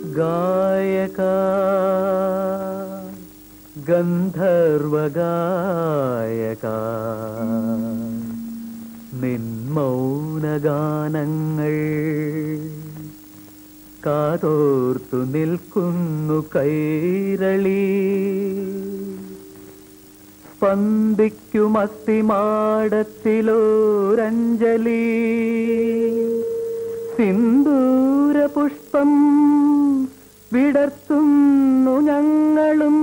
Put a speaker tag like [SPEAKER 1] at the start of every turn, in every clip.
[SPEAKER 1] ഗായക ഗന്ധർവഗായക നിന്മൗനഗാനങ്ങൾ കാതോർത്തു നിൽക്കുന്നു കൈരളി സ്പന്ദിക്കുമത്തിമാടത്തിലോരഞ്ജലി സിന്ദൂര പുഷ്പം വിടർത്തുന്നു ഞങ്ങളും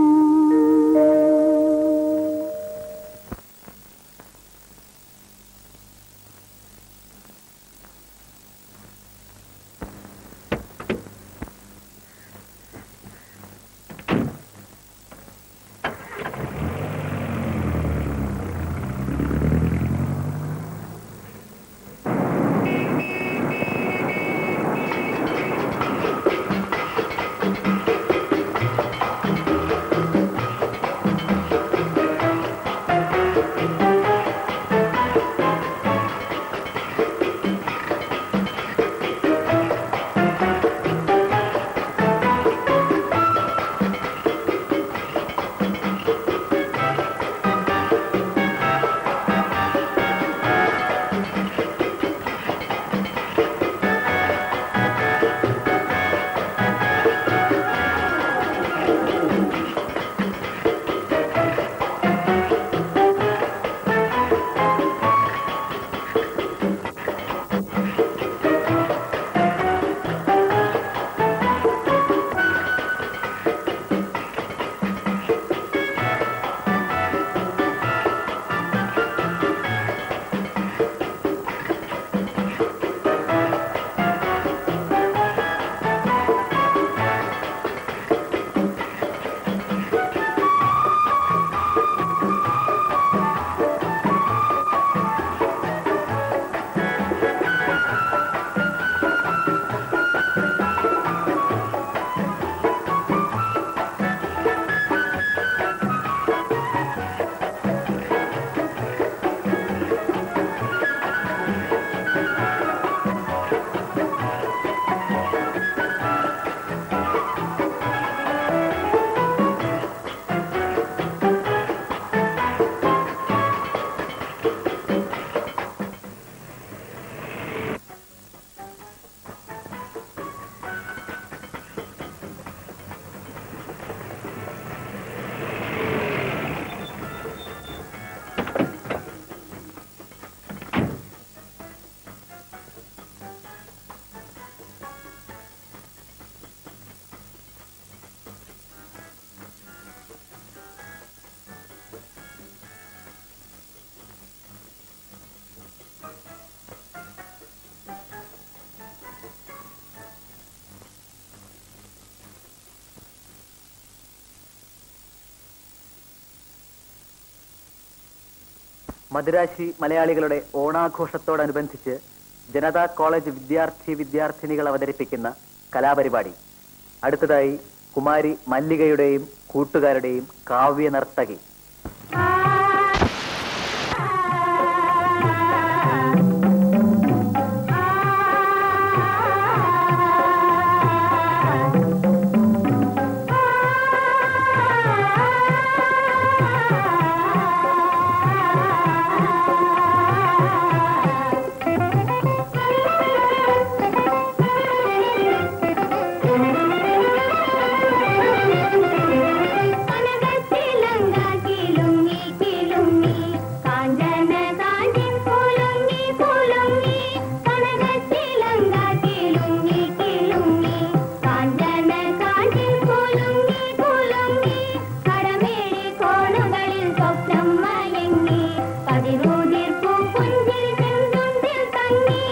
[SPEAKER 2] മദുരാശി മലയാളികളുടെ ഓണാഘോഷത്തോടനുബന്ധിച്ച് ജനതാ കോളേജ് വിദ്യാർത്ഥി വിദ്യാർത്ഥിനികൾ അവതരിപ്പിക്കുന്ന കലാപരിപാടി അടുത്തതായി കുമാരി മല്ലികയുടെയും കൂട്ടുകാരുടെയും കാവ്യ നർത്തകി
[SPEAKER 3] കനകത്തിലങ്ക കിലുങ്ങി കിലുങ്ങി കാഞ്ചന കാഞ്ചിൻ കുലുങ്ങി കുലുങ്ങി കനകത്തിലങ്ക കിലുങ്ങി കിലുങ്ങി കാഞ്ചന കാഞ്ചിൻ കുലുങ്ങി കുലുങ്ങി കടമേഴി കോണുകളിൽ സ്വപ്നം മയങ്ങി പതിരൂതിർപ്പൂ പുഞ്ചിൽ ചെന്തുണ്ടിൽ തങ്ങി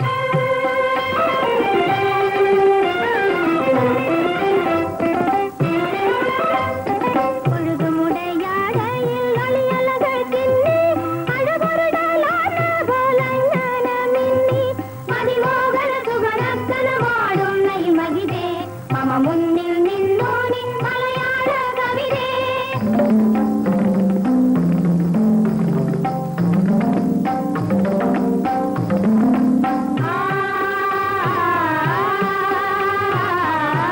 [SPEAKER 3] ഒഴുകുമുടയാടയിൽ ഒളിയലകൾ തിന്നി അഴകൊരുടലാന പോലങ്ങന മിന്നി മതിമോഹന സുഗരക്കനമാടുന്ന ഈ മകിതേ മമ മുന്നിൽ നിന്നു നിൻ മലയാള കവിതേ ആ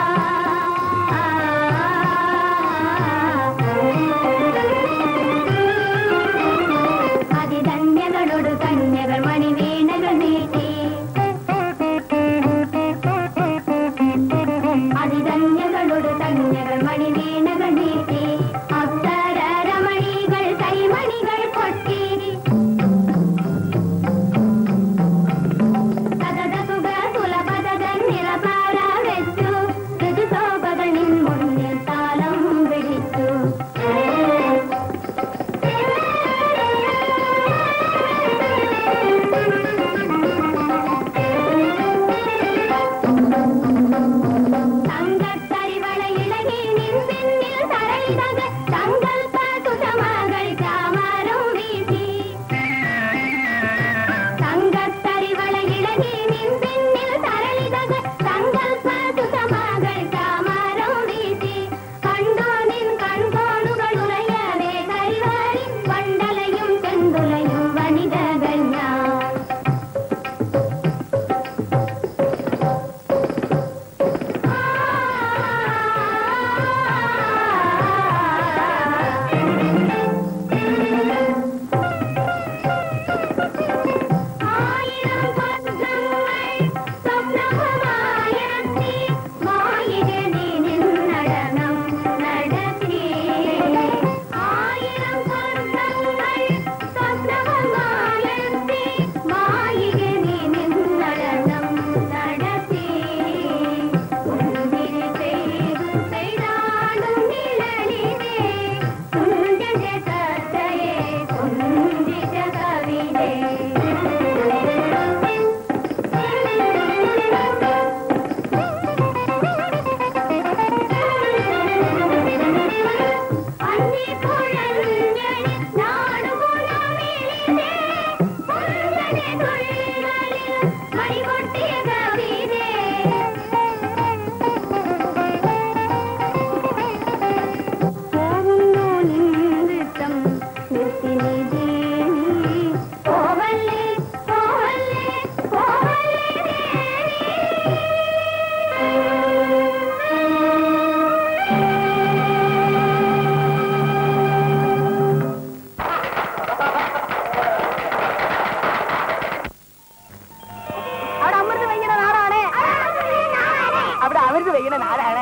[SPEAKER 4] അവർക്ക് വെയ്യണ നാടാണ്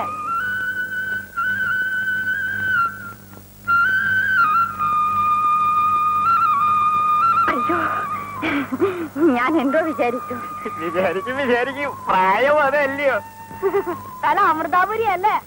[SPEAKER 3] അയ്യോ ഞാൻ എന്തോ വിചാരിച്ചു
[SPEAKER 4] വിചാരിക്കും വിചാരിക്കും പ്രായം അതല്ലയോ
[SPEAKER 3] തല അമൃതാപുരി അല്ലേ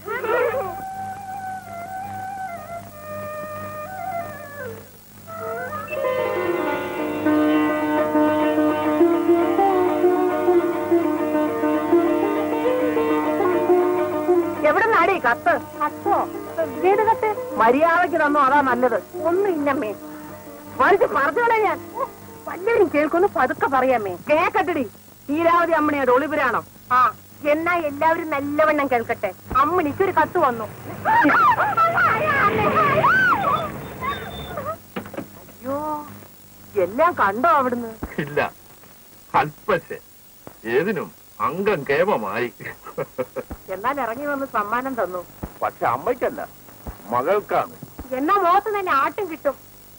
[SPEAKER 4] എവിടെ നാടേ കത്ത്
[SPEAKER 3] അച്ഛോ ഏത് കത്ത്
[SPEAKER 4] മര്യാദക്ക് തന്നോ അതാ നല്ലത്
[SPEAKER 3] ഒന്നും ഇല്ലമ്മേ
[SPEAKER 4] വലിച്ച് പറഞ്ഞോളെ ഞാൻ വല്ലവരും കേൾക്കൊന്ന് പതുക്കെ പറയാമേ കേക്കട്ടടി ഈരാവതി അമ്മണിയുടെ ഒളിപുരാണം
[SPEAKER 3] ആ എന്നാ എല്ലാവരും നല്ലവണ്ണം കേൾക്കട്ടെ അമ്മണിക്കൊരു കത്ത് വന്നു
[SPEAKER 4] അയ്യോ എല്ലാം കണ്ടോ അവിടുന്ന്
[SPEAKER 5] ഇല്ല അല്പശെ ഏതിനും അംഗം കേമമായി
[SPEAKER 4] എന്നാൽ ഇറങ്ങി വന്ന് സമ്മാനം തന്നു
[SPEAKER 5] പക്ഷെ അമ്മയ്ക്കല്ല മകൾക്കാണ്
[SPEAKER 3] എന്നാ മുഖത്ത് തന്നെ ആട്ടും കിട്ടും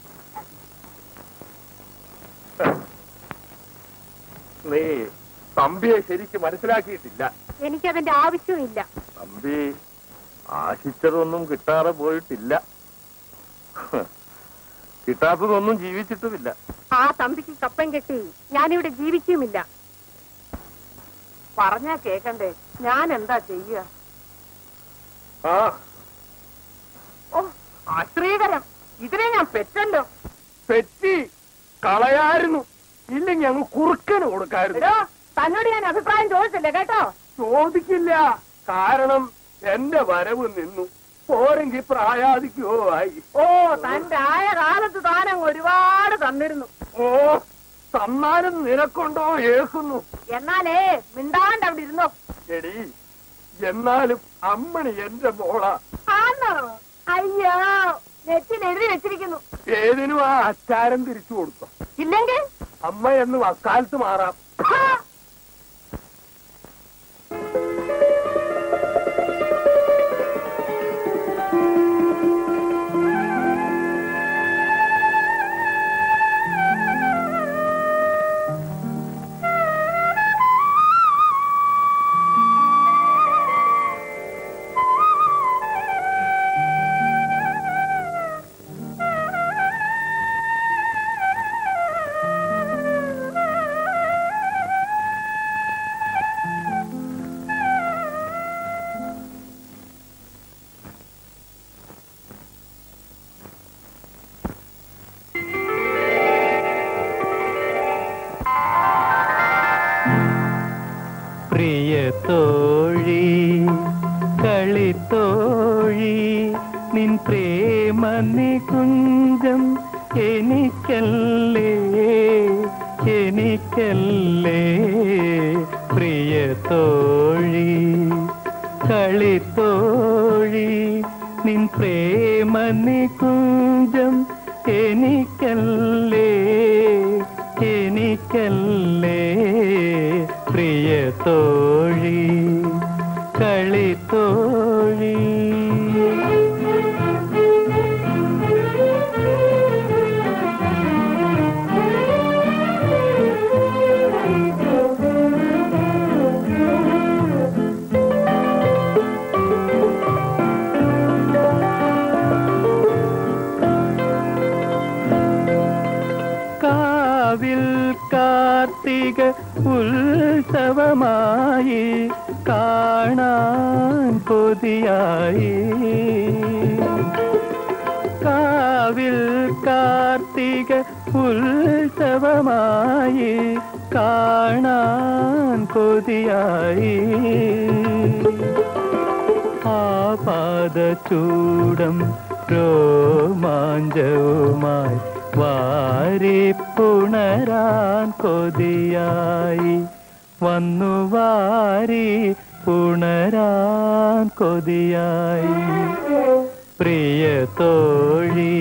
[SPEAKER 5] നീ തമ്പിയെ ശരിക്ക് മനസ്സിലാക്കിയിട്ടില്ല
[SPEAKER 3] എനിക്കതിന്റെ ആവശ്യവും ഇല്ല
[SPEAKER 5] തമ്പി ആശിച്ചതൊന്നും കിട്ടാതെ പോയിട്ടില്ല കിട്ടാത്തതൊന്നും ജീവിച്ചിട്ടുമില്ല
[SPEAKER 3] ആ തമ്പിക്ക് കപ്പൻ കെട്ടി ഞാനിവിടെ ജീവിക്കുമില്ല
[SPEAKER 4] പറഞ്ഞാ കേക്കണ്ടേ ഞാൻ എന്താ ചെയ്യ
[SPEAKER 5] ആ
[SPEAKER 4] ഓ അശ്രീകരം ഇതിനെ ഞാൻ പെറ്റല്ലോ
[SPEAKER 5] തെറ്റി കളയായിരുന്നു ഇല്ലെങ്കിൽ അങ്ങ് കുറുക്കന് കൊടുക്കായിരുന്നു
[SPEAKER 4] എടോ തന്നോട് ഞാൻ അഭിപ്രായം ചോദിച്ചില്ലേ കേട്ടോ
[SPEAKER 5] ചോദിക്കില്ല കാരണം എന്റെ വരവ് നിന്നു പോരെങ്കിൽ പ്രായാധിക്യോ ആയി
[SPEAKER 4] ഓ തന്റെ ആയ കാലത്ത് താനങ്ങ് ഒരുപാട് തന്നിരുന്നു
[SPEAKER 5] ഓ തന്നാലും നിനക്കൊണ്ടോ ഏക്കുന്നു
[SPEAKER 4] എന്നാലേ മിണ്ടാണ്ട് അവിടെ ഇരുന്നോ
[SPEAKER 5] എടി എന്നാലും അമ്മണി എന്റെ മോള
[SPEAKER 4] ആന്നോ അയ്യോ നെറ്റിൽ എഴുതി വെച്ചിരിക്കുന്നു
[SPEAKER 5] ഏതിനും ആ അച്ചാരം തിരിച്ചു കൊടുത്തു
[SPEAKER 4] ഇല്ലെങ്കിൽ
[SPEAKER 5] അമ്മ എന്ന് വക്കാലത്ത് മാറാം
[SPEAKER 4] ഹാ,
[SPEAKER 1] പ്രിയ തോഴി കളിത്തോഴി നിൻ പ്രേമ നികുഞ്ചം എനിക്കല്ലേ എനിക്കല്ലേ പ്രിയ തോഴി കളിത്തോഴി നിൻ പ്രേമ നികുഞ്ചം എനിക്കല്ലേ എനിക്കല്ലേ പ്രിയ തോഴി കളിത്തോഴി കാവിൽ കാർത്തിക ഉത്സവമായി കാണാൻ കൊതിയായി കാവിൽ കാർത്തിക ഉത്സവമായി കാണാൻ കൊതിയായി ആപാദചൂടം രോമാഞ്ചവുമായി വാരി പുണരാൻ കൊതിയായി വന്നു വാരി പുണരാൻ കൊതിയായി പ്രിയ തോഴി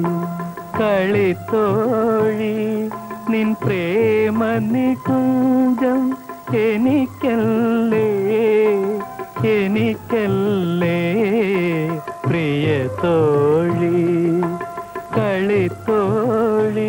[SPEAKER 1] കളിത്തോഴി നിൻ പ്രേമ നികുഞ്ചം എനിക്കല്ലേ എനിക്കല്ലേ പ്രിയ തോഴി കളിത്തോഴി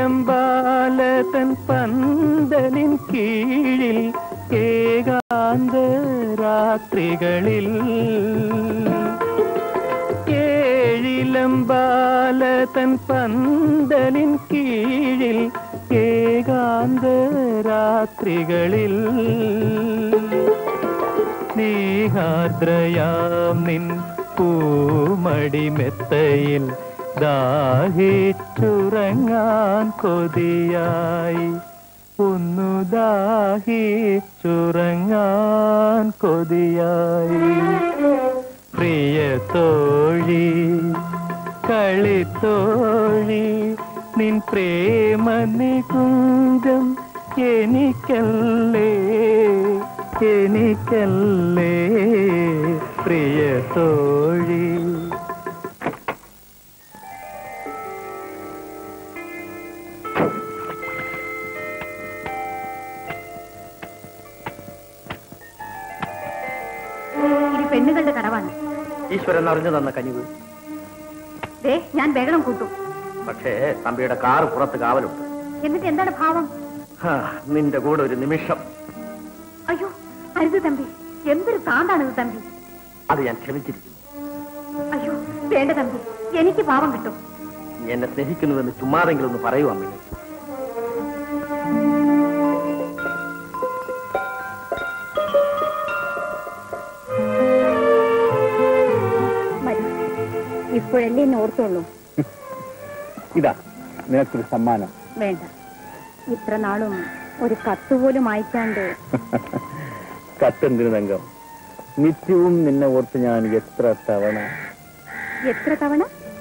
[SPEAKER 1] ഏഴിലമ്പാലതൻ പന്തലിൻ കീഴിൽ ഏകാന്ത രാത്രികളിൽ ഏഴിലമ്പാലതൻ പന്തലിൻ കീഴിൽ ഏകാന്ത രാത്രികളിൽ സ്നേഹാർദ്രയാം നിൻ പൂമടിമെത്തയിൽ ദാഹിച്ചുറങ്ങാൻ കൊതിയായി ഒന്നു ദാഹിച്ചുറങ്ങാൻ കൊതിയായി പ്രിയ തോഴി കളിത്തോഴി നിൻ പ്രേമ നികുഞ്ചം എനിക്കല്ലേ എനിക്കല്ലേ പ്രിയ തോഴി
[SPEAKER 3] ഇത് പെണ്ണുകളുടെ കടവാണ്
[SPEAKER 2] ഈശ്വരൻ അറിഞ്ഞു തന്ന കനിവ്
[SPEAKER 3] ദേ ഞാൻ ബഹളം കൂട്ടും
[SPEAKER 2] പക്ഷേ തമ്പിയുടെ കാറ് പുറത്ത് കാവലുണ്ട്
[SPEAKER 3] എന്നിട്ട് എന്താണ് ഭാവം
[SPEAKER 2] ഹാ, നിന്റെ കൂടെ ഒരു നിമിഷം
[SPEAKER 3] അയ്യോ അരുത് തമ്പി എന്തൊരു താണ്ടാണിത് തമ്പി
[SPEAKER 2] അത് ഞാൻ ക്ഷമിച്ചിരിക്കുന്നു
[SPEAKER 3] അയ്യോ വേണ്ട തമ്പി എനിക്ക് പാവം കിട്ടും
[SPEAKER 2] നീ എന്നെ സ്നേഹിക്കുന്നുവെന്ന് ചുമ്മാതെങ്കിലും ഒന്ന് പറയൂ അമ്മിണി
[SPEAKER 3] മതി ഇപ്പോഴല്ലേ എന്നെ ഓർത്തുള്ളൂ
[SPEAKER 5] ഇതാ നിനക്കൊരു സമ്മാനം
[SPEAKER 3] വേണ്ട ഇത്ര നാളും ഒരു കത്ത് പോലും അയക്കാണ്ട്
[SPEAKER 5] കത്തെന്തിനു തങ്കം നിത്യവും നിന്നെ ഓർത്ത് ഞാൻ എത്ര തവണ
[SPEAKER 3] എത്ര തവണ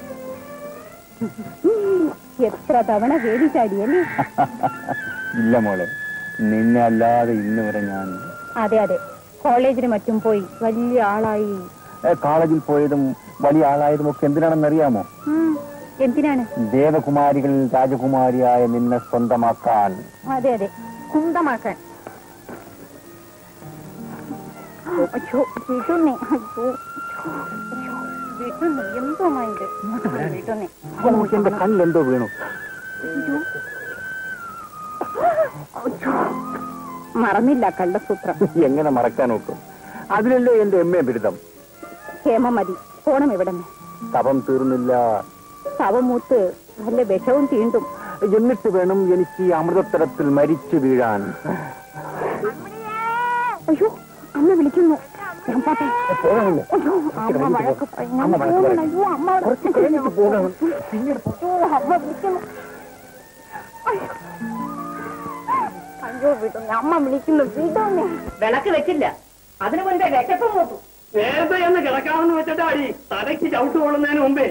[SPEAKER 3] എത്ര തവണ വേദി ചാടിയല്ലേ
[SPEAKER 5] ഇല്ല മോളെ നിന്നെ അല്ലാതെ ഇന്ന് വരെ ഞാൻ
[SPEAKER 3] അതെ അതെ കോളേജിന് മറ്റും പോയി വലിയ ആളായി
[SPEAKER 5] ഏ, കോളേജിൽ പോയതും വലിയ ആളായതും ഒക്കെ എന്തിനാണെന്ന് അറിയാമോ
[SPEAKER 3] ഉം, എന്തിനാണ്
[SPEAKER 5] ദേവകുമാരികളിൽ രാജകുമാരിയായ നിന്നെ സ്വന്തമാക്കാൻ
[SPEAKER 3] അതെ അതെ കുന്തമാക്കാൻ അയ്യോ വിടുന്നേ അയ്യോ അയ്യോ, വിടുന്നേ എന്തോ മൈൻഡ് വിടുന്നേ
[SPEAKER 5] എന്റെ കണ്ണെന്തോ വീണു
[SPEAKER 3] മറന്നില്ല കള്ളസൂത്രം
[SPEAKER 5] എങ്ങനെ മറക്കാൻ നോക്കും അതിലല്ലേ എന്റെ എം എ ബിരുദം
[SPEAKER 3] ഹേമ മതി പോണം ഇവിടെ
[SPEAKER 5] തപം തീർന്നില്ല
[SPEAKER 3] ശവമൂത്ത് നല്ല വിഷവും തീണ്ടും
[SPEAKER 5] എന്നിട്ട് വേണം എനിക്ക് ഈ അമൃതത്തരത്തിൽ മരിച്ചു വീഴാൻ
[SPEAKER 3] അയ്യോ അമ്മ വിളിക്കുന്നു ഞാൻ പോട്ടെ
[SPEAKER 5] പോകാമല്ലോ
[SPEAKER 3] അയ്യോ അമ്മ വഴക്ക് പറയും. ഞാൻ
[SPEAKER 5] അമ്മ വഴക്ക്
[SPEAKER 3] പോകണം.
[SPEAKER 5] പറയും.
[SPEAKER 3] അയ്യോ അമ്മ
[SPEAKER 5] കുറച്ച് കഴിഞ്ഞിട്ട് പോകാം.
[SPEAKER 3] അയ്യോ അമ്മ വിളിക്കുന്നു അയ്യോ. അയ്യോ വിടുന്നു അമ്മ വിളിക്കുന്നു വിടുന്നേ
[SPEAKER 4] വിളക്ക് വെച്ചില്ല അതിനു മുൻപേ വിശപ്പം മൂത്തു
[SPEAKER 5] നേരത്തെ എന്ന് കിടക്കാമെന്ന് വെച്ചിട്ടാടി തലയ്ക്ക് ചവിട്ട് കൊള്ളുന്നതിന് മുമ്പേ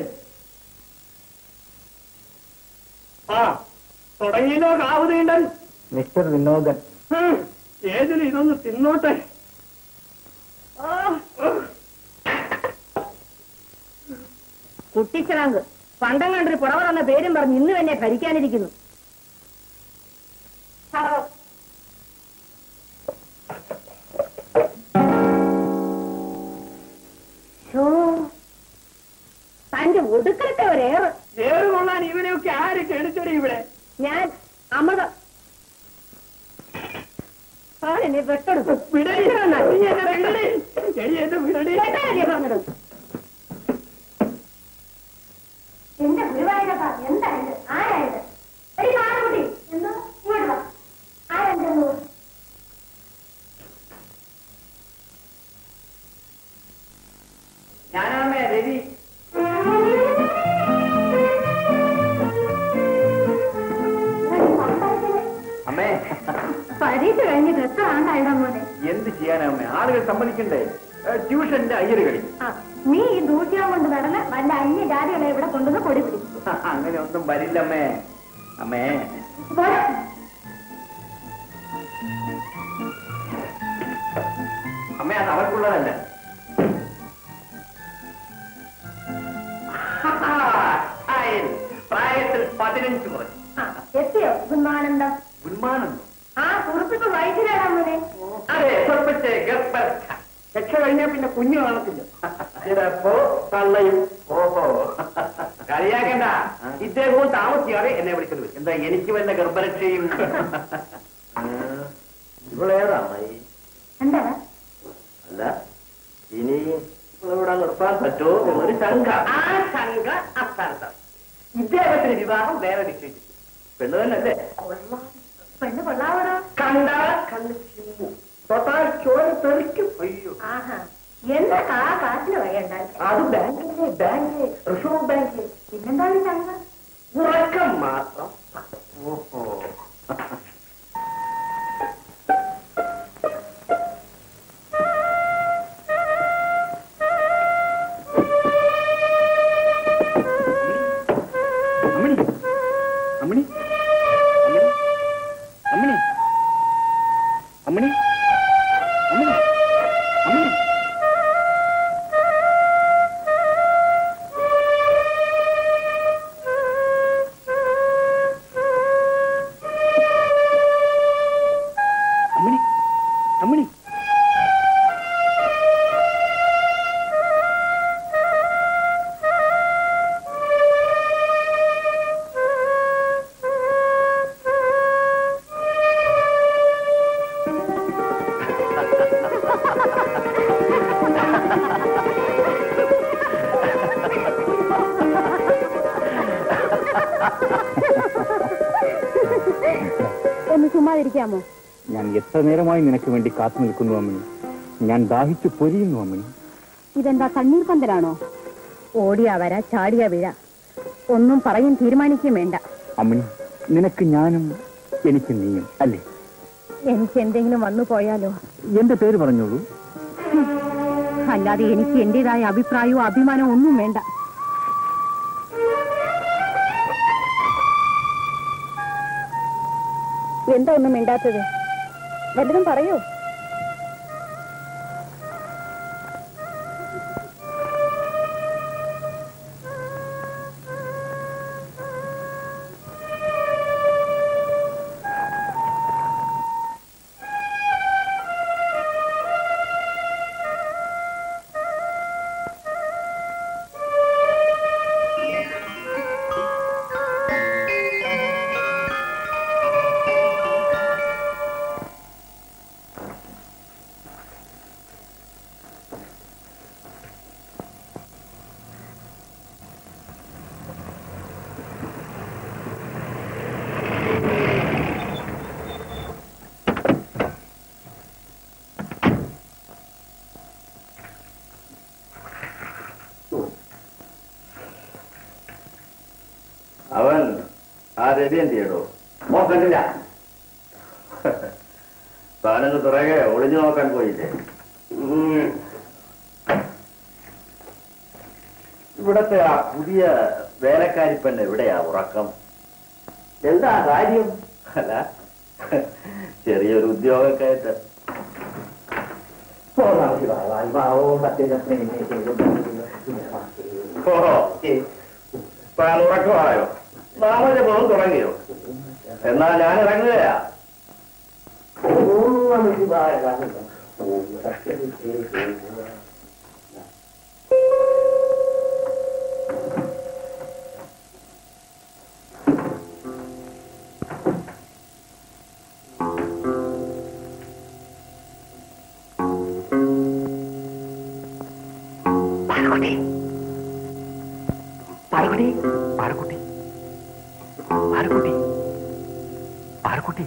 [SPEAKER 5] ആ തുടങ്ങിയല്ലോ കാവ് തീണ്ടൻ മിസ്റ്റർ വിനോദൻ ഏതിന് ഇതൊന്ന് തിന്നോട്ടെ
[SPEAKER 4] കുട്ടിച്ചിറാങ്ക് പണ്ടം കണ്ടൊരു പുറവ തന്ന പേരും പറഞ്ഞ് ഇന്ന് തന്നെ ഭരിക്കാനിരിക്കുന്നു ശോ, തന്റെ ഒടുക്കലത്തെ ഒരേറ്
[SPEAKER 5] ഏറ് കൊള്ളാൻ ഇവനെയൊക്കെ ആര് കെടുത്തടി ഇവിടെ
[SPEAKER 4] ഞാൻ അമൃതം ആരെന്നെ വെട്ടെടുത്തു
[SPEAKER 5] വിടടി. നീ എന്നെ വിടടി. എടി, എന്നെ വിടടി.
[SPEAKER 4] വെട്ടാനല്ലേ പറഞ്ഞത്
[SPEAKER 3] എന്റെ ഗുരുവായൂരപ്പ എന്തായത് ആരായത് എടി മാറുകുട്ടി എന്തോ ഇങ്ങോട്ട് വാ ആരെന്തെന്നു
[SPEAKER 2] ഞാനാമേ രവി അമ്മേ
[SPEAKER 3] പരീക്ഷ കഴിഞ്ഞിട്ട് എത്ര ആണ്ടായിടാ മോനെ
[SPEAKER 2] എന്ത് ചെയ്യാനമ്മേ ആളുകൾ സമ്മതിക്കണ്ടേ ഏ, ട്യൂഷന്റെ അയ്യര് കളി
[SPEAKER 3] ആ, നീ ഈ ദൂഷ്യം കൊണ്ട് നടന്ന് വല്ല അന്യ ജാതികളെ ഇവിടെ കൊണ്ടുവന്ന് കൊടി പിടിക്കും
[SPEAKER 2] അങ്ങനെ ഒന്നും വരില്ലമ്മേ അമ്മേ അമ്മേ അത് അവർക്കുള്ളതല്ല ആയി. പ്രായത്തിൽ പതിനഞ്ച് കുറച്ച്
[SPEAKER 3] എത്തിയോ ഗുരുമാനന്ദം
[SPEAKER 2] ഉന്മാനന്തോ
[SPEAKER 3] ആ കുറിപ്പിട്ട് വയറ്റിലാടാ മോനെ
[SPEAKER 2] അതെ പുറപ്പെട്ടെ ഗർഭസ്ഥ
[SPEAKER 5] രക്ഷ കഴിഞ്ഞാൽ പിന്നെ കുഞ്ഞു കാണത്തില്ല
[SPEAKER 2] ചിലപ്പോ തള്ളയും ഓഹോ കളിയാക്കണ്ട ഇദ്ദേഹവും താമസിയാതെ എന്നെ വിളിക്കുന്നത് എന്താ എനിക്ക് വല്ല ഗർഭരക്ഷയും ഇവളേതാമായി
[SPEAKER 3] എന്താ
[SPEAKER 2] അല്ല ഇനി ഇവിടെ നിർത്താൻ പറ്റുമോ എന്നൊരു ശങ്ക ആ ശങ്ക അസ്ഥാനത്താണ് ഇദ്ദേഹത്തിന് വിവാഹം വേറെ നിശ്ചയിച്ചു പെണ്ണ് തന്നെയല്ലേ
[SPEAKER 3] പെണ്ണ് കൊള്ളാവടോ
[SPEAKER 2] കണ്ടാൽ കണ്ണ് ചിമ്മു തൊട്ടാൽ ചോര തെറിക്കും അയ്യോ
[SPEAKER 3] ആഹാ എന്താ കാ കാറ്റിന് വകയുണ്ടായി
[SPEAKER 2] അത് ബാങ്കിലെ ബാങ്കിലെ റിസർവ് ബാങ്കിലെ
[SPEAKER 3] പിന്നെന്താണ് ചങ്ക
[SPEAKER 2] ഉറക്കം മാത്രം ഓഹോ
[SPEAKER 5] അമ്മിണി അമ്മിണി അമ്മിണി അമ്മിണി അമ്മിണി അമ്മിണി അമ്മിണി അമ്മിണി
[SPEAKER 3] ഒന്ന് ചുമ്മാതിരിക്കാമോ
[SPEAKER 5] ഞാൻ എത്ര നേരമായി നിനക്ക് വേണ്ടി കാത്തു നിൽക്കുന്നു അമ്മിണി ഞാൻ ദാഹിച്ചു പൊരിയുന്നു അമ്മിണി
[SPEAKER 3] ഇതെന്താ കണ്ണീർ പന്തലാണോ ഓടിയാ വരാ ചാടിയാ വീഴ ഒന്നും പറയും തീരുമാനിക്കുകയും വേണ്ട
[SPEAKER 5] അമ്മിണി നിനക്ക് ഞാനും എനിക്ക് നീയും അല്ലേ
[SPEAKER 3] എനിക്ക് എന്തെങ്കിലും വന്നു പോയാലോ
[SPEAKER 5] എന്റെ പേര് പറഞ്ഞോളൂ
[SPEAKER 3] അല്ലാതെ എനിക്ക് എന്റേതായ അഭിപ്രായവും അഭിമാനവും ഒന്നും വേണ്ട എന്താ ഒന്നും മിണ്ടാത്തത് വല്ലതും പറയൂ
[SPEAKER 2] അവൻ ആ രവി എന്ത് ചെയ്യടോ മോൻ കണ്ടില്ല താനങ്ങ് പിറകെ ഒളിഞ്ഞു നോക്കാൻ പോയില്ലേ ഉം. ഇവിടത്തെ ആ പുതിയ വേലക്കാരി പെണ്ണ് എവിടെയാ ഉറക്കം എന്താ കാര്യം അല്ല ചെറിയൊരു ഉദ്യോഗക്കയറ്റം ഓഹോ താൻ ഉറക്കമായോ നാമജപവും തുടങ്ങിയോ എന്നാ ഞാൻ ഇറങ്ങുകയാ
[SPEAKER 1] പാറക്കുട്ടി പാറക്കുട്ടി പാറക്കുട്ടി പാറക്കുട്ടി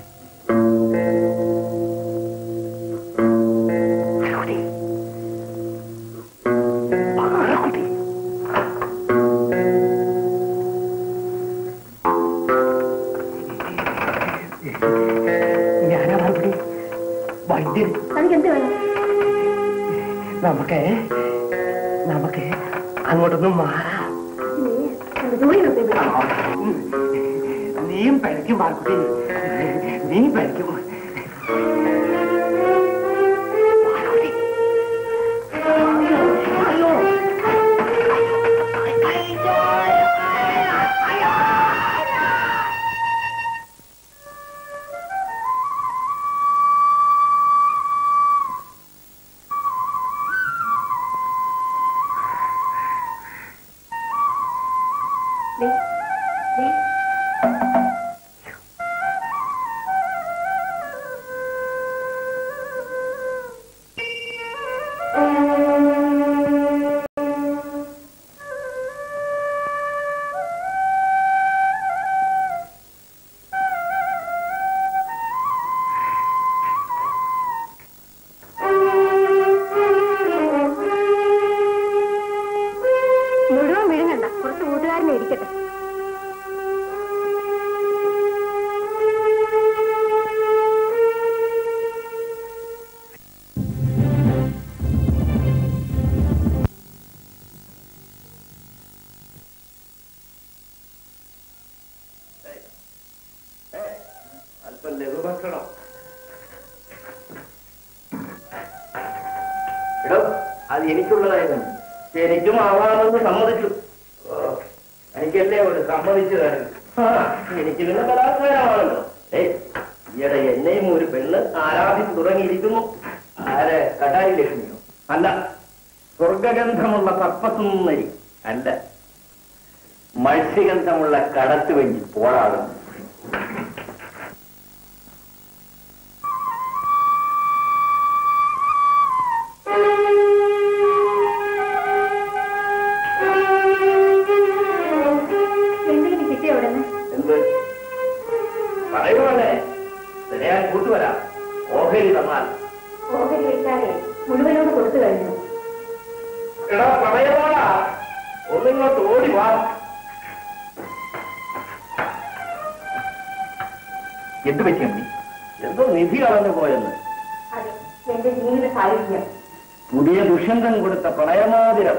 [SPEAKER 1] പാറക്കുട്ടി പാറക്കുട്ടി ഞാനാ പാറക്കുട്ടി വൈദ്യൻ
[SPEAKER 3] തനിക്ക് എന്ത് വേണം
[SPEAKER 1] നമുക്ക് നമുക്ക് അങ്ങോട്ടൊന്നും മാറാം നീയും പഴിക്കും പാർക്കുട്ടി നീ പഴിക്കും
[SPEAKER 2] ലഘുഭക്ഷണം എടോ അത് എനിക്കുള്ളതായിരുന്നു ശരിക്കും ആവാമെന്ന് സമ്മതിച്ചു ഓ, എനിക്കല്ലേ ഒരു സമ്മതിച്ചു തരുന്നു ആ, എനിക്ക് പിന്നെ ബലാത്കാരമാണല്ലോ ഏയ് ഈയിടെ എന്നെയും ഒരു പെണ്ണ് ആരാധിച്ചു തുടങ്ങിയിരിക്കുന്നു ആരെ കടായി ലക്ഷ്മിയോ അല്ല സ്വർഗഗന്ധമുള്ള സർപ്പസുന്ദരി അല്ല മത്സ്യഗന്ധമുള്ള കടത്ത് വെഞ്ചി പോളാടും
[SPEAKER 3] എന്തെങ്കിലും കിട്ടിയോ അവിടെ
[SPEAKER 2] എന്ത് പറയുമല്ലേ ഞാൻ കൂട്ടുവരാം ഓഹരി തന്നാൽ
[SPEAKER 3] ഓഹരി വെച്ചാലേ മുഴുവനോട് കൊടുത്തു കഴിഞ്ഞു
[SPEAKER 2] എടാ പറയണോടാ ഒന്നിങ്ങോട്ട് ഓടി വാ എന്ത് പറ്റി അമ്മി എന്തോ നിധി കളഞ്ഞു പോയെന്ന്
[SPEAKER 3] അതെ എന്റെ ജീവിത സാഹിത്യം
[SPEAKER 2] പുതിയ ദുഷ്യന്തം കൊടുത്ത പ്രളയമോതിരം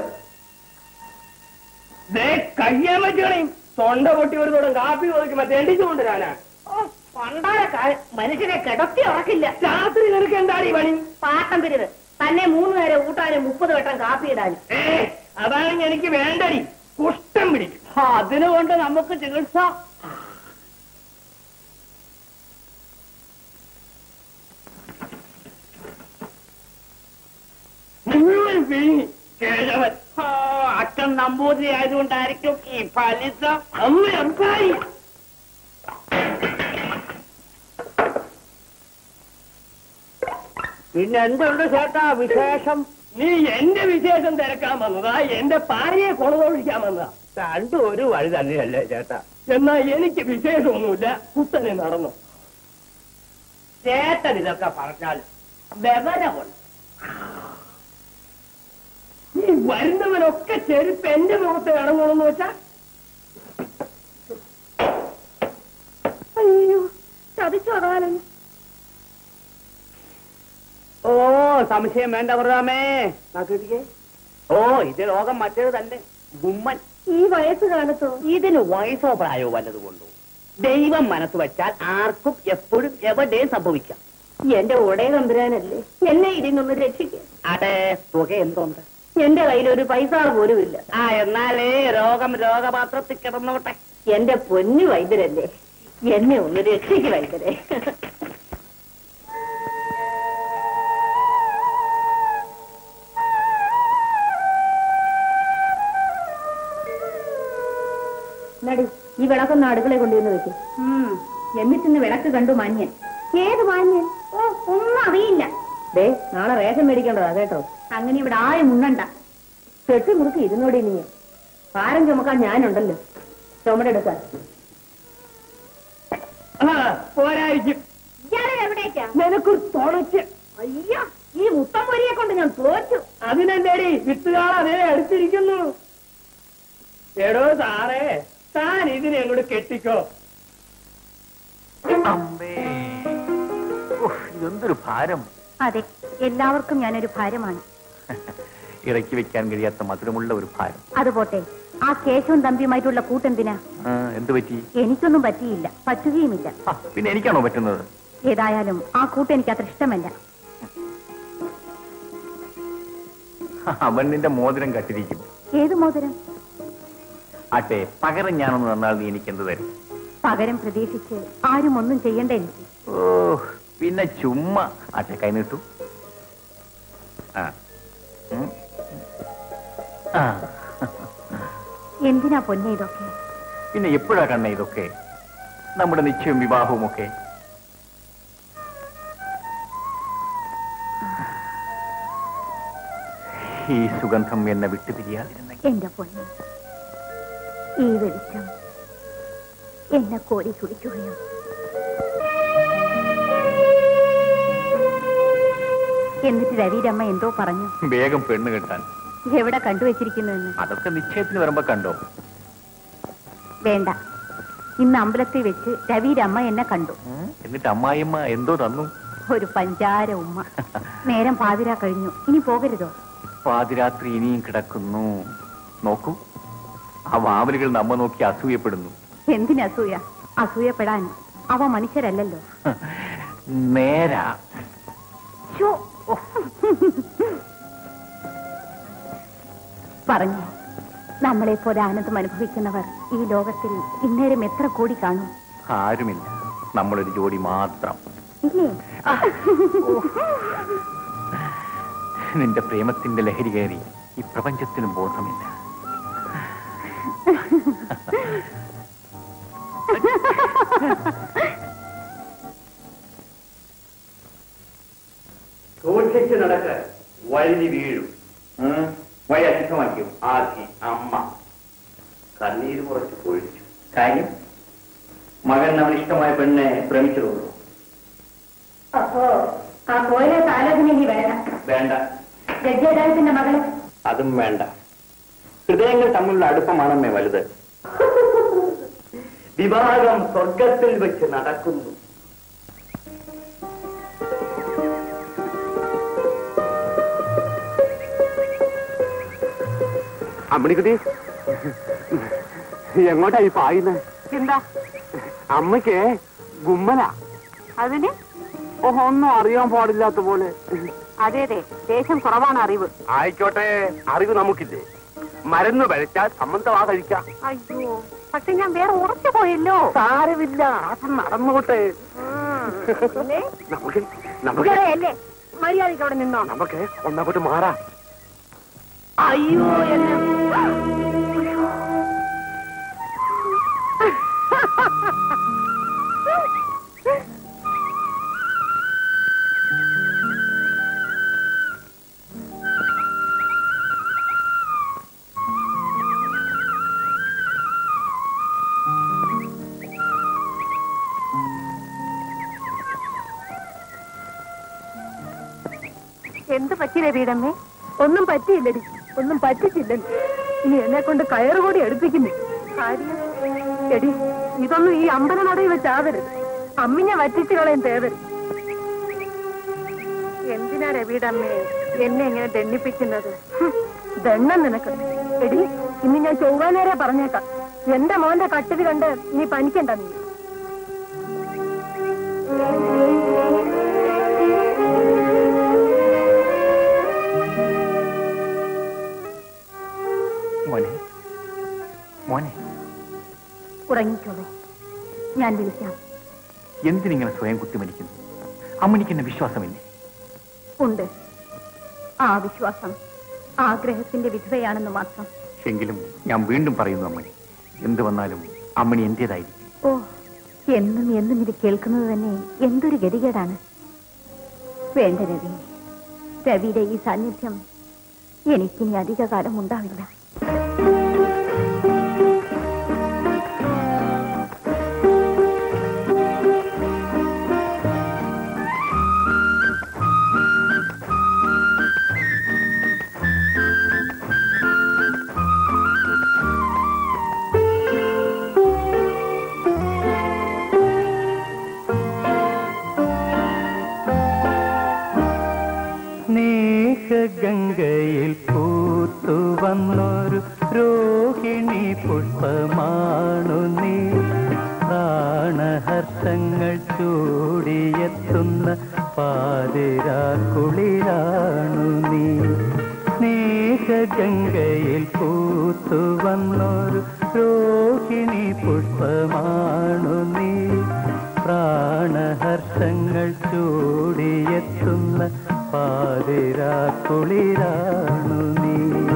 [SPEAKER 2] കഴിയാൻ പറ്റുകയും തൊണ്ട പൊട്ടി ഒരു തുടം കാപ്പി ഒതുക്കുമ്പോ തെണ്ടിച്ചു കൊണ്ടുവരാനാ
[SPEAKER 4] പണ്ടായ കാലം മനുഷ്യനെ കിടത്തി ഉറക്കില്ല
[SPEAKER 2] രാത്രി നിനക്ക് എന്താണ് ഈ പണി
[SPEAKER 4] പാട്ടം പിരിവ് തന്നെ മൂന്ന് നേരം ഊട്ടാനും മുപ്പത് വട്ടം കാപ്പി ഇടാനും
[SPEAKER 2] ഏ അതാണെങ്കിൽ എനിക്ക് വേണ്ടടി കുഷ്ടം പിടിക്കും
[SPEAKER 4] അതിനുകൊണ്ട് നമുക്ക് ചികിത്സ
[SPEAKER 2] മുഴുവൻ പിഴിഞ്ഞി കേഴവൻ
[SPEAKER 4] ആ, അച്ഛൻ നമ്പൂതിരി ആയതുകൊണ്ടായിരിക്കും ഈ ഫലിത
[SPEAKER 2] അമ്മ അമ്പായി
[SPEAKER 4] പിന്നെ എന്തുണ്ട് ചേട്ടാ വിശേഷം
[SPEAKER 2] നീ എന്റെ വിശേഷം തിരക്കാൻ വന്നതാ എന്റെ ഭാര്യയെ കൊണതൊഴിക്കാൻ വന്നതാ
[SPEAKER 4] രണ്ടും ഒരു വഴി തന്നെയല്ലേ ചേട്ടാ
[SPEAKER 2] എന്നാ എനിക്ക് വിശേഷമൊന്നുമില്ല കുത്തനെ നടന്നു
[SPEAKER 4] ചേട്ടൻ ഇതൊക്കെ പറഞ്ഞാൽ വിവരമുണ്ട്
[SPEAKER 2] ഈ വരുന്നവനൊക്കെ ചെരുപ്പ് എന്റെ മുഖത്ത് ഇറങ്ങണമെന്ന് വെച്ചാ
[SPEAKER 3] അയ്യോ ചതിച്ചു അകാലം
[SPEAKER 4] ഓ സംശയം വേണ്ട പ്രധാമേ ഓ ഇത് ലോകം മറ്റേത് തന്നെ ഗുമ്മൻ
[SPEAKER 3] ഈ വയസ്സുകാലത്തോ
[SPEAKER 4] ഇതിന് വയസ്സോ പ്രായോ വല്ലതുകൊണ്ടോ ദൈവം മനസ്സ് വെച്ചാൽ ആർക്കും എപ്പോഴും എവിടെയും സംഭവിക്കാം
[SPEAKER 3] എന്റെ ഉടയ തമ്പുരാനല്ലേ എന്നെ ഇതിനൊന്ന് രക്ഷിക്കുക
[SPEAKER 4] അതെ തുക എന്തുണ്ട്
[SPEAKER 3] എന്റെ കയ്യിൽ ഒരു പൈസ പോലും ഇല്ല
[SPEAKER 4] ആ എന്നാലേ രോഗം രോഗപാത്രത്തിൽ കിടന്നോട്ടെ
[SPEAKER 3] എന്റെ പൊന്നു വൈദ്യരല്ലേ എന്നെ ഒന്ന് രക്ഷിക്ക് വൈദ്യരെ നടി ഈ വിളക്കൊന്ന് അടുക്കളയെ കൊണ്ടുവന്ന് വെക്കും എന്നിട്ടിന്ന് വിളക്ക് കണ്ടു മാന്യൻ ഏത് മാന്യൻ ഓ ഒന്നും അറിയില്ല ദേ നാളെ റേഷൻ മേടിക്കേണ്ടതാ കേട്ടോ അങ്ങനെ ഇവിടെ ആരും ഉണ്ണണ്ട ചെട്ടി മുറുക്കി ഇരുന്നോടി നീ ഭാരം ചുമക്കാൻ ഞാനുണ്ടല്ലോ ചുമടെടുക്കാൻ
[SPEAKER 2] ആ പോരായിരിക്കും
[SPEAKER 3] എവിടേക്കാ
[SPEAKER 2] നിനക്ക് തുണച്ച്
[SPEAKER 3] അയ്യോ ഈ മുത്തം പൊരിയെ കൊണ്ട് ഞാൻ തോറ്റു
[SPEAKER 2] അതിനെന്തേടി വിത്തുകാളെ അടുത്തിരിക്കുന്നു എടോ സാറേ താൻ ഇതിനെ അങ്ങോട്ട് കെട്ടിക്കോ
[SPEAKER 5] അമ്പേ ഉഫ്, ഇതെന്തൊരു ഭാരം
[SPEAKER 3] അതെ എല്ലാവർക്കും ഞാനൊരു ഭാരമാണ്
[SPEAKER 5] ഇറക്കി വെക്കാൻ കഴിയാത്ത മധുരമുള്ള ഒരു ഭാരം
[SPEAKER 3] അതുപോട്ടെ ആ കേശവൻ തമ്പിയുമായിട്ടുള്ള കൂട്ടെന്തിനാ
[SPEAKER 5] ആ, എന്ത് പറ്റി
[SPEAKER 3] എനിക്കൊന്നും പറ്റിയില്ല പറ്റുകയുമില്ല
[SPEAKER 5] ആ, പിന്നെ എനിക്കാണോ പറ്റുന്നത്
[SPEAKER 3] ഏതായാലും ആ കൂട്ട് എനിക്ക് അത്ര ഇഷ്ടമല്ല
[SPEAKER 5] അവൻ നിന്റെ മോതിരം കട്ടിരിക്കും
[SPEAKER 3] ഏത് മോതിരം
[SPEAKER 5] ആട്ടെ പകരം ഞാനൊന്ന് തന്നാൽ നീ എനിക്ക് എന്ത് തരും
[SPEAKER 3] പകരം പ്രതീക്ഷിച്ച് ആരും ഒന്നും ചെയ്യണ്ട എനിക്ക്
[SPEAKER 5] ഓ പിന്നെ ചുമ്മാ ആട്ടെ കൈ നീട്ടു ആ ഉം. ആ
[SPEAKER 3] എന്തിനാ പൊന്നെ ഇതൊക്കെ
[SPEAKER 5] പിന്നെ എപ്പോഴാ കണ്ണ ഇതൊക്കെ നമ്മുടെ നിശ്ചയവും വിവാഹവും ഒക്കെ ഈ സുഗന്ധം എന്നെ വിട്ടുപിരിയാതിരുന്നെങ്കിൽ
[SPEAKER 3] എന്റെ പൊന്നെ ഈ വെളിച്ചം എന്നെ കോരി ചുടിക്കുകയും എന്നിട്ട് രവിരമ്മ എന്തോ പറഞ്ഞു
[SPEAKER 5] വേഗം പെണ്ണ് കിട്ടാൻ
[SPEAKER 3] എവിടെ കണ്ടുവച്ചിരിക്കുന്നുവെന്ന്
[SPEAKER 5] അതൊക്കെ നിശ്ചയത്തിന് വരുമ്പോ കണ്ടോ
[SPEAKER 3] വേണ്ട ഇന്ന് അമ്പലത്തിൽ വെച്ച് രവിരമ്മ എന്നെ കണ്ടു
[SPEAKER 5] എന്നിട്ട് അമ്മായിയമ്മ എന്തോ തന്നു
[SPEAKER 3] ഒരു പഞ്ചാര ഉമ്മ നേരം പാതിരാ കഴിഞ്ഞു ഇനി പോകരുതോ
[SPEAKER 5] പാതിരാത്രി ഇനിയും കിടക്കുന്നു നോക്കൂ ആ വാവലുകൾ നമ്മ നോക്കി അസൂയപ്പെടുന്നു
[SPEAKER 3] എന്തിനസൂയ അസൂയപ്പെടാൻ അവ മനുഷ്യരല്ലല്ലോ
[SPEAKER 1] നേരാ
[SPEAKER 3] ശ്ശോ. പറഞ്ഞു നമ്മളെ പോലെ ആനന്ദം അനുഭവിക്കുന്നവർ ഈ ലോകത്തിൽ ഇന്നേരം എത്ര കോടി കാണും
[SPEAKER 1] ആരുമില്ല നമ്മളൊരു ജോഡി മാത്രം
[SPEAKER 3] ഇല്ലേ
[SPEAKER 1] നിന്റെ പ്രേമത്തിന്റെ ലഹരി കയറി ഈ പ്രപഞ്ചത്തിനും ബോധമില്ല
[SPEAKER 2] സൂക്ഷിച്ച് നടക്ക വഴുതി വീഴും ഉം. വഴി അധികമാക്കും ആക്കി അമ്മ കണ്ണീര് കുറച്ച് പൊഴിച്ചു കാര്യം മകൻ അവനിഷ്ടമായ പെണ്ണെ ഭ്രമിച്ചതുള്ളൂ
[SPEAKER 3] അപ്പോ ആ കോയിലെ താലത്തിന് ഇനി വേണ്ട
[SPEAKER 2] വേണ്ട
[SPEAKER 3] ജഡ്ജേതായത്തിന്റെ മകള്
[SPEAKER 2] അതും വേണ്ട ഹൃദയങ്ങൾ തമ്മിലുള്ള അടുപ്പമാണമ്മേ വലുത് വിവാഹം സ്വർഗത്തിൽ വെച്ച് നടക്കുന്നു
[SPEAKER 5] അമ്മണിക്കുട്ടി എങ്ങോട്ടാ ഈ പായുന്നത്
[SPEAKER 4] എന്താ
[SPEAKER 5] അമ്മയ്ക്ക് ഗുമ്മല
[SPEAKER 4] അതിന്
[SPEAKER 5] ഓഹോ ഒന്നും അറിയാൻ പാടില്ലാത്ത പോലെ
[SPEAKER 4] അതെ അതെ ദേശം കുറവാണ് അറിവ്
[SPEAKER 5] ആയിക്കോട്ടെ അറിവ് നമുക്കില്ലേ മരുന്ന് കഴിച്ചാൽ സമ്മന്തമാ കഴിക്കാം
[SPEAKER 4] അയ്യോ പക്ഷെ ഞാൻ വേറെ ഉറച്ചു പോയല്ലോ
[SPEAKER 5] സാരമില്ല അത് നടന്നോട്ടെ
[SPEAKER 4] അല്ലേ?
[SPEAKER 5] നമുക്ക് നമുക്ക്
[SPEAKER 4] ഇതല്ലേ? മര്യാദയ്ക്ക് അവിടെ നിന്നോ
[SPEAKER 5] നമുക്ക് ഒന്നങ്ങോട്ട് മാറാം
[SPEAKER 4] അയ്യോ എന്നെ എന്ത് പറ്റി രവീടമ്മേ ഒന്നും പറ്റിയില്ലടി ഒന്നും പറ്റിച്ചില്ലല്ലോ ഇനി എന്നെ കൊണ്ട് കയറുകൂടി എടുപ്പിക്കുന്നു കാര്യം എടി ഇതൊന്നും ഈ അമ്പലനടയിൽ വെച്ചാവരുത് അമ്മിനെ വറ്റിച്ചു കളയും തേവരുത് എന്തിനാ രവീടമ്മേ എന്നെ ഇങ്ങനെ ദണ്ണിപ്പിക്കുന്നത് ഹും, ദണ്ണം നിനക്ക് എടി ഇനി ഞാൻ ചൊവ്വാനേരെ പറഞ്ഞേക്കാം എന്റെ മോന്റെ കട്ടിൽ കണ്ട് നീ പനിക്കണ്ട നീ
[SPEAKER 1] മോനെ മോനെ
[SPEAKER 3] ഉറങ്ങിക്കോളൂ ഞാൻ വിളിക്കാം
[SPEAKER 1] എന്തിനിങ്ങനെ സ്വയം കുത്തിമരിക്കുന്നു അമ്മണിക്ക് എന്നെ വിശ്വാസമില്ലേ
[SPEAKER 3] ഉണ്ട് ആ വിശ്വാസം ആഗ്രഹത്തിന്റെ വിധവയാണെന്ന് മാത്രം
[SPEAKER 1] എങ്കിലും ഞാൻ വീണ്ടും പറയുന്നു അമ്മണി എന്ത് വന്നാലും അമ്മണി എന്റേതായിരിക്കും
[SPEAKER 3] ഓ എന്നും എന്നും ഇത് കേൾക്കുന്നത് തന്നെ എന്തൊരു ഗതികേടാണ് വേണ്ട രവി രവിയുടെ ഈ സാന്നിധ്യം എനിക്കിനി അധിക കാലം ഉണ്ടാവില്ല
[SPEAKER 6] സ്നേഹഗംഗയിൽ പൂത്തു വന്നൊരു രോഹിണി പുഷ്പമാണു നീ പ്രാണഹർഷങ്ങൾ ചൂടിയെത്തുന്ന പാതിരാക്കുളിരാണു നീ സ്നേഹഗംഗയിൽ പൂത്തു വന്നൊരു രോഹിണി പുഷ്പമാണു നീ പ്രാണഹർഷങ്ങൾ ചൂടിയെത്തുന്ന പാതിരാക്കുളിരാണു നീ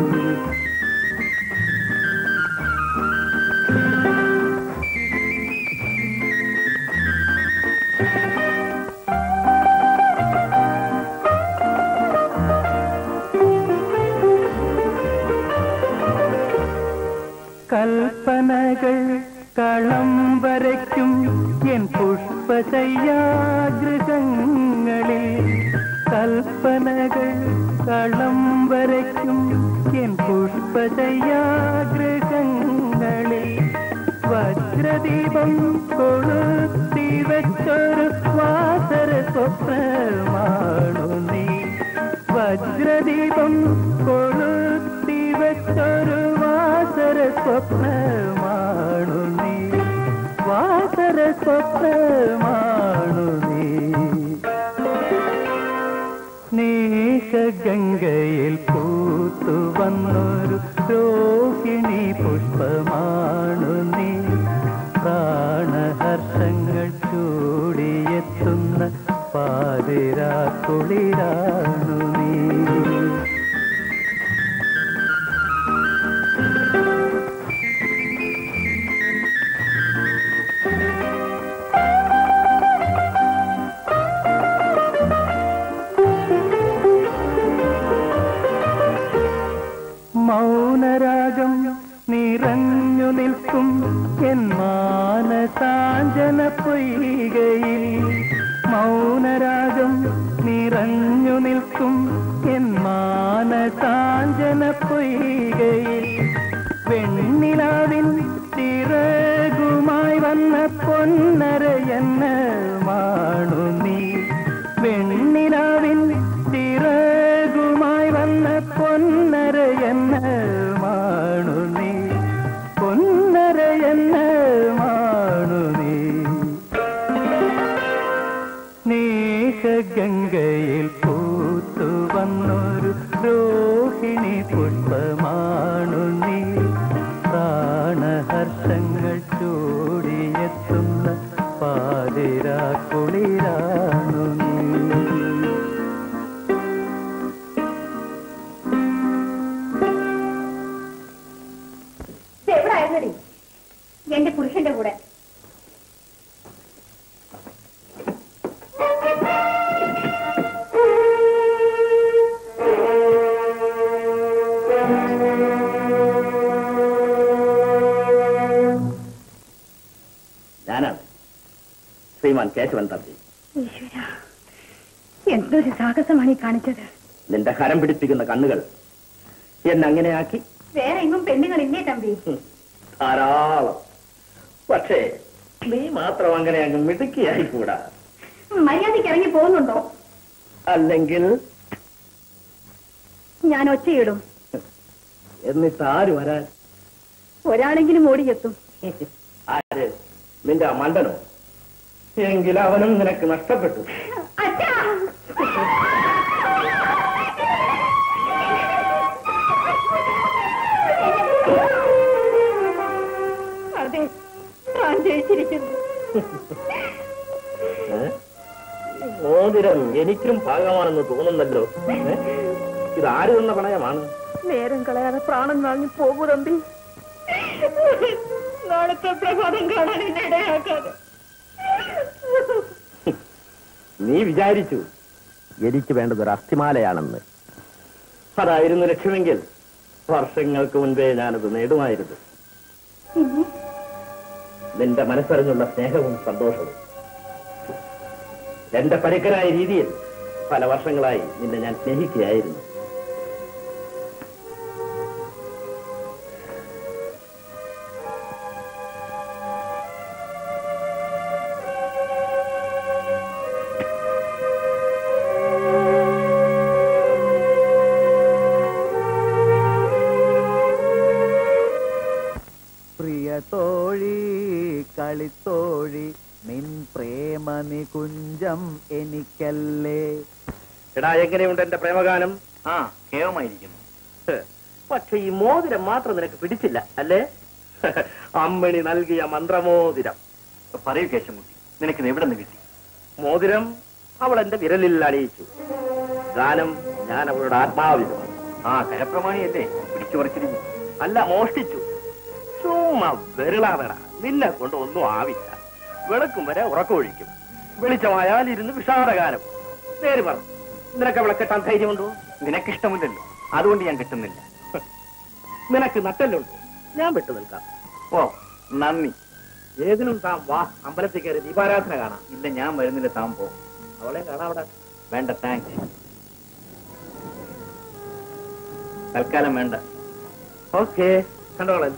[SPEAKER 6] കൽപ്പനകൾ കളം വരയ്ക്കും എൻ പുഷ്പശയ്യാഗൃഹങ്ങളിൽ കൽപ്പനകൾ കളം വരയ്ക്കും എൻ പുഷ്പശയ്യാഗൃഹങ്ങളിൽ വജ്രദീപം കൊളുത്തി വെച്ചൊരു വാസര സ്വപ്നമാണു നീ വജ്രദീപം കൊളുത്തി വെച്ചൊരു വാസര സ്വപ്നമാണു നീ വാസര സ്വപ്ന സ്വപ്നമാണു നീ സ്നേഹഗംഗയിൽ പൂത്തു വന്നൊരു രോഹിണി പുഷ്പമാണു നീ പ്രാണഹർഷങ്ങൾ ചൂടിയെത്തുന്ന പാതിരാ കുളിരാണു നീ മൗനരാഗം നിറഞ്ഞു നിൽക്കും എൻ മാനസാഞ്ജന പൊയ്കയിൽ മൗനരാഗം നിറഞ്ഞു നിൽക്കും എൻ മാനസാഞ്ജന പൊയ്കയിൽ വെണ്ണിലാവിൻ ചിറകുമായി വന്ന പൊന്നരയെന്ന മാണു നീ വെണ്ണിലാവിൻ ചിറകുമായി വന്ന പൊന്നരയെന്ന മാണു നീ പൊന്നരയെന്ന മാണു നീ സ്നേഹഗംഗയിൽ പൂത്തു വന്നൊരു രോഹിണി പുഷ്പമാണു നീ പ്രാണഹർഷങ്ങൾ ചൂടിയെത്തുന്ന പാതിരാ കുളിരാണു നീ
[SPEAKER 3] എവിടെ ആയിരുന്നടി എന്റെ പുരുഷന്റെ കൂടെ
[SPEAKER 2] ഞാനാണ് ശ്രീമാൻ കേശവൻ തമ്പി
[SPEAKER 3] ഈശ്വര എന്തൊരു സാഹസമാണ് ഈ കാണിച്ചത്
[SPEAKER 2] നിന്റെ ഹരം പിടിപ്പിക്കുന്ന കണ്ണുകൾ എന്നെ അങ്ങനെയാക്കി
[SPEAKER 3] വേറെ എങ്ങും പെണ്ണുങ്ങളില്ലേ തമ്പി
[SPEAKER 2] ഹും, ധാരാളം പക്ഷേ നീ മാത്രം അങ്ങനെ അങ്ങ് മിടുക്കിയായി കൂടാ
[SPEAKER 3] മര്യാദയ്ക്ക് ഇറങ്ങി പോകുന്നുണ്ടോ
[SPEAKER 2] അല്ലെങ്കിൽ
[SPEAKER 3] ഞാൻ ഒച്ചയിടും
[SPEAKER 2] എന്നിട്ട് ആര് വരാൻ
[SPEAKER 3] ഒരാളെങ്കിലും ഓടിയെത്തും
[SPEAKER 2] ആര് നിന്റെ ആ മണ്ടനോ എങ്കിൽ അവനും നിനക്ക് നഷ്ടപ്പെട്ടു
[SPEAKER 3] അച്ഛാ അതെ ഞാൻ ജയിച്ചിരിക്കുന്നു
[SPEAKER 2] ഏ? ഈ മോതിരം എനിക്കും ഭാഗമാണെന്ന് തോന്നുന്നല്ലോ ഏ? ഇത് ആര് തന്ന പണയമാണ്
[SPEAKER 4] നേരം കളയാതെ പ്രാണൻ വാങ്ങി പോകൂ തമ്പി
[SPEAKER 3] നാളത്തെ പ്രഭാതം കാണാൻ എന്നെ ഇടയാക്കാതെ
[SPEAKER 2] നീ വിചാരിച്ചു എനിക്ക് വേണ്ടത് ഒരു അസ്ഥിമാലയാണെന്ന് അതായിരുന്നു ലക്ഷ്യമെങ്കിൽ വർഷങ്ങൾക്ക് മുൻപേ ഞാനത് നേടുമായിരുന്നു
[SPEAKER 3] പിന്നെ
[SPEAKER 2] നിന്റെ മനസ്സറിഞ്ഞുള്ള സ്നേഹവും സന്തോഷവും എന്റെ പരുക്കനായ രീതിയിൽ പല വർഷങ്ങളായി നിന്നെ ഞാൻ സ്നേഹിക്കുകയായിരുന്നു
[SPEAKER 6] പ്രിയ തോഴി കളിത്തോഴി നിൻ പ്രേമ നികുഞ്ചം എനിക്കല്ലേ
[SPEAKER 2] എടാ എങ്ങനെയുണ്ട് എന്റെ പ്രേമഗാനം
[SPEAKER 1] ആ കേവമായിരിക്കുന്നു
[SPEAKER 2] ഹ്, പക്ഷെ ഈ മോതിരം മാത്രം നിനക്ക് പിടിച്ചില്ല അല്ലേ അമ്മണി നൽകിയ മന്ത്രമോതിരം
[SPEAKER 1] പറയൂ കേശമുട്ടി നിനക്കിത് എവിടെ നിന്ന് കിട്ടി
[SPEAKER 2] മോതിരം അവൾ എന്റെ വിരലിൽ അണിയിച്ചു ഗാനം ഞാൻ അവളുടെ ആത്മാവിലുമാണ്
[SPEAKER 1] ആ കരപ്രമാണിയല്ലേ പിടിച്ചു പറിച്ചിരിക്കുന്നു
[SPEAKER 2] അല്ല മോഷ്ടിച്ചു ചുമ്മാ വെറുളാവേട നിന്നെ കൊണ്ട് ഒന്നും ആവില്ല വെളുക്കും വരെ ഉറക്കമൊഴിക്കും വെളിച്ചമായാൽ ഇരുന്ന് വിഷാദഗാനം പേര് പറ നിനക്ക് അവളെ കെട്ടാൻ ധൈര്യമുണ്ടോ
[SPEAKER 1] നിനക്കിഷ്ടമില്ലല്ലോ അതുകൊണ്ട് ഞാൻ കിട്ടുന്നില്ല
[SPEAKER 2] നിനക്ക് നട്ടല്ലുണ്ടോ ഞാൻ വിട്ടു നിൽക്കാം
[SPEAKER 1] ഓ നന്ദി
[SPEAKER 2] ഏതിനും താൻ വാ അമ്പലത്തിൽ കയറി ദീപാരാധന കാണാം
[SPEAKER 1] ഇല്ല ഞാൻ വരുന്നില്ല താൻ പോ
[SPEAKER 2] അവളെ കാണാം അവിടെ
[SPEAKER 1] വേണ്ട താങ്ക്സ് തൽക്കാലം വേണ്ട
[SPEAKER 2] ഓക്കെ കണ്ടോളാം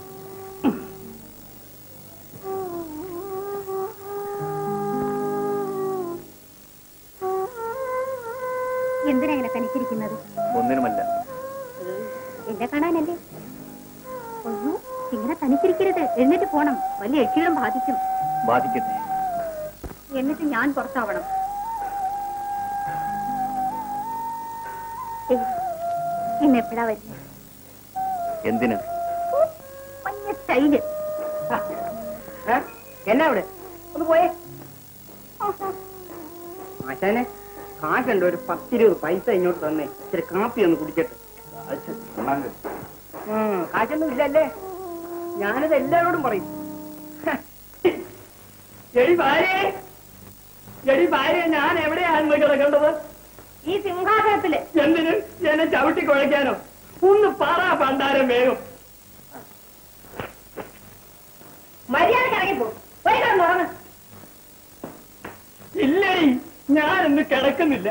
[SPEAKER 3] എന്തിനാ ഇങ്ങനെ തനിച്ചിരിക്കുന്നത്
[SPEAKER 1] ഒന്നിനുമല്ല
[SPEAKER 3] എന്നെ കാണാനല്ലേ ഒന്നു ഇങ്ങനെ തനിച്ചിരിക്കരുത് എഴുന്നേറ്റ് പോണം വലിയ യക്ഷികളും ബാധിക്കും
[SPEAKER 1] ബാധിക്കട്ടെ
[SPEAKER 3] എന്നിട്ട് ഞാൻ പുറത്താവണം ഇന്ന് എപ്പോഴാ വരുന്നത്
[SPEAKER 1] എന്തിന്
[SPEAKER 3] വലിയ സ്റ്റൈല്
[SPEAKER 2] എന്നാ ഇവിടെ ഒന്ന് പോയേ ആശാനെ കാശുണ്ട് ഒരു പത്തിരുപത് പൈസ ഇങ്ങോട്ട് തന്നെ ഇച്ചിരി കാപ്പി ഒന്ന് കുടിക്കട്ടെ ഉം, കാശൊന്നും ഇല്ലല്ലേ ഞാനിത് എല്ലാവരോടും പറയും എടി ഭാര്യ എടി ഭാര്യ ഞാൻ എവിടെയാണ് കിടക്കേണ്ടത്
[SPEAKER 3] ഈ സിംഹാസനത്തില്
[SPEAKER 2] എന്തിന് എന്നെ ചവിട്ടി കുഴയ്ക്കാനോ ഒന്ന് പറ പണ്ടാരം വേഗം
[SPEAKER 3] മര്യാദ ഇറങ്ങിപ്പോ പോയി കിടന്നുറങ്ങ്
[SPEAKER 2] ഇല്ലടി ഞാനിന്ന് കിടക്കുന്നില്ല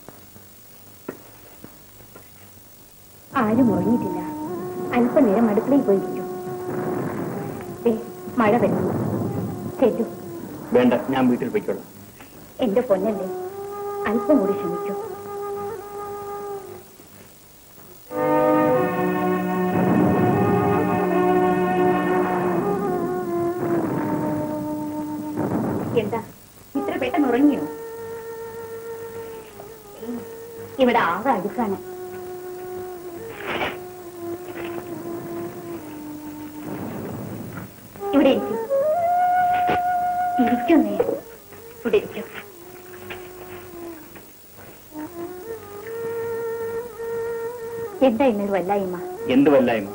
[SPEAKER 3] ആരും ഉറങ്ങിയിട്ടില്ല അല്പനേരം അടുക്കളയിൽ പോയിരിക്കും ദേ, മഴ വരുന്നു ചെല്ലു
[SPEAKER 1] വേണ്ട ഞാൻ വീട്ടിൽ പോയിക്കോളാം
[SPEAKER 3] എന്റെ പൊന്നല്ലേ അല്പം കൂടി ക്ഷമിക്കൂ എന്താ ഇത്ര പെട്ടെന്ന് ഉറങ്ങിയോ ഏയ്, ഇവിടെ ആകെ അടുക്കാണ് ഇവിടെ ഇരിക്കൂ ഇരിക്കുന്നേ ഇവിടെ ഇരിക്കൂ എന്താ ഇന്നൊരു വല്ലായ്മ
[SPEAKER 1] എന്ത് വല്ലായ്മ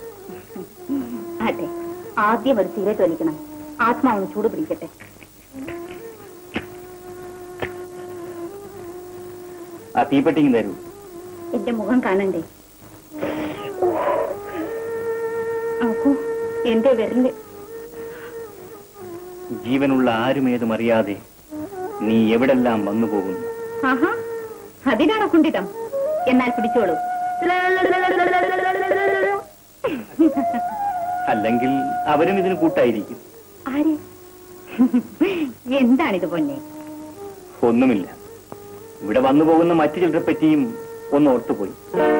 [SPEAKER 3] അതെ ആദ്യം ഒരു സിഗരറ്റ് വലിക്കണം ആത്മാവൊന്ന് ചൂട് പിടിക്കട്ടെ
[SPEAKER 1] ആ തീപ്പെട്ടിങ് തരൂ
[SPEAKER 3] എന്റെ മുഖം കാണണ്ടേ നോക്കൂ എന്റെ വിരല്
[SPEAKER 1] ജീവനുള്ള ആരും ഏതും അറിയാതെ നീ എവിടെല്ലാം വന്നു പോകുന്നു
[SPEAKER 3] ആഹാ അതിനാണോ കുണ്ടിതം എന്നാൽ പിടിച്ചോളൂ
[SPEAKER 1] അല്ലെങ്കിൽ അവരും ഇതിന് കൂട്ടായിരിക്കും
[SPEAKER 3] ആര് എന്താണിത് പൊന്നെ
[SPEAKER 1] ഒന്നുമില്ല ഇവിടെ വന്നു പോകുന്ന മറ്റു ചിലരെ പറ്റിയും ഒന്ന് ഓർത്തുപോയി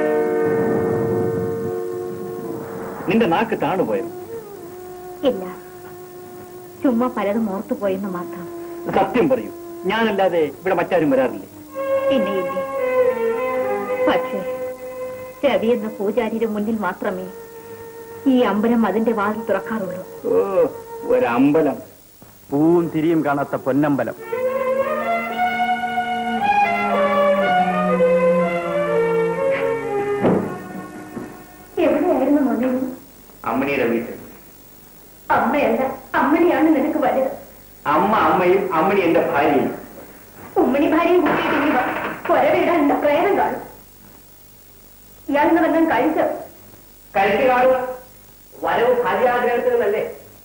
[SPEAKER 1] നിന്റെ നാക്ക് താണുപോയോ
[SPEAKER 3] ഇല്ല ചുമ്മാ പലതും ഓർത്തു പോയെന്ന് മാത്രം
[SPEAKER 1] സത്യം പറയൂ ഞാനല്ലാതെ ഇവിടെ മറ്റാരും വരാറില്ലേ
[SPEAKER 3] പിന്നെ ഇല്ലേ പക്ഷേ രവി എന്ന പൂജാരിയുടെ മുന്നിൽ മാത്രമേ ഈ അമ്പലം അതിന്റെ വാതിൽ തുറക്കാറുള്ളൂ
[SPEAKER 1] ഓ ഒരമ്പലം
[SPEAKER 5] പൂവും തിരിയും കാണാത്ത പൊന്നമ്പലം
[SPEAKER 3] എവിടെയായിരുന്നു മോനെ നീ?
[SPEAKER 1] അമ്മണിയുടെ വീട്ടിൽ
[SPEAKER 3] അമ്മയല്ല അമ്മണിയാണ് നിനക്ക് വലുത്
[SPEAKER 1] അമ്മ അമ്മയും അമ്മണി എന്റെ ഭാര്യയും
[SPEAKER 3] ഉമ്മണി ഭാര്യയും കൂട്ടിയിട്ട് നീ വാ. കൊരവിടാൻ എന്റെ പ്രേതം കാണും ഇയാളിന്ന് വന്നാൽ കഴിച്ചു
[SPEAKER 2] കഴിച്ചു കാണുക വരവ് ഭാര്യാഗ്രഹത്തിനല്ലേ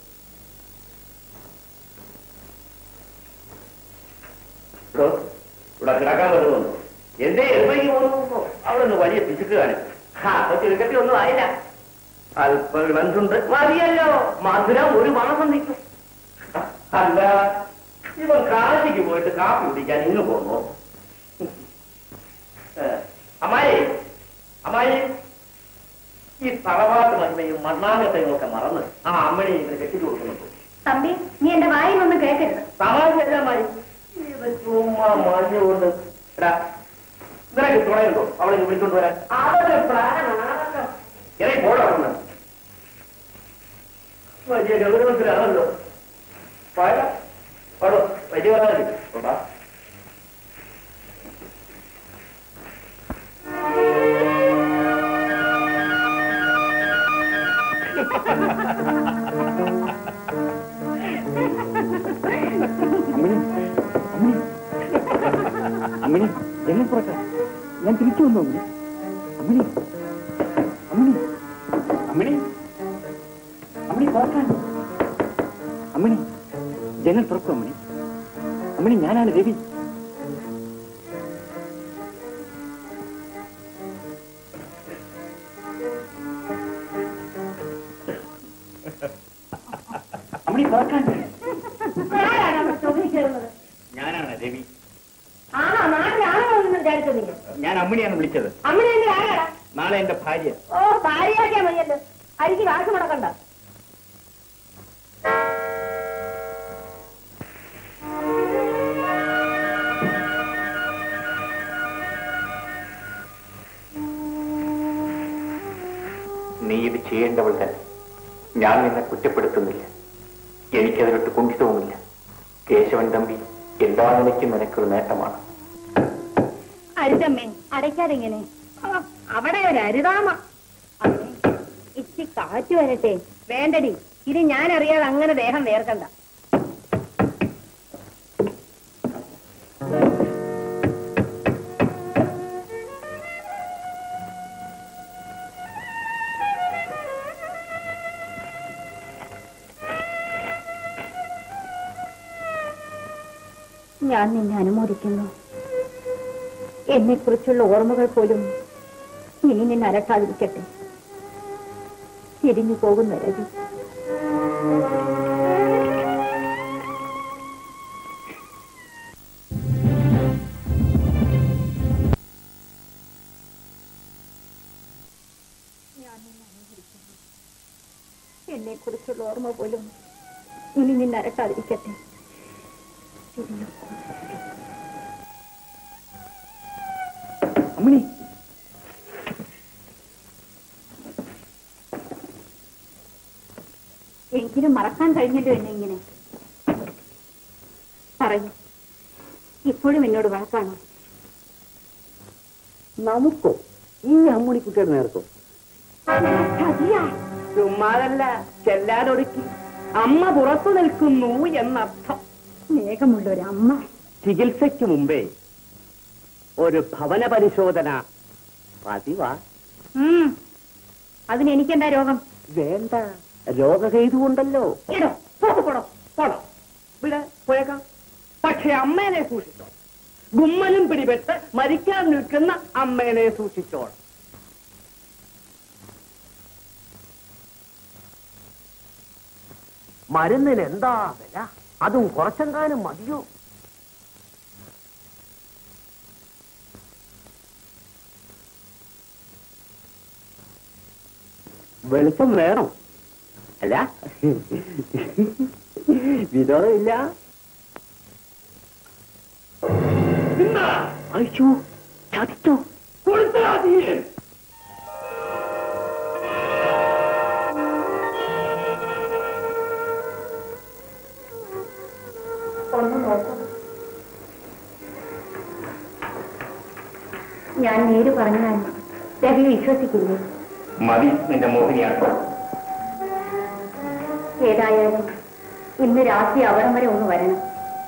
[SPEAKER 2] ഇവിടെ കിടക്കാൻ വരുന്നു എന്തേ എളുപ്പയ്ക്ക് പോകുന്നു അവിടെ നിന്ന് വലിയ പിശുക്ക് കാണിച്ചു ആ അപ്പൊ ചുരുക്കത്തിൽ ഒന്നും ആയില്ല അല്പ ഇളഞ്ചുണ്ട് മതിയല്ലോ മധുരം ഒരു മാസം നിൽക്കും അല്ല ഇവൻ കാശിക്ക് പോയിട്ട് കാപ്പി കുടിക്കാൻ ഇങ്ങ് പോന്നു അമ്മായി അമ്മായി ഈ തറവാട്ട് മഹിമയും മണ്ണാങ്കത്തെയും ഒക്കെ മറന്ന് ആ അമ്മനെ ഇങ്ങനെ കെട്ടിച്ചു കൊടുക്കുന്നുണ്ട്
[SPEAKER 3] തമ്പി നീ എന്റെ വായിനൊന്നും കേൾക്കരുത്
[SPEAKER 2] തമാശയല്ല മായി ഇത് ചുമ്മാ മഞ്ഞുകൊണ്ട് എടാ നിനക്ക് തുണയുണ്ടോ അവളെ ഇങ്ങ് വിളിച്ചോണ്ട് വരാൻ അവരുടെ പ്ലാനാണല്ലോ ഇറങ്ങി പോടാ വലിയ ഗൗരവത്തിലാണല്ലോ പാടാ പാടോ വലിയ പറയാ
[SPEAKER 5] അമ്മിണി അമ്മിണി അമ്മിണി എന്നെ പുറക്കാം ഞാൻ തിരിച്ചു വന്നു അമ്മിണി അമ്മിണി അമ്മിണി അമ്മിണി അമ്മിണി പുറക്കാൻ അമ്മിണി ജനൽ തുറക്കും അമ്മിണി അമ്മിണി ഞാനാണ് രവി അമ്മിണി പുറക്കാൻ
[SPEAKER 3] ആരാണ് അവിടെ ചോദിച്ചിരുന്നത്
[SPEAKER 1] ഞാനാണ് രവി
[SPEAKER 3] ആണോ നാട്ടിലാണോ എന്ന് വിചാരിച്ചത് നീ
[SPEAKER 1] ഞാൻ അമ്മിണിയാണ് വിളിച്ചത്
[SPEAKER 3] അമ്മനെ എന്റെ ആരാടാ
[SPEAKER 1] നാളെ എന്റെ ഭാര്യ
[SPEAKER 3] ഓ ഭാര്യയാക്കിയാ മതിയല്ലോ അരിക്ക് കാശ് മുടക്കണ്ട
[SPEAKER 1] ഇത് ചെയ്യേണ്ടവൾ തന്നെ ഞാൻ നിന്നെ കുറ്റപ്പെടുത്തുന്നില്ല എനിക്കതിലൊട്ട് കുണ്ഠിതവുമില്ല കേശവൻ തമ്പി എല്ലാ നിലയ്ക്കും നിനക്കൊരു നേട്ടമാണ്
[SPEAKER 3] അരുതമ്മേ അടയ്ക്കാതെങ്ങനെ അവിടെ ഒരു അരുതാമ അമ്മേ, ഇച്ചി കാറ്റ് വരട്ടെ വേണ്ടടി ഇത് ഞാൻ അറിയാതെ അങ്ങനെ ദേഹം വേർക്കണ്ട ഞാൻ നിന്നെ അനുമോദിക്കുന്നു എന്നെക്കുറിച്ചുള്ള ഓർമ്മകൾ പോലും ഇനി നിന്നെ അലട്ടാതിരിക്കട്ടെ തിരിഞ്ഞു പോകുന്ന രവി എന്നെക്കുറിച്ചുള്ള ഓർമ്മ പോലും ഇനി നിന്നെ അലട്ടാതിരിക്കട്ടെ തിരിഞ്ഞു
[SPEAKER 1] അമ്മിണി
[SPEAKER 3] എങ്കിലും മറക്കാൻ കഴിഞ്ഞല്ലോ എന്നെ ഇങ്ങനെ പറയൂ ഇപ്പോഴും എന്നോട് വഴക്കാണോ
[SPEAKER 2] നമുക്കോ ഈ അമ്മുണിക്കുട്ടിയുടെ നേർക്കോ
[SPEAKER 3] ചതിയാ
[SPEAKER 2] ചുമ്മാതല്ല ചെല്ലാതൊടുക്കി അമ്മ പുറത്തു നിൽക്കുന്നു എന്നർത്ഥം
[SPEAKER 3] സ്നേഹമുള്ള ഒരു അമ്മ
[SPEAKER 2] ചികിത്സയ്ക്ക് മുമ്പേ ഒരു ഭവന പരിശോധന പതിവാ
[SPEAKER 3] ഉം. അതിന് എനിക്കെന്താ രോഗം
[SPEAKER 2] വേണ്ട രോഗഹേതുണ്ടല്ലോ
[SPEAKER 3] ഇടോ പോകപ്പെടോ
[SPEAKER 2] പോണം ഇവിടെ പോയേക്കാം പക്ഷെ അമ്മേനെ സൂക്ഷിച്ചോ ഗുമ്മനും പിടിപെട്ട് മരിക്കാൻ നിൽക്കുന്ന അമ്മേനെ സൂക്ഷിച്ചോണം മരുന്നിന് എന്താ വില അതും കുറച്ചെങ്കാനും മതിയോ വെളുപ്പം വേണം അല്ല വിരോധമില്ല അയ്യോ ചതിച്ചോ
[SPEAKER 3] ഒന്ന് നോക്കൂ ഞാൻ നേര് പറഞ്ഞാൽ രവി വിശ്വസിക്കില്ലേ
[SPEAKER 1] മതി നിന്റെ മോഹിനിയാട്ടം
[SPEAKER 3] ഏതായാലും ഇന്ന് രാത്രി അവിടം വരെ ഒന്ന് വരണം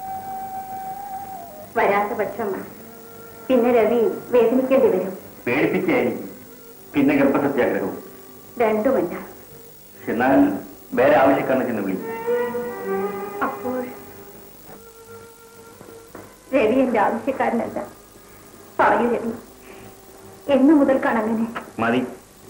[SPEAKER 3] വരാത്ത പക്ഷം പിന്നെ രവി വേദനിക്കേണ്ടി വരും
[SPEAKER 1] പേടിപ്പിക്കുകയായിരിക്കും പിന്നെ ഗർഭസത്യാഗ്രഹവും
[SPEAKER 3] രണ്ടുമല്ല
[SPEAKER 1] എന്നാൽ വേറെ ആവശ്യക്കാരനെ ചെന്ന് വിളിക്കും
[SPEAKER 3] അപ്പോൾ രവി എന്റെ ആവശ്യക്കാരനല്ല പറയൂ രവി എന്നു മുതൽക്കാണ് അങ്ങനെ
[SPEAKER 1] മതി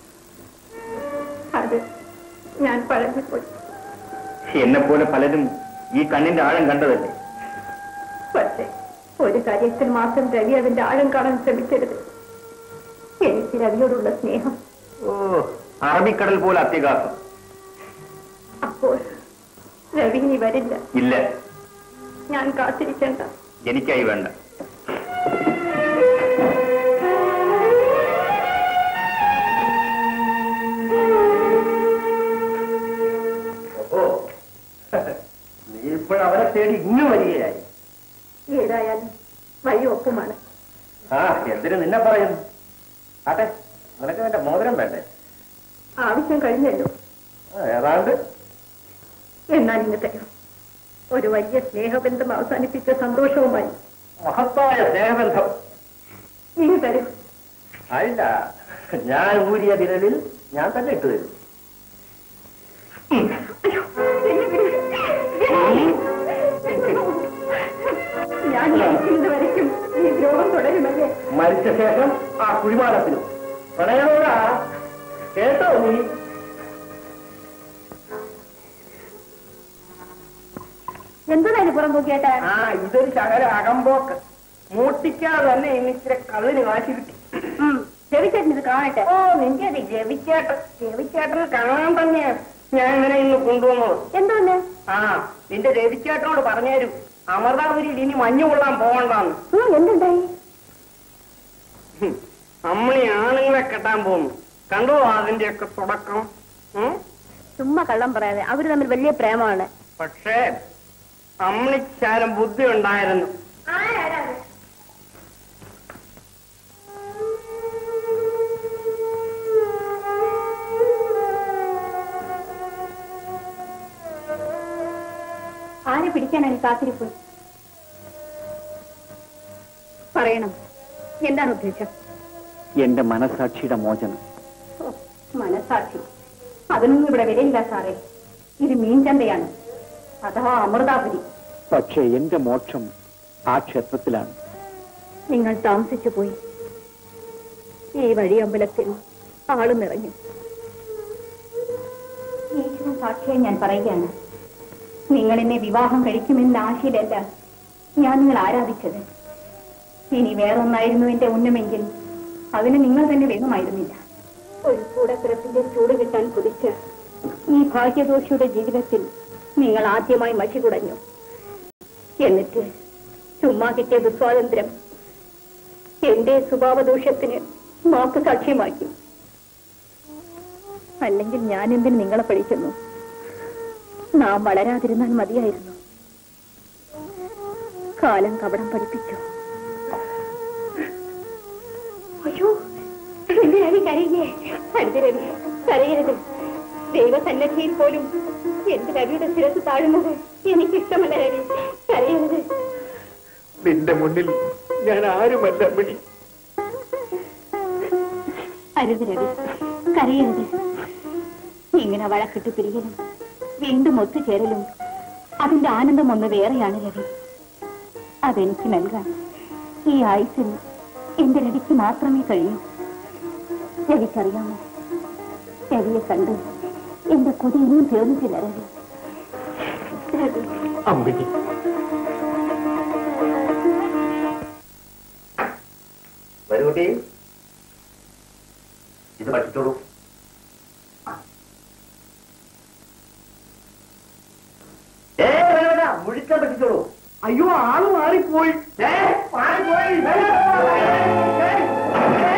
[SPEAKER 3] അത് ഞാൻ പഴഞ്ഞുപോയി
[SPEAKER 1] എന്നെ പോലെ പലരും ഈ കണ്ണിന്റെ ആഴം കണ്ടതല്ലേ
[SPEAKER 3] പക്ഷേ ഒരു കാര്യത്തിൽ മാത്രം രവി അതിന്റെ ആഴം കാണാൻ ശ്രമിക്കരുത് എനിക്ക് രവിയോടുള്ള സ്നേഹം
[SPEAKER 1] ഓ അറബിക്കടൽ പോലെ അത്യകാസം
[SPEAKER 3] അപ്പോൾ രവി ഇനി വരില്ല
[SPEAKER 1] ഇല്ല
[SPEAKER 3] ഞാൻ കാത്തിരിക്കണ്ട
[SPEAKER 1] എനിക്കായി വേണ്ട
[SPEAKER 2] ഓ നീ ഇപ്പോഴവരെ തേടി ഇങ്ങു വരികയായി
[SPEAKER 3] ഏതായാലും വഴി ഒപ്പുമാണ്
[SPEAKER 2] ആ എന്തിനു നിന്നെ പറയുന്നു ആട്ടെ നിനക്ക് എന്റെ മോതിരം വേണ്ടേ
[SPEAKER 3] ആവശ്യം കഴിഞ്ഞല്ലോ
[SPEAKER 2] ആ, ഏതാണ്ട്
[SPEAKER 3] എന്നാൽ ഇന്ന് തരൂ ഒരു വലിയ സ്നേഹബന്ധം അവസാനിപ്പിച്ച സന്തോഷവുമായി
[SPEAKER 2] മഹത്തായ സ്നേഹബന്ധം
[SPEAKER 3] ഇനി തരൂ
[SPEAKER 2] അല്ല ഞാൻ ഊരിയ വിരലിൽ ഞാൻ തന്നെ ഇട്ടു തരും
[SPEAKER 3] അയ്യോ, എന്നെ വിടൂ. ഞാൻ മരിക്കുന്നത് വരയ്ക്കും ഈ ദ്രോഹം തുടരുമല്ലേ
[SPEAKER 2] മരിച്ച ശേഷം ആ കുഴിമാടത്തിനും പ്രണയനോടാ കേട്ടോ നീ
[SPEAKER 3] എന്താണ് പുറം നോക്കിയേട്ടാ
[SPEAKER 2] ആ ഇതൊരു ശകല അകമ്പോക്ക് മൂട്ടിക്കാതെ തന്നെ ഇന്നിച്ചിരി കള്ളിന് കാശി കിട്ടി
[SPEAKER 3] ചെവിച്ചേട്ടൻ ഇത് കാണട്ടെ
[SPEAKER 2] ഓ നിന്റെ ഒരു ജവിച്ചേട്ടൻ ജവിച്ചേട്ടന് കാണാൻ തന്നെയാ ഞാൻ ഇങ്ങനെ ഇന്ന് കൊണ്ടുവന്നത്
[SPEAKER 3] എന്തോന്ന്
[SPEAKER 2] ആ നിന്റെ രവിച്ചേട്ടനോട് പറഞ്ഞുതരും അമൃതാപുരിയിൽ ഇനി മഞ്ഞു കൊള്ളാൻ പോകണ്ടെന്ന്
[SPEAKER 3] ഉം, എന്തുണ്ടായി
[SPEAKER 2] ഹും, അമ്മണി ആണുങ്ങളെ കെട്ടാൻ പോകുന്നു കണ്ടോ അതിന്റെയൊക്കെ തുടക്കം
[SPEAKER 3] ഏ ചുമ്മാ കള്ളം പറയാതെ അവര് തമ്മിൽ വലിയ പ്രേമമാണ്
[SPEAKER 2] പക്ഷേ അമ്മിച്ചാലും ബുദ്ധി ഉണ്ടായിരുന്നു
[SPEAKER 3] ആരെ പിടിക്കാനാണ് കാത്തിരിപ്പ് പറയണം എന്താണ് ഉദ്ദേശം
[SPEAKER 5] എന്റെ മനസാക്ഷിയുടെ മോചനം
[SPEAKER 3] ഓ, മനസാക്ഷി അതിനൊന്നും ഇവിടെ വിലയില്ല സാറേ ഇത് മീൻചന്തയാണ് അഥവാ അമൃതാപുരി
[SPEAKER 5] പക്ഷേ എന്റെ മോക്ഷം ആ ക്ഷേത്രത്തിലാണ്
[SPEAKER 3] നിങ്ങൾ താമസിച്ചു പോയി ഈ വഴിയമ്പലത്തിൽ ആള് നിറഞ്ഞു ഈശ്വരൻ സാക്ഷിയായി ഞാൻ പറയുകയാണ് നിങ്ങൾ എന്നെ വിവാഹം കഴിക്കുമെന്ന ആശയിലല്ല ഞാൻ നിങ്ങൾ ആരാധിച്ചത് ഇനി വേറൊന്നായിരുന്നു എന്റെ ഉന്നമെങ്കിൽ അതിന് നിങ്ങൾ തന്നെ വേണമായിരുന്നില്ല ഒരു കൂടപ്പിറപ്പിന്റെ ചൂട് കിട്ടാൻ കുതിച്ച് ഈ ഭാഗ്യദോഷിയുടെ ജീവിതത്തിൽ നിങ്ങൾ ആദ്യമായി മഷി കുടഞ്ഞു എന്നിട്ട് ചുമ്മാ കിട്ടിയ ദുസ്വാതന്ത്ര്യം എന്റെ സ്വഭാവദോഷത്തിന് മാപ്പ് സാക്ഷ്യമാക്കി അല്ലെങ്കിൽ ഞാൻ എന്തിന് നിങ്ങളെ പഠിക്കുന്നു നാം വളരാതിരുന്നാൽ മതിയായിരുന്നു കാലം കപടം പഠിപ്പിച്ചു അയ്യോ എന്റെ രവി കരയില്ലേ അടുത്ത രവി കരയരുത് ദൈവസന്നദ്ധിയിൽ പോലും എന്റെ രവിയുടെ ശിരസ് താഴുന്നത് എനിക്കിഷ്ടമല്ല രവി കരയരുത്
[SPEAKER 1] നിന്റെ മുന്നിൽ ഞാൻ ആരുമല്ല അമ്മിണി
[SPEAKER 3] അരുത് രവി കരയരുത് ഇങ്ങനെ വഴക്കിട്ട് പിരിയലും വീണ്ടും ഒത്തുചേരലും അതിന്റെ ആനന്ദം ഒന്ന് വേറെയാണ് രവി അതെനിക്ക് നൽകാൻ ഈ ആയുസിൽ എന്റെ രവിക്ക് മാത്രമേ കഴിയൂ രവിക്കറിയാമോ രവിയെ കണ്ട് എന്റെ കൊതി ഇനിയും തീർന്നിട്ടില്ല രവി രവി
[SPEAKER 1] അമ്മിണി
[SPEAKER 2] വരൂ കുട്ടി ഇത് പഠിച്ചോളൂ ഏ വേണ്ട, വേണ്ട, മുഴുക്കാൻ പഠിച്ചോളൂ അയ്യോ ആള് മാറിപ്പോയി ഏ, മാറിപ്പോയി വേണ്ട, ഏ, ഏ.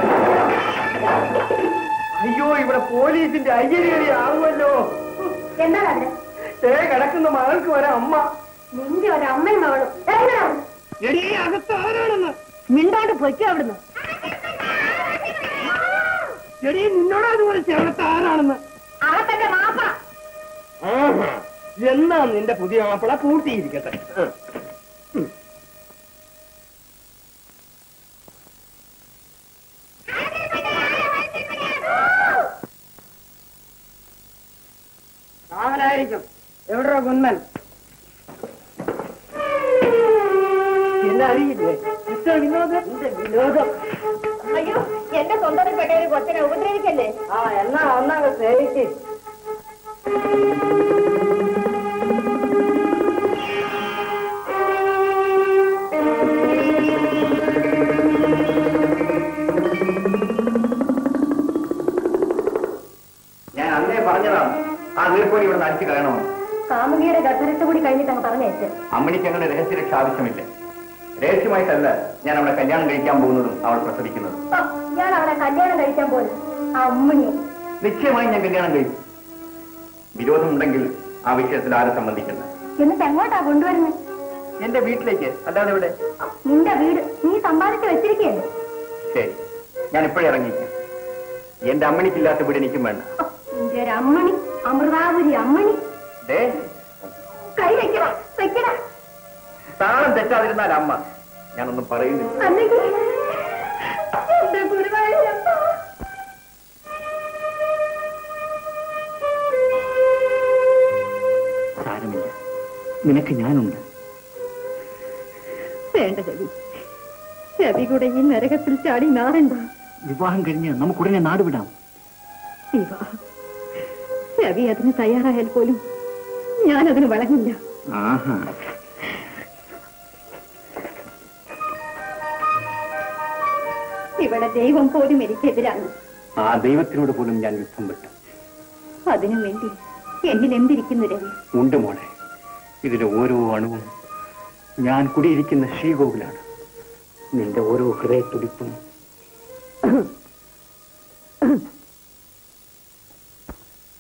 [SPEAKER 2] അയ്യോ ഇവിടെ പോലീസിന്റെ അയ്യരി ആവുമല്ലോ
[SPEAKER 3] എന്താണ് അവിടെ
[SPEAKER 2] ഏ കിടക്കുന്ന മകൾക്ക് വരെ അമ്മ
[SPEAKER 3] നിന്റെ ഒരു അമ്മയും മകളും എങ്ങനെയാണ്
[SPEAKER 2] എടീ അകത്ത് ആരാണെന്ന്
[SPEAKER 3] മിണ്ടാണ്ട് പൊയ്ക്കോ അവിടുന്ന്
[SPEAKER 2] എടീ നിന്നോട് അതുപോലെ ചേർത്ത് ആരാണെന്ന്
[SPEAKER 3] അകത്തന്റെ മാപ്പ
[SPEAKER 2] ആഹാ. എന്നാ നിന്റെ പുതിയ മാപ്പിള പൂട്ടിയിരിക്കട്ടെ അവനായിരിക്കും എവിടെ കുന്നൻ എന്നെ അറിയില്ലേ മിസ്റ്റർ വിനോദ് എന്റെ വിനോദം
[SPEAKER 3] അയ്യോ എന്റെ സ്വന്തത്തിൽപ്പെട്ട ഒരു കൊച്ചനെ ഉപദ്രവിക്കല്ലേ
[SPEAKER 2] ആ എന്നാ ഒന്നാമത് സേവിക്ക്
[SPEAKER 1] ഞാൻ അന്നേ പറഞ്ഞതാണ് ആ നീർക്കോലി ഇവിടെ അടിച്ചു കളയണമെന്ന്
[SPEAKER 3] കാമുകിയുടെ ഗർഭരത്ത് കൂടി കഴിഞ്ഞിട്ട് അങ്ങ് പറഞ്ഞേച്ച്
[SPEAKER 1] അമ്മണിക്ക് അങ്ങനെ രഹസ്യരക്ഷ ആവശ്യമില്ല രഹസ്യമായിട്ടല്ല ഞാൻ അവളെ കല്യാണം കഴിക്കാൻ പോകുന്നതും അവൾ പ്രസവിക്കുന്നതും
[SPEAKER 3] ഞാൻ അവളെ കല്യാണം കഴിക്കാൻ പോലും അമ്മണി
[SPEAKER 1] നിശ്ചയമായി ഞാൻ കല്യാണം കഴിക്കും വിരോധമുണ്ടെങ്കിൽ ആ വിഷയത്തിൽ ആരെ സംബന്ധിക്കണ്ട
[SPEAKER 3] എന്നിട്ട് എങ്ങോട്ടാ കൊണ്ടുവരുന്നത്
[SPEAKER 1] എന്റെ വീട്ടിലേക്ക് അല്ലാതെ ഇവിടെ
[SPEAKER 3] നിന്റെ വീട് നീ സമ്പാദിച്ച് വെച്ചിരിക്കുകയല്ലേ
[SPEAKER 1] ശരി ഞാൻ ഇപ്പോഴേ ഇറങ്ങിക്കാം എന്റെ അമ്മണിക്കില്ലാത്ത വീട് എനിക്കും വേണ്ട
[SPEAKER 3] നിന്റെ ഒരു അമ്മണി അമൃതാപുരി അമ്മണി
[SPEAKER 1] ദേ
[SPEAKER 3] കൈ വെക്കണം വെക്കടാ
[SPEAKER 1] താളം തെറ്റാതിരുന്നാൽ അമ്മ ഞാനൊന്നും പറയുന്നില്ല
[SPEAKER 3] അല്ലെങ്കിൽ എന്റെ ഗുരുവായൂരപ്പ
[SPEAKER 5] സാരമില്ല നിനക്ക് ഞാനുണ്ട്
[SPEAKER 3] വേണ്ട രവി രവി കൂടെ ഈ നരകത്തിൽ ചാടി നാറണ്ട
[SPEAKER 5] വിവാഹം കഴിഞ്ഞ് നമുക്കുടനെ നാട് വിടാം
[SPEAKER 3] വിവാഹം രവി അതിന് തയ്യാറായാൽ പോലും ഞാൻ അതിന് വഴങ്ങില്ല
[SPEAKER 5] ആഹാ
[SPEAKER 3] ഇവിടെ ദൈവം പോലും എനിക്കെതിരാണ്
[SPEAKER 5] ആ ദൈവത്തിനോട് പോലും ഞാൻ യുദ്ധം വിട്ടു
[SPEAKER 3] അതിനു വേണ്ടി എന്നിൽ എന്തിരിക്കുന്നു രവി
[SPEAKER 5] ഉണ്ട് മോളെ ഇതിലെ ഓരോ അണുവും ഞാൻ കുടിയിരിക്കുന്ന ശ്രീകോവിലാണ് നിന്റെ ഓരോ ഹൃദയത്തുടിപ്പും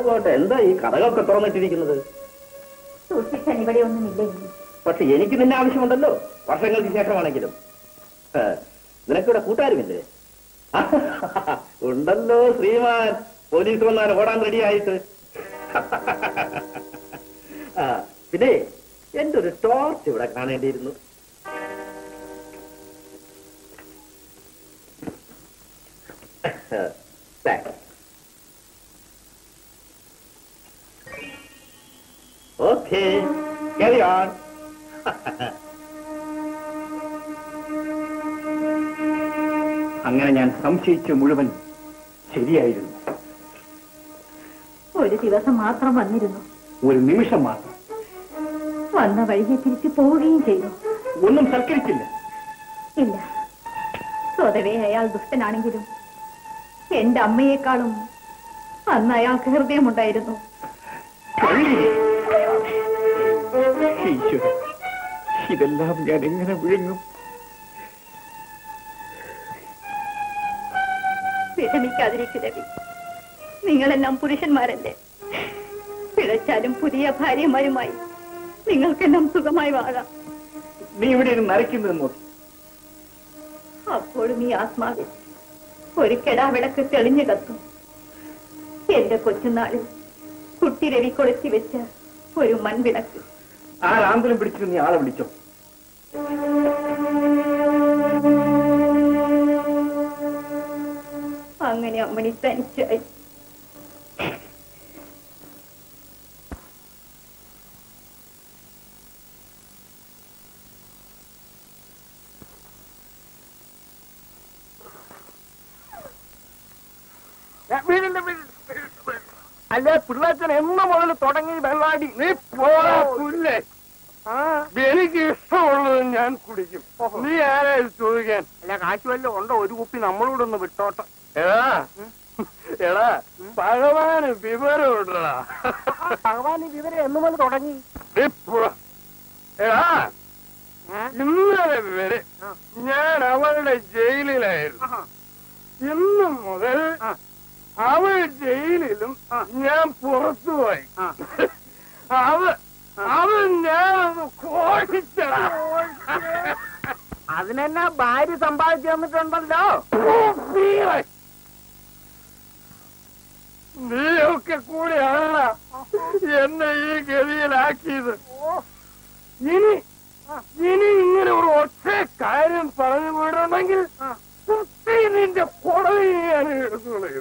[SPEAKER 2] പോട്ടെ എന്താ ഈ കഥകളൊക്കെ തുറന്നിട്ടിരിക്കുന്നത്
[SPEAKER 3] സൂക്ഷിക്കാൻ ഇവിടെ ഒന്നുമില്ലേ
[SPEAKER 2] പക്ഷെ എനിക്ക് നിന്നെ ആവശ്യമുണ്ടല്ലോ വർഷങ്ങൾക്ക് ശേഷമാണെങ്കിലും ഏ, നിനക്കിവിടെ കൂട്ടുകാരുമില്ലേ ഉണ്ടല്ലോ ശ്രീമാൻ പോലീസ് വന്നാൽ ഓടാൻ റെഡിയായിട്ട് ആ പിന്നെ എന്റെ ഒരു ടോർച്ച് ഇവിടെ കാണേണ്ടിയിരുന്നു താങ്ക്സ് ഓക്കെ carry on
[SPEAKER 5] അങ്ങനെ ഞാൻ സംശയിച്ച മുഴുവൻ ശരിയായിരുന്നു
[SPEAKER 3] ഒരു ദിവസം മാത്രം വന്നിരുന്നു
[SPEAKER 5] ഒരു നിമിഷം മാത്രം
[SPEAKER 3] വന്ന വഴിയെ തിരിച്ചു പോവുകയും ചെയ്തു
[SPEAKER 5] ഒന്നും സൽക്കരിച്ചില്ല
[SPEAKER 3] ഇല്ല സ്വതവേ അയാൾ ദുഷ്ടനാണെങ്കിലും എന്റെ അമ്മയെക്കാളും അന്ന് അയാൾക്ക് ഹൃദയമുണ്ടായിരുന്നു
[SPEAKER 5] കള്ളി. ഈശ്വരൻ ഇതെല്ലാം ഞാൻ എങ്ങനെ വിഴുങ്ങും
[SPEAKER 3] വിഷമിക്കാതിരിക്കു രവി നിങ്ങളെല്ലാം പുരുഷന്മാരല്ലേ പിഴച്ചാലും പുതിയ ഭാര്യമാരുമായി നിങ്ങൾക്കെല്ലാം സുഖമായി വാഴാം
[SPEAKER 5] നീ ഇവിടെ ഇരുന്ന് നരയ്ക്കുന്നത് നോക്കി
[SPEAKER 3] അപ്പോഴും ഈ ആത്മാവിൽ ഒരു കെടാവിളക്ക് തെളിഞ്ഞു കത്തും എന്റെ കൊച്ചുനാളിൽ കുട്ടി രവി കൊളുത്തി വെച്ച ഒരു മൺവിളക്ക്
[SPEAKER 5] ആ ആന്തരം പിടിച്ചിട്ട് നീ ആളെ വിളിച്ചോ
[SPEAKER 3] അങ്ങനെ അമ്മണി തനിച്ചായി
[SPEAKER 2] അല്ല പിള്ളേച്ചൻ എന്ന് മുതൽ തുടങ്ങി വെള്ളാടി നീ പോടാ പുല്ലേ എനിക്ക് ഇഷ്ടമുള്ളത് ഞാൻ കുടിക്കും നീ ആരാ ഇത് ചോദിക്കാൻ അല്ല കാശ് വല്ലതും ഉണ്ടോ ഒരു കുപ്പി നമ്മളോട് ഒന്ന് വിട്ടോട്ടെ എടാ എടാ ഭഗവാന് വിവരം ഉണ്ടടാ ഭഗവാന് വിവരം എന്ന് മുതൽ തുടങ്ങി എടാ ഇന്നലെ വരെ ഞാൻ അവളുടെ ജയിലിലായിരുന്നു ഇന്നു മുതൽ അവൾ ജയിലിലും ഞാൻ പുറത്തുപോയി അവ അവൻ ഞാനൊന്ന് കോഴിച്ചടാ അതിനെന്നാ ഭാര്യ സമ്പാദിച്ചു തന്നിട്ടുണ്ടല്ലോ നീയൊക്കെ കൂടെയാണ് എന്നെ ഈ ഗതിയിലാക്കിയത് ഇനി ഇനി ഇങ്ങനെ ഒരു ഒറ്റ കാര്യം പറഞ്ഞു വിടണമെങ്കിൽ കുത്തി നിന്റെ കുടലി ഞാൻ എടുത്തു കളയും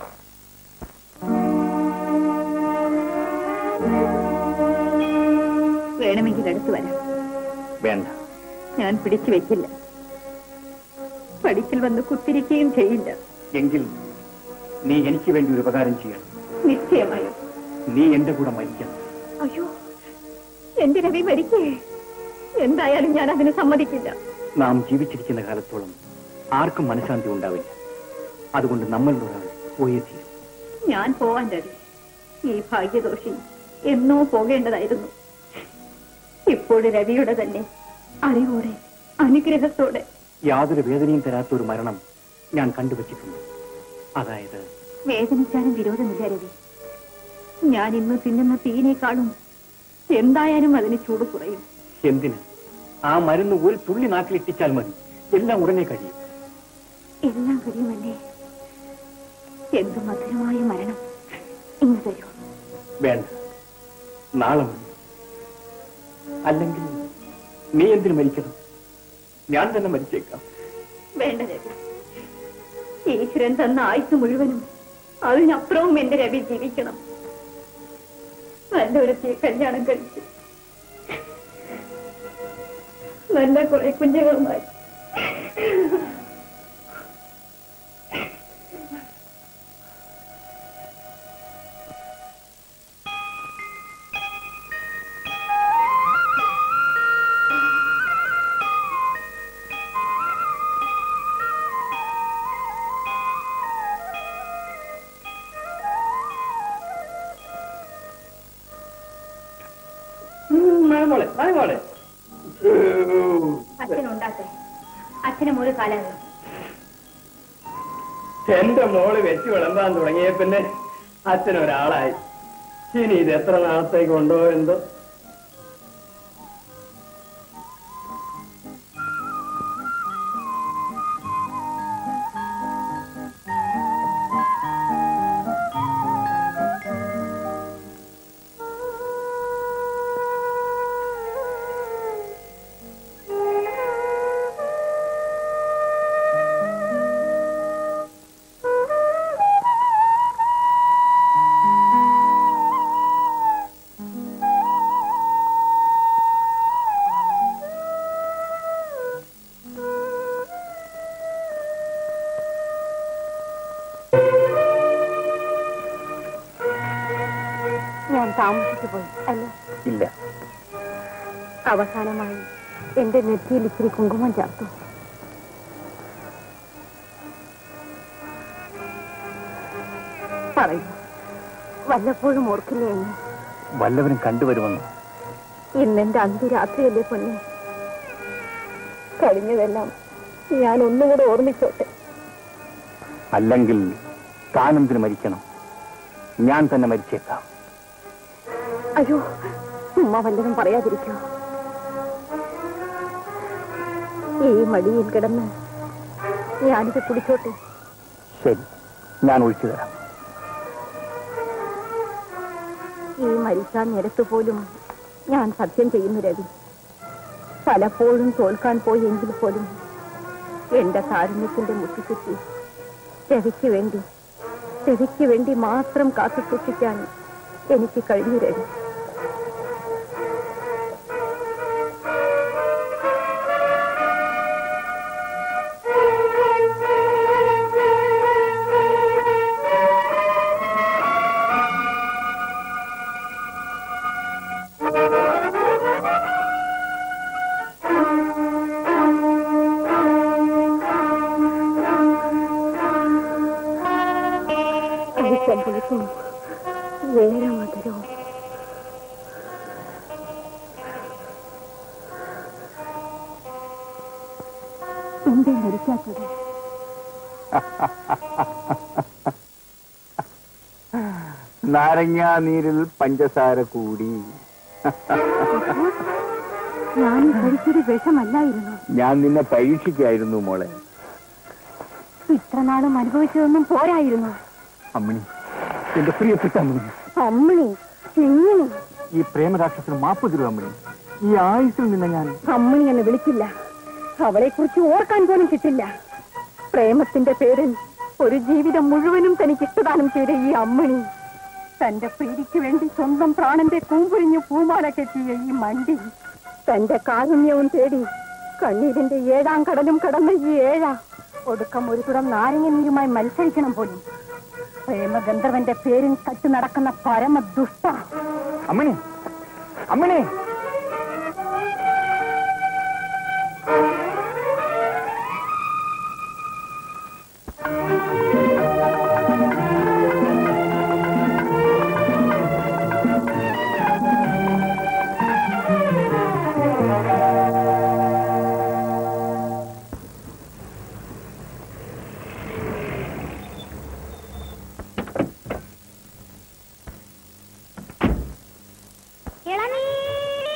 [SPEAKER 3] വേണമെങ്കിൽ അടുത്ത് വരാം
[SPEAKER 5] വേണ്ട
[SPEAKER 3] ഞാൻ പിടിച്ചു വെക്കില്ല പഠിക്കൽ വന്ന് കുത്തിരിക്കുകയും ചെയ്യില്ല
[SPEAKER 5] എങ്കിൽ നീ എനിക്ക് വേണ്ടി ഒരു ഉപകാരം ചെയ്യണം
[SPEAKER 3] നിശ്ചയമായും
[SPEAKER 5] നീ എന്റെ കൂടെ മരിക്കണം
[SPEAKER 3] അയ്യോ എന്റെ രവി മരിക്കേ എന്തായാലും ഞാൻ അതിന് സമ്മതിക്കില്ല
[SPEAKER 5] നാം ജീവിച്ചിരിക്കുന്ന കാലത്തോളം ആർക്കും മനഃശാന്തി ഉണ്ടാവില്ല അതുകൊണ്ട് നമ്മളിൽ ഒരാൾ പോയേ തീരും
[SPEAKER 3] ഞാൻ പോവാൻ രവി ഈ ഭാഗ്യദോഷി എന്നോ പോകേണ്ടതായിരുന്നു ഇപ്പോഴും രവിയുടെ തന്നെ അറിവോടെ അനുഗ്രഹത്തോടെ
[SPEAKER 5] യാതൊരു വേദനയും തരാത്ത ഒരു മരണം ഞാൻ കണ്ടുവച്ചിട്ടുണ്ട് അതായത്
[SPEAKER 3] വേദനിച്ചാലും വിരോധമില്ല രവി ഞാൻ ഇന്ന് തിന്നുന്ന തീനേക്കാളും എന്തായാലും അതിന് ചൂട് കുറയും
[SPEAKER 5] എന്തിന് ആ മരുന്ന് ഒരു തുള്ളി നാക്കിലിട്ടിച്ചാൽ മതി എല്ലാം ഉടനെ കഴിയും
[SPEAKER 3] എല്ലാം കഴിയുമല്ലേ എന്ത് മധുരമായ മരണം ഇന്ന് തരൂ
[SPEAKER 5] വേണ്ട നാളെ മതി അല്ലെങ്കിൽ നീ എന്തിനു മരിക്കണം ഞാൻ തന്നെ മരിച്ചേക്കാം
[SPEAKER 3] വേണ്ട രവി ഈശ്വരൻ തന്ന ആയുസ് മുഴുവനും അതിനപ്പുറവും എന്റെ രവി ജീവിക്കണം നല്ലൊരുത്തിയെ കല്യാണം കഴിച്ച് നല്ല കുറെ കുഞ്ഞുങ്ങളുമായി
[SPEAKER 2] മോളെ മോളെ
[SPEAKER 3] അച്ഛനുണ്ടാട്ടെ അച്ഛനും ഒരു കാലം
[SPEAKER 2] എന്റെ മോള് വെച്ച് വിളമ്പാൻ തുടങ്ങിയ പിന്നെ അച്ഛൻ ഒരാളായി ഇനി ഇത് എത്ര നാളത്തേക്ക് ഉണ്ടോ എന്തോ
[SPEAKER 4] ഞാൻ താമസിച്ചു പോയി അല്ലേ
[SPEAKER 5] ഇല്ല
[SPEAKER 4] അവസാനമായി എന്റെ നെറ്റിയിൽ ഇത്തിരി കുങ്കുമം ചേർത്തു പറയൂ വല്ലപ്പോഴും ഓർക്കില്ലേ എന്നെ
[SPEAKER 5] വല്ലവരും കണ്ടുവരുമെന്ന്
[SPEAKER 4] ഇന്നെന്റെ അന്ത്യരാത്രിയല്ലേ പൊന്നെ കഴിഞ്ഞതെല്ലാം ഞാൻ ഒന്നുകൂടെ ഓർമ്മിച്ചോട്ടെ
[SPEAKER 5] അല്ലെങ്കിൽ താനെന്തിന് മരിക്കണം ഞാൻ തന്നെ മരിച്ചേക്കാം
[SPEAKER 4] അയ്യോ ഉമ്മ വല്ലതും പറയാതിരിക്കോ ഈ മടിയിൽ കിടന്ന് ഞാനിത് കുടിച്ചോട്ടെ
[SPEAKER 5] ശരി ഞാൻ ഒഴിച്ചു തരാം
[SPEAKER 4] ഈ മരിക്കാൻ നിരത്ത് പോലും ഞാൻ സത്യം ചെയ്യുന്നു രവി പലപ്പോഴും തോൽക്കാൻ പോയി എങ്കിൽ പോലും എന്റെ കാരുണ്യത്തിന്റെ മുട്ടിച്ചുറ്റി രവിക്ക് വേണ്ടി രവിക്ക് വേണ്ടി മാത്രം കാത്തു സൂക്ഷിക്കാൻ എനിക്ക് കഴിഞ്ഞു രവി കഴിച്ചപ്പോഴേക്കും വേറെ മധുരവും എന്തേ മരിക്കാത്തത്
[SPEAKER 5] നാരങ്ങാ നീരിൽ പഞ്ചസാര കൂടി
[SPEAKER 4] ഞാൻ കഴിച്ചത് വിഷമല്ലായിരുന്നു
[SPEAKER 5] ഞാൻ നിന്നെ പരീക്ഷിക്കായിരുന്നു മോളെ
[SPEAKER 4] ഇത്ര നാളും അനുഭവിച്ചതൊന്നും പോരായിരുന്നു
[SPEAKER 5] അമ്മിണി എന്റെ പ്രിയപ്പെട്ട അമ്മിണി
[SPEAKER 4] അമ്മിണി ചിങ്ങിണി
[SPEAKER 5] ഈ പ്രേമരാക്ഷസിന് മാപ്പ് തരൂ അമ്മിണി ഈ ആയുസിൽ നിന്നെ ഞാൻ
[SPEAKER 4] അമ്മിണി എന്ന് വിളിക്കില്ല അവളെ കുറിച്ച് ഓർക്കാൻ പോലും കിട്ടില്ല പ്രേമത്തിന്റെ പേരിൽ ഒരു ജീവിതം മുഴുവനും തനിക്ക് ഇഷ്ടദാനം ചെയ്ത ഈ അമ്മിണി തന്റെ പ്രീതിക്ക് വേണ്ടി സ്വന്തം പ്രാണന്റെ കൂമ്പൊഴിഞ്ഞു പൂമാല കെട്ടിയ ഈ മണ്ടി തന്റെ കാരുണ്യവും തേടി കണ്ണീരിന്റെ ഏഴാം കടലും കടന്ന ഈ ഏഴ ഒടുക്കം ഒരു കുടം നാരങ്ങ നീരുമായി മത്സരിക്കണം പോലും പ്രേമഗന്ധർവന്റെ പേരിൽ കട്ടു നടക്കുന്ന പരമ ദുഷ്ട
[SPEAKER 5] അമ്മിണി അമ്മിണി
[SPEAKER 3] ഇളനീര്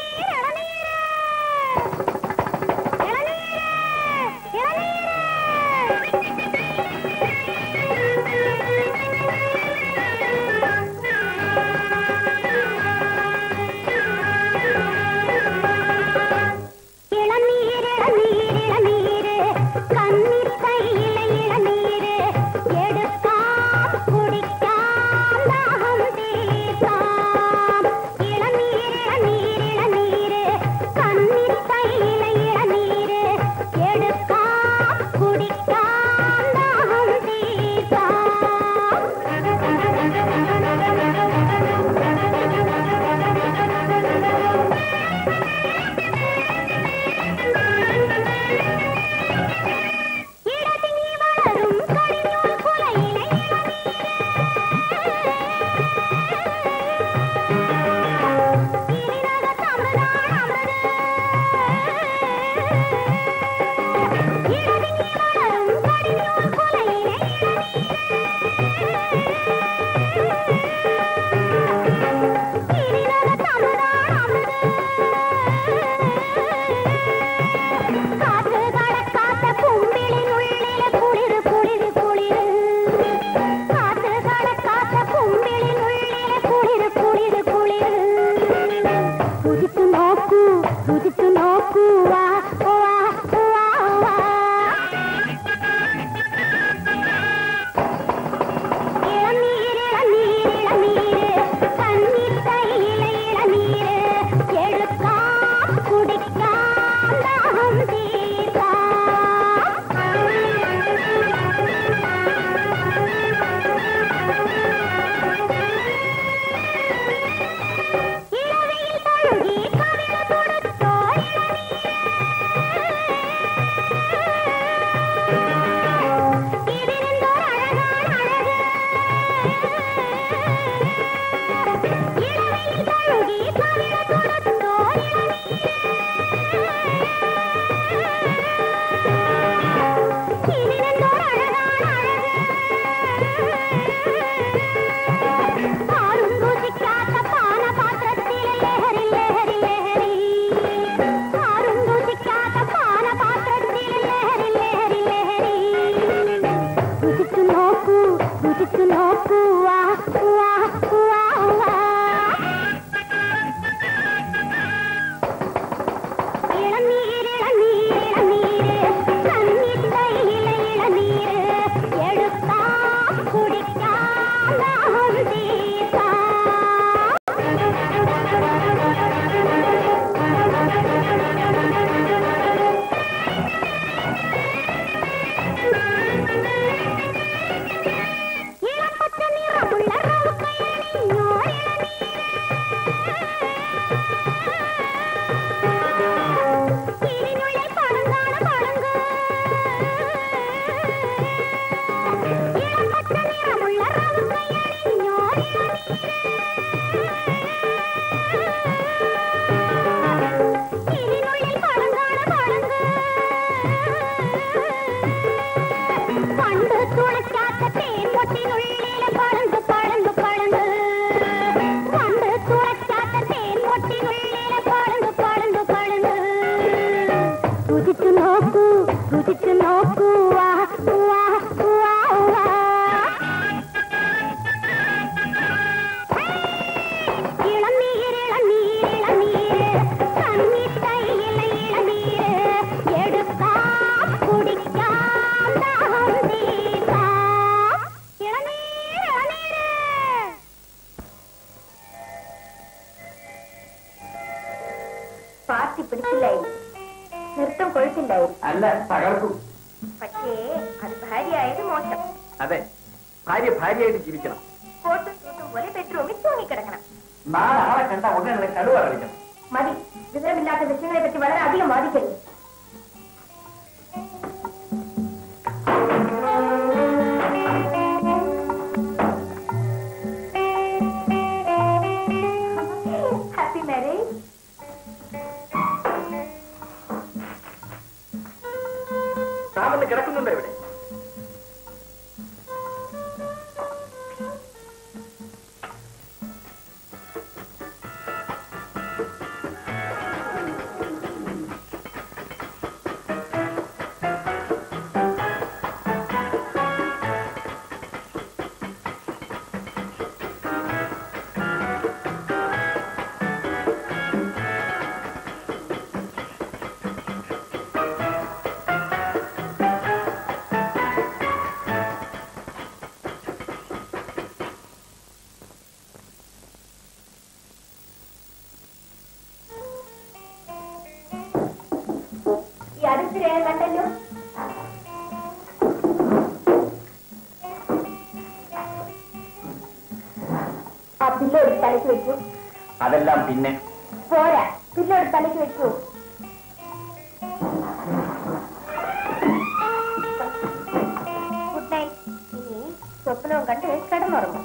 [SPEAKER 7] കൂവാ കൂവാ കൂവാ കൂവാ ഇളനീര് ഇളനീര് ഇളനീര് കന്നിത്തൈയിലെ ഇളനീര് എടുത്താ കുടിക്കാൻ ദാഹം തീർക്കാം ഇളപ്പച്ച നിറമുള്ള റൗക്കയണിഞ്ഞോരിളനീര് തിരിനുള്ളിൽ പഴങ്കാണ പഴങ്ക് ഇളപ്പച്ച നിറമുള്ള തിരിനുള്ളിൽ പഴങ്കാണ പഴങ്ക് പണ്ട് തുളയ്ക്കാത്ത തേൻമൊട്ടിനുള്ളിലെ പഴങ്ക് പഴങ്ക് പഴങ്ക് പണ്ട് തുളയ്ക്കാത്ത തേൻമൊട്ടിനുള്ളിലെ പഴങ്ക് പഴങ്ക് പഴങ്ക് രുചിച്ചു നോക്കൂ രുചിച്ചു നോക്കൂ വാ വാ വാ വാ ഇളനീര് ഇളനീര് ഇളനീര് കന്നിത്തൈയിലെ ഇളനീര് എടുക്കാം കുടിക്കാം ദാഹം തീർക്കാം ഇളനീര് ഇളനീര്
[SPEAKER 3] പാർട്ടി പിടിച്ചില്ലായിരുന്നു നൃത്തം കൊഴുത്തില്ലായിരുന്നു
[SPEAKER 1] അല്ല തകർക്കും
[SPEAKER 3] പക്ഷേ അത് ഭാര്യയായത് മോശം
[SPEAKER 1] അതെ ഭാര്യ ഭാര്യയായിട്ട് ജീവിക്കണം
[SPEAKER 3] കോട്ടും സൂട്ടും പോലെ ബെഡ്റൂമിൽ തൂങ്ങിക്കിടക്കണം
[SPEAKER 1] നാളെ ആളെ കണ്ട ഉടനെ കടുവ കളിക്കണം
[SPEAKER 3] മതി വിവരമില്ലാത്ത വിഷയങ്ങളെ പറ്റി വളരെ അധികം വാദിക്കരുത് ഹാപ്പി മാരേജ്
[SPEAKER 1] താമന്ന് കിടക്കുന്നുണ്ടോ ഇവിടെ
[SPEAKER 3] ഈ അടുത്ത് രേഖ കണ്ടല്ലോ ആ പില്ലോട് തലയ്ക്ക് വെച്ചു
[SPEAKER 1] അതെല്ലാം പിന്നെ
[SPEAKER 3] പോരാ പില്ലോട് തലയ്ക്ക് വെച്ചു ഗുഡ് നൈറ്റ് ഇനി സ്വപ്നവും കണ്ട് കിടന്നുറങ്ങും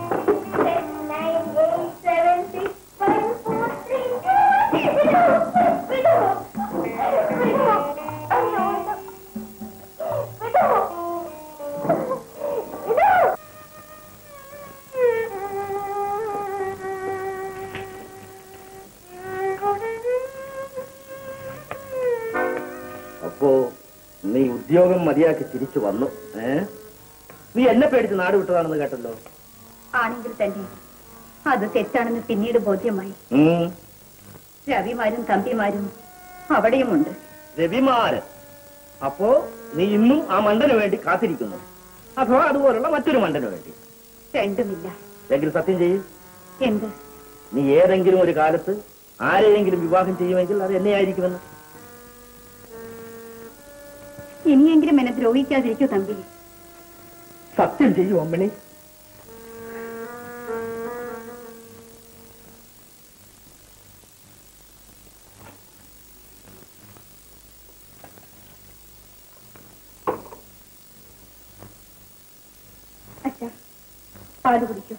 [SPEAKER 2] അപ്പോ നീ ഉദ്യോഗം മതിയാക്കി തിരിച്ചു വന്നു ഏ നീ എന്നെ പേടിച്ച് നാട് വിട്ടതാണെന്ന് കേട്ടല്ലോ
[SPEAKER 3] ആണെങ്കിൽ തന്നെ അത് തെറ്റാണെന്ന് പിന്നീട് ബോധ്യമായി
[SPEAKER 2] ഉം.
[SPEAKER 3] രവിമാരും തമ്പിമാരും അവിടെയുമുണ്ട്
[SPEAKER 2] രവിമാരൻ അപ്പോ നീ ഇന്നും ആ മണ്ടന് വേണ്ടി കാത്തിരിക്കുന്നു അഥവാ അതുപോലുള്ള മറ്റൊരു മണ്ടന് വേണ്ടി
[SPEAKER 3] രണ്ടുമില്ല
[SPEAKER 2] എങ്കിൽ സത്യം ചെയ്യും
[SPEAKER 3] എന്ത്
[SPEAKER 2] നീ ഏതെങ്കിലും ഒരു കാലത്ത് ആരെയെങ്കിലും വിവാഹം ചെയ്യുമെങ്കിൽ അത് എന്നെയായിരിക്കുമെന്ന്
[SPEAKER 3] ഇനിയെങ്കിലും എന്നെ ദ്രോഹിക്കാതിരിക്കൂ തമ്പി
[SPEAKER 2] സത്യം ചെയ്യൂ അമ്മണി
[SPEAKER 3] അച്ഛാ പാല് കുടിക്കൂ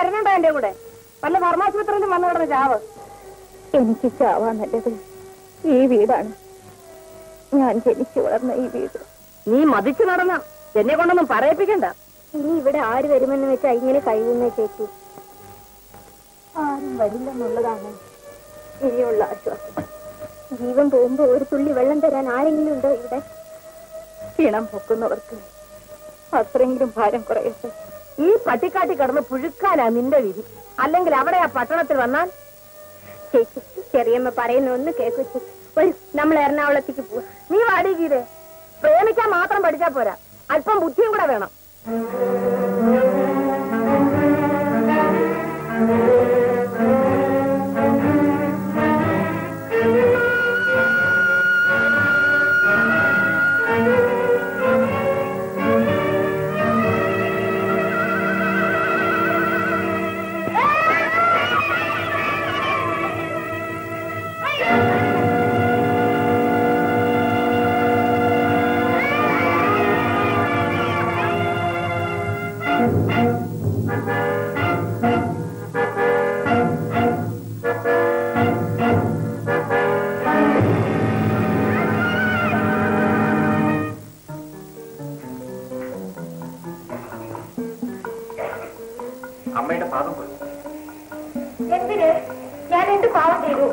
[SPEAKER 4] വരുന്നുണ്ടോ എന്റെ കൂടെ വല്ല ഫർമാശുപത്രിയിലും വന്നു കിടന്ന് ചാവ്
[SPEAKER 3] എനിക്ക് ചാവാൻ നല്ലത് ഈ വീടാണ് ഞാൻ ജനിച്ചു വളർന്ന ഈ വീട്
[SPEAKER 4] നീ മതിച്ചു നടന്ന എന്നെ കൊണ്ടൊന്നും പറയിപ്പിക്കണ്ട
[SPEAKER 7] ഇനി ഇവിടെ ആര് വരുമെന്ന് വെച്ചാ ഇങ്ങനെ കഴിയുന്നേ ചേച്ചി
[SPEAKER 3] ആരും വരില്ലെന്നുള്ളതാണ് ഇനിയുള്ള ആശ്വാസം
[SPEAKER 7] ജീവൻ പോകുമ്പോ ഒരു തുള്ളി വെള്ളം തരാൻ ആരെങ്കിലും ഉണ്ടോ ഇവിടെ
[SPEAKER 3] ക്ഷീണം പൊക്കുന്നവർക്ക് അത്രയെങ്കിലും ഭാരം കുറയട്ടെ
[SPEAKER 4] ഈ പട്ടിക്കാട്ടി കിടന്ന് പുഴുക്കാനാ നിന്റെ വിധി അല്ലെങ്കിൽ അവിടെ ആ പട്ടണത്തിൽ വന്നാൽ
[SPEAKER 7] ചേച്ചി ചെറിയമ്മ പറയുന്ന ഒന്ന് കേക്കു ചേച്ചി ഒരു നമ്മൾ എറണാകുളത്തേക്ക് പോവാ
[SPEAKER 4] നീ വാടി ഗീതേ പ്രേമിക്കാൻ മാത്രം പഠിച്ചാ പോരാ അല്പം ബുദ്ധിയും കൂടെ വേണം
[SPEAKER 1] അമ്മയുടെ പാദം പോയി
[SPEAKER 7] എന്തിന് ഞാൻ എന്ത് പാവം ചെയ്തു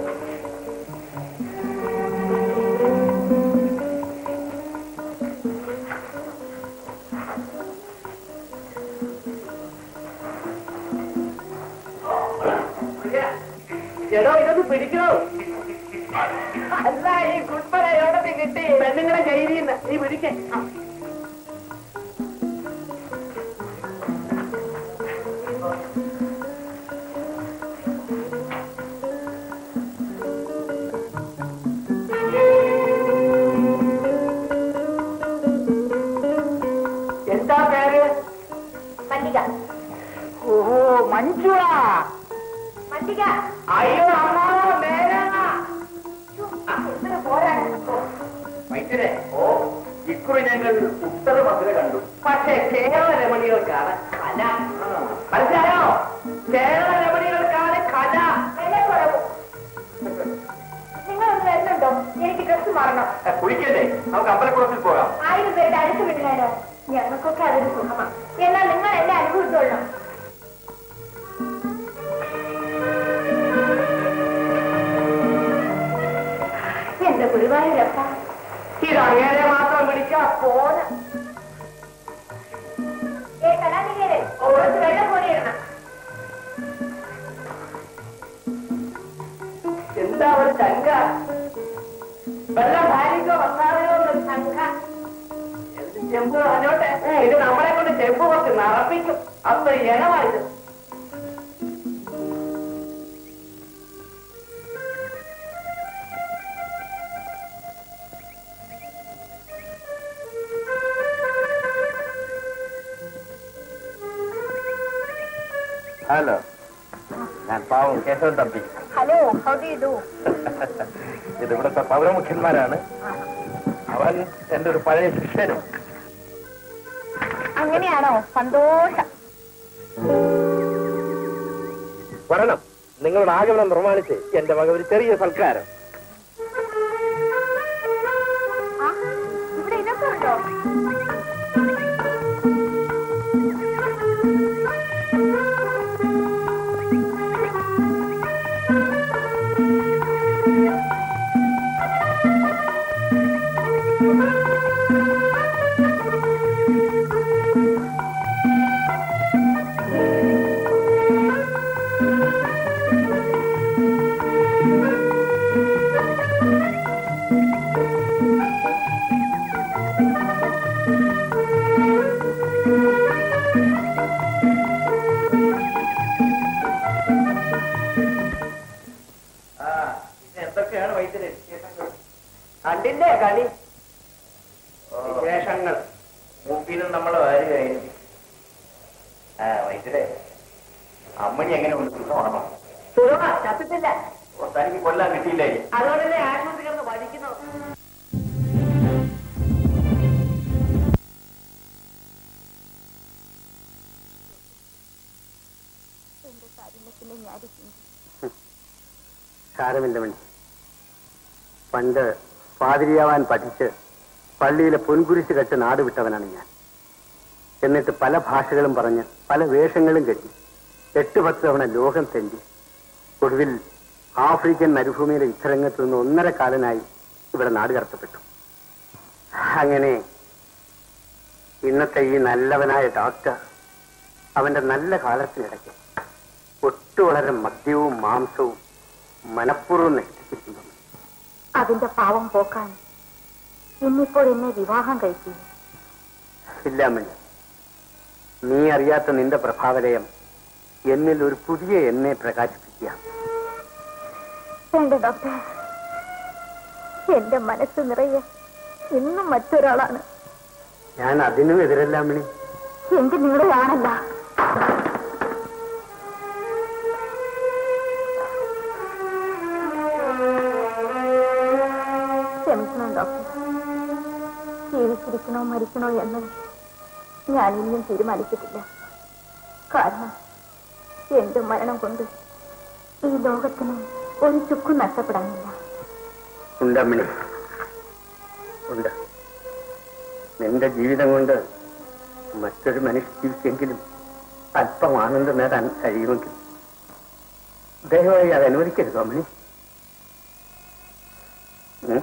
[SPEAKER 2] എടോ ഇതൊന്ന് പിടിക്കണോ അല്ല ഈ കുട്ടല എവിടെ കിട്ടി പെണ്ണുങ്ങളെ കയ്യിലിന്ന് നീ പിടിക്കേ എന്താ പേര്
[SPEAKER 7] മല്ലിക
[SPEAKER 2] ഓഹോ മഞ്ജുളാ
[SPEAKER 7] മല്ലിക
[SPEAKER 2] അയ്യോ അമ്മ മേലാ
[SPEAKER 7] എന്തിനു പോരാണ്
[SPEAKER 1] വൈദ്യരെ ഓ ഇക്കുറി ഞങ്ങൾ ഉത്തര മധുര കണ്ടു
[SPEAKER 2] പക്ഷേ കേരള രമണികൾക്കാണ് കല മനസ്സിലായോ കേരള രമണികൾക്കാണ് കല
[SPEAKER 7] വില കുറവ് നിങ്ങളൊന്ന് വരുന്നുണ്ടോ എനിക്ക് ഡ്രസ് മാറണം
[SPEAKER 1] ഏ, കുളിക്കല്ലേ നമുക്ക് അമ്പലക്കുളത്തിൽ പോകാം
[SPEAKER 7] ആയിരം പേരുടെ അടുത്ത് വിടുന്നതിനോ ഞങ്ങൾക്കൊക്കെ അതൊരു സുഖമാണ് എന്നാൽ നിങ്ങൾ എന്നെ അനുഭവിച്ചോളണം എന്റെ ഗുരുവായൂരപ്പ
[SPEAKER 2] ഇത് അങ്ങനെ മാത്രം പിടിക്കാ പോരാ
[SPEAKER 7] ഏ കലാനികരെ കുറച്ച് വെള്ളം കോരിയിടണം
[SPEAKER 2] എന്താ ഒരു ശങ്ക വെള്ളം ഭാര്യക്കോ വന്നാറോ ഒരു ശങ്ക എന്ത് ചെമ്പ് പറഞ്ഞോട്ടെ ഇത് നമ്മളെ കൊണ്ട് ചെമ്പ് കുറച്ച് നിറപ്പിക്കും അത്ര ഇനമായത്
[SPEAKER 1] ഹലോ ഞാൻ പാവം Keshavan Thampi
[SPEAKER 7] hello how do you do
[SPEAKER 1] ഇത് ഇവിടുത്തെ പൗരമുഖ്യന്മാരാണ് അവൻ എന്റെ ഒരു പഴയ ശിഷ്യനും
[SPEAKER 7] അങ്ങനെയാണോ സന്തോഷം
[SPEAKER 1] വരണം നിങ്ങളുടെ ആഗമനം നിർമ്മാണിച്ച് എന്റെ വക ഒരു ചെറിയ സൽക്കാരം
[SPEAKER 7] ആ, ഇവിടെ ഇതൊക്കെ ഉണ്ടോ
[SPEAKER 1] ആ പിന്നെ എന്തൊക്കെയാണ് വൈദ്യരെ വിശേഷങ്ങൾ
[SPEAKER 2] കണ്ടില്ലേ കളി വിശേഷങ്ങൾ
[SPEAKER 1] മൂപ്പിനും നമ്മളെ വാരുകയായിരുന്നു ആ വൈദ്യരെ അമ്മണി എങ്ങനെ ഉണ്ട് സുഖമാണോ
[SPEAKER 2] സുഖമ ചത്തിട്ടില്ല
[SPEAKER 1] ഓ, തനിക്ക് കൊല്ലാൻ കിട്ടിയില്ലേ
[SPEAKER 2] അതുകൊണ്ടല്ലേ ആശുപത്രി കിടന്ന് പഠിക്കുന്നത്
[SPEAKER 5] സാരമില്ല മണി പണ്ട് പാതിരിയാവാൻ പഠിച്ച് പള്ളിയിലെ പൊൻകുരിശ് കെട്ട് നാട് വിട്ടവനാണ് ഞാൻ എന്നിട്ട് പല ഭാഷകളും പറഞ്ഞ് പല വേഷങ്ങളും കെട്ടി എട്ട് പത്ത് തവണ ലോകം തെണ്ടി ഒടുവിൽ ആഫ്രിക്കൻ മരുഭൂമിയിലെ യുദ്ധരംഗത്ത് നിന്ന് ഒന്നര കാലനായി ഇവിടെ നാട് കടത്തപ്പെട്ടു അങ്ങനെ ഇന്നത്തെ ഈ നല്ലവനായ ഡോക്ടർ അവന്റെ നല്ല കാലത്തിനിടയ്ക്ക് ഒട്ടു വളരെ മദ്യവും മാംസവും മനഃപൂർവ്വം നശിപ്പിച്ചിരിക്കുന്നു
[SPEAKER 3] അതിന്റെ പാവം പോക്കാൻ ഇന്നിപ്പോൾ എന്നെ വിവാഹം കഴിച്ചു
[SPEAKER 5] ഇല്ല മണി നീ അറിയാത്ത നിന്റെ പ്രഭാവലയം എന്നിൽ ഒരു പുതിയ എന്നെ പ്രകാശിപ്പിക്കുക
[SPEAKER 3] വേണ്ട ഡോക്ടർ എന്റെ മനസ്സ് നിറയെ ഇന്നും മറ്റൊരാളാണ്
[SPEAKER 5] ഞാൻ അതിനും എതിരല്ല മണി
[SPEAKER 3] എങ്കിൽ നിങ്ങളുടെ ആണല്ല ക്ഷമിക്കണം ഡോക്ടർ ജീവിച്ചിരിക്കണോ മരിക്കണോ എന്ന് ഞാൻ ഇന്നും തീരുമാനിച്ചിട്ടില്ല കാരണം എന്റെ മരണം കൊണ്ട് ഈ ലോകത്തിന് ഒരു ചുക്കും നഷ്ടപ്പെടാനില്ല
[SPEAKER 5] ഉണ്ട് അമ്മിണി ഉണ്ട് നിന്റെ ജീവിതം കൊണ്ട് മറ്റൊരു മനുഷ്യ ജീവിക്കെങ്കിലും അല്പം ആനന്ദം നേടാൻ കഴിയുമെങ്കിൽ ദയവായി അത് അനുവദിക്കരുത് അമ്മിണി ഉം?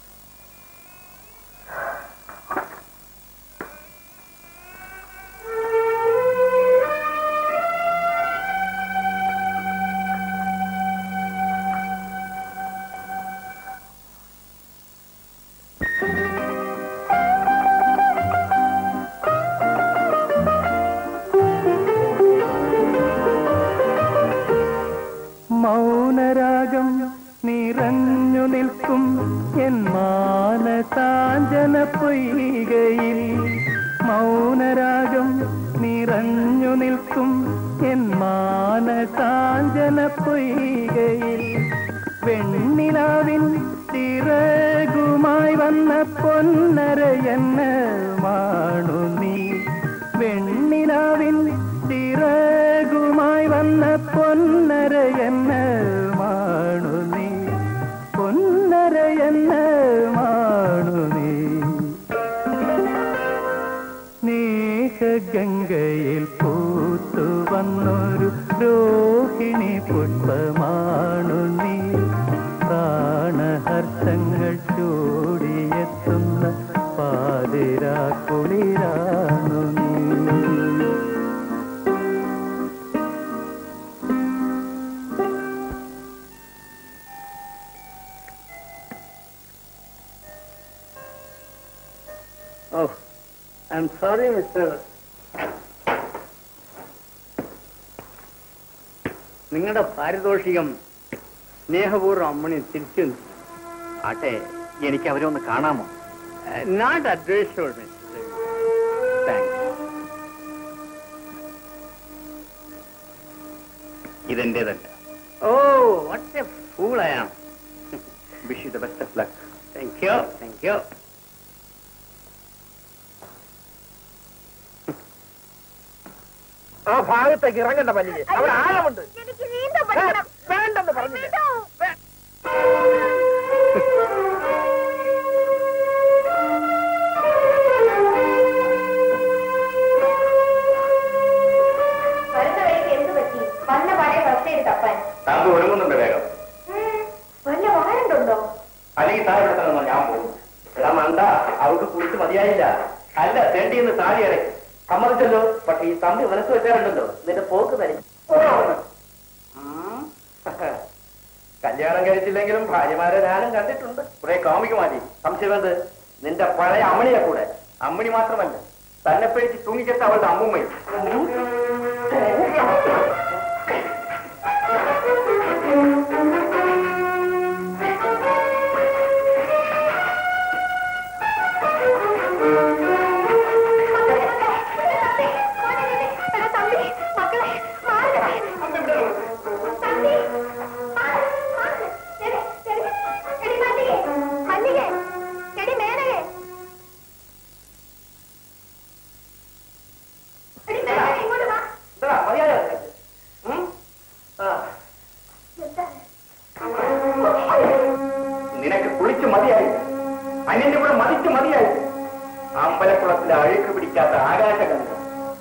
[SPEAKER 6] മൗനരാഗം നിറഞ്ഞു നിൽക്കും എൻ മാനസാഞ്ജന പൊയ്കയിൽ മൗനരാഗം നിറഞ്ഞു നിൽക്കും എൻ മാനസാഞ്ജന പൊയ്കയിൽ വെണ്ണിലാവിൻ ചിറകുമായി വന്ന പൊന്നരയെന്ന് മാണു നീ വെണ്ണിലാവിൻ ചിറകുമായി വന്ന പൊന്നരയെന്ന് മാണു നീ പൊന്നരയെന്ന് മാണു നീ സ്നേഹഗംഗയിൽ പൂത്തു വന്നൊരു രോഹിണി പുഷ്പമാണു നീ പ്രാണഹർഷങ്ങൾ ചൂടിയെത്തുന്ന പാതിരാ കുളിരാണു നീ
[SPEAKER 5] oh I'm sorry mister നിങ്ങളുടെ പാരിതോഷികം സ്നേഹപൂർവ്വം അമ്മണി തിരിച്ചു ആട്ടെ എനിക്ക് അവരെ ഒന്ന് കാണാമോ നോട്ട് അഡ്വൈസ് ഇതെന്റേതല്ല oh what a fool I am wish you the best of luck thank you thank you
[SPEAKER 2] ആ ഭാഗത്തേക്ക് ഇറങ്ങണ്ട പല്ലിയെ അവിടെ ആഴമുണ്ട്
[SPEAKER 7] എനിക്ക് നീന്താൻ പഠിക്കണം
[SPEAKER 2] വേണ്ടെന്ന് പറഞ്ഞില്ലേ
[SPEAKER 7] വരുന്ന വഴിക്ക് എന്ത് പറ്റി വന്ന പാടെ ഫസ്റ്റ് തപ്പാൻ
[SPEAKER 1] താങ്കൾ ഒരുങ്ങുന്നുണ്ട് വേഗം
[SPEAKER 7] ഉം, വല്ല വാരണ്ടുണ്ടോ
[SPEAKER 1] അല്ലെങ്കിൽ താഴെ ഇവിടെ തന്നെ ഞാൻ പോകും എടാ മണ്ട അവൾക്ക് കുളിച്ച് മതിയായില്ല അല്ല തേണ്ടിന്ന് താഴെ ഇറക്കി സമ്മതിച്ചല്ലോ പക്ഷെ ഈ തമ്പി മനസ്സ് വെച്ചാറുണ്ടല്ലോ നിന്റെ പോക്ക് തരും കല്യാണം കഴിച്ചില്ലെങ്കിലും ഭാര്യമാരെ ഞാനും കണ്ടിട്ടുണ്ട് കുറെ കാമിക്കുമാരി സംശയമെന്ത് നിന്റെ പഴയ അമ്മണിയെ കൂടെ അമ്മണി മാത്രമല്ല തന്നെ പിടിച്ച് തൂങ്ങിച്ചെത്ത അവളുടെ അമ്മുമ്മയും
[SPEAKER 7] എടാ തമ്പി മക്കളെ മാറണേ തമ്പി മാറ്, മാറ്. എടി, എടി, എടി മല്ലികേ, മല്ലികേ, എടി മേനകേ. എടി മേനകേ, ഇങ്ങോട്ട് വാ.
[SPEAKER 1] എന്താ മതിയായോ നിനക്ക്? ഉം? ആ
[SPEAKER 7] എന്താ?
[SPEAKER 1] മീറ്റർ പിടിക്കാത്ത ആകാശഗംഗ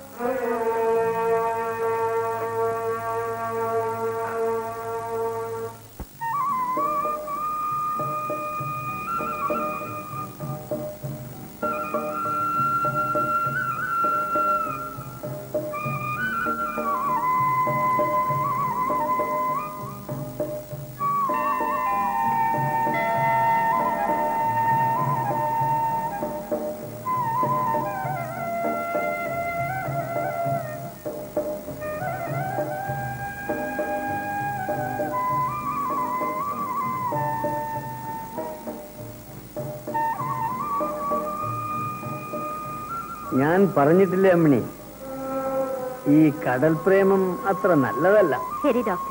[SPEAKER 5] ഞാൻ പറഞ്ഞിട്ടില്ലേ അമ്മിണി ഈ കടൽ പ്രേമം അത്ര നല്ലതല്ല
[SPEAKER 3] ശരി ഡോക്ടർ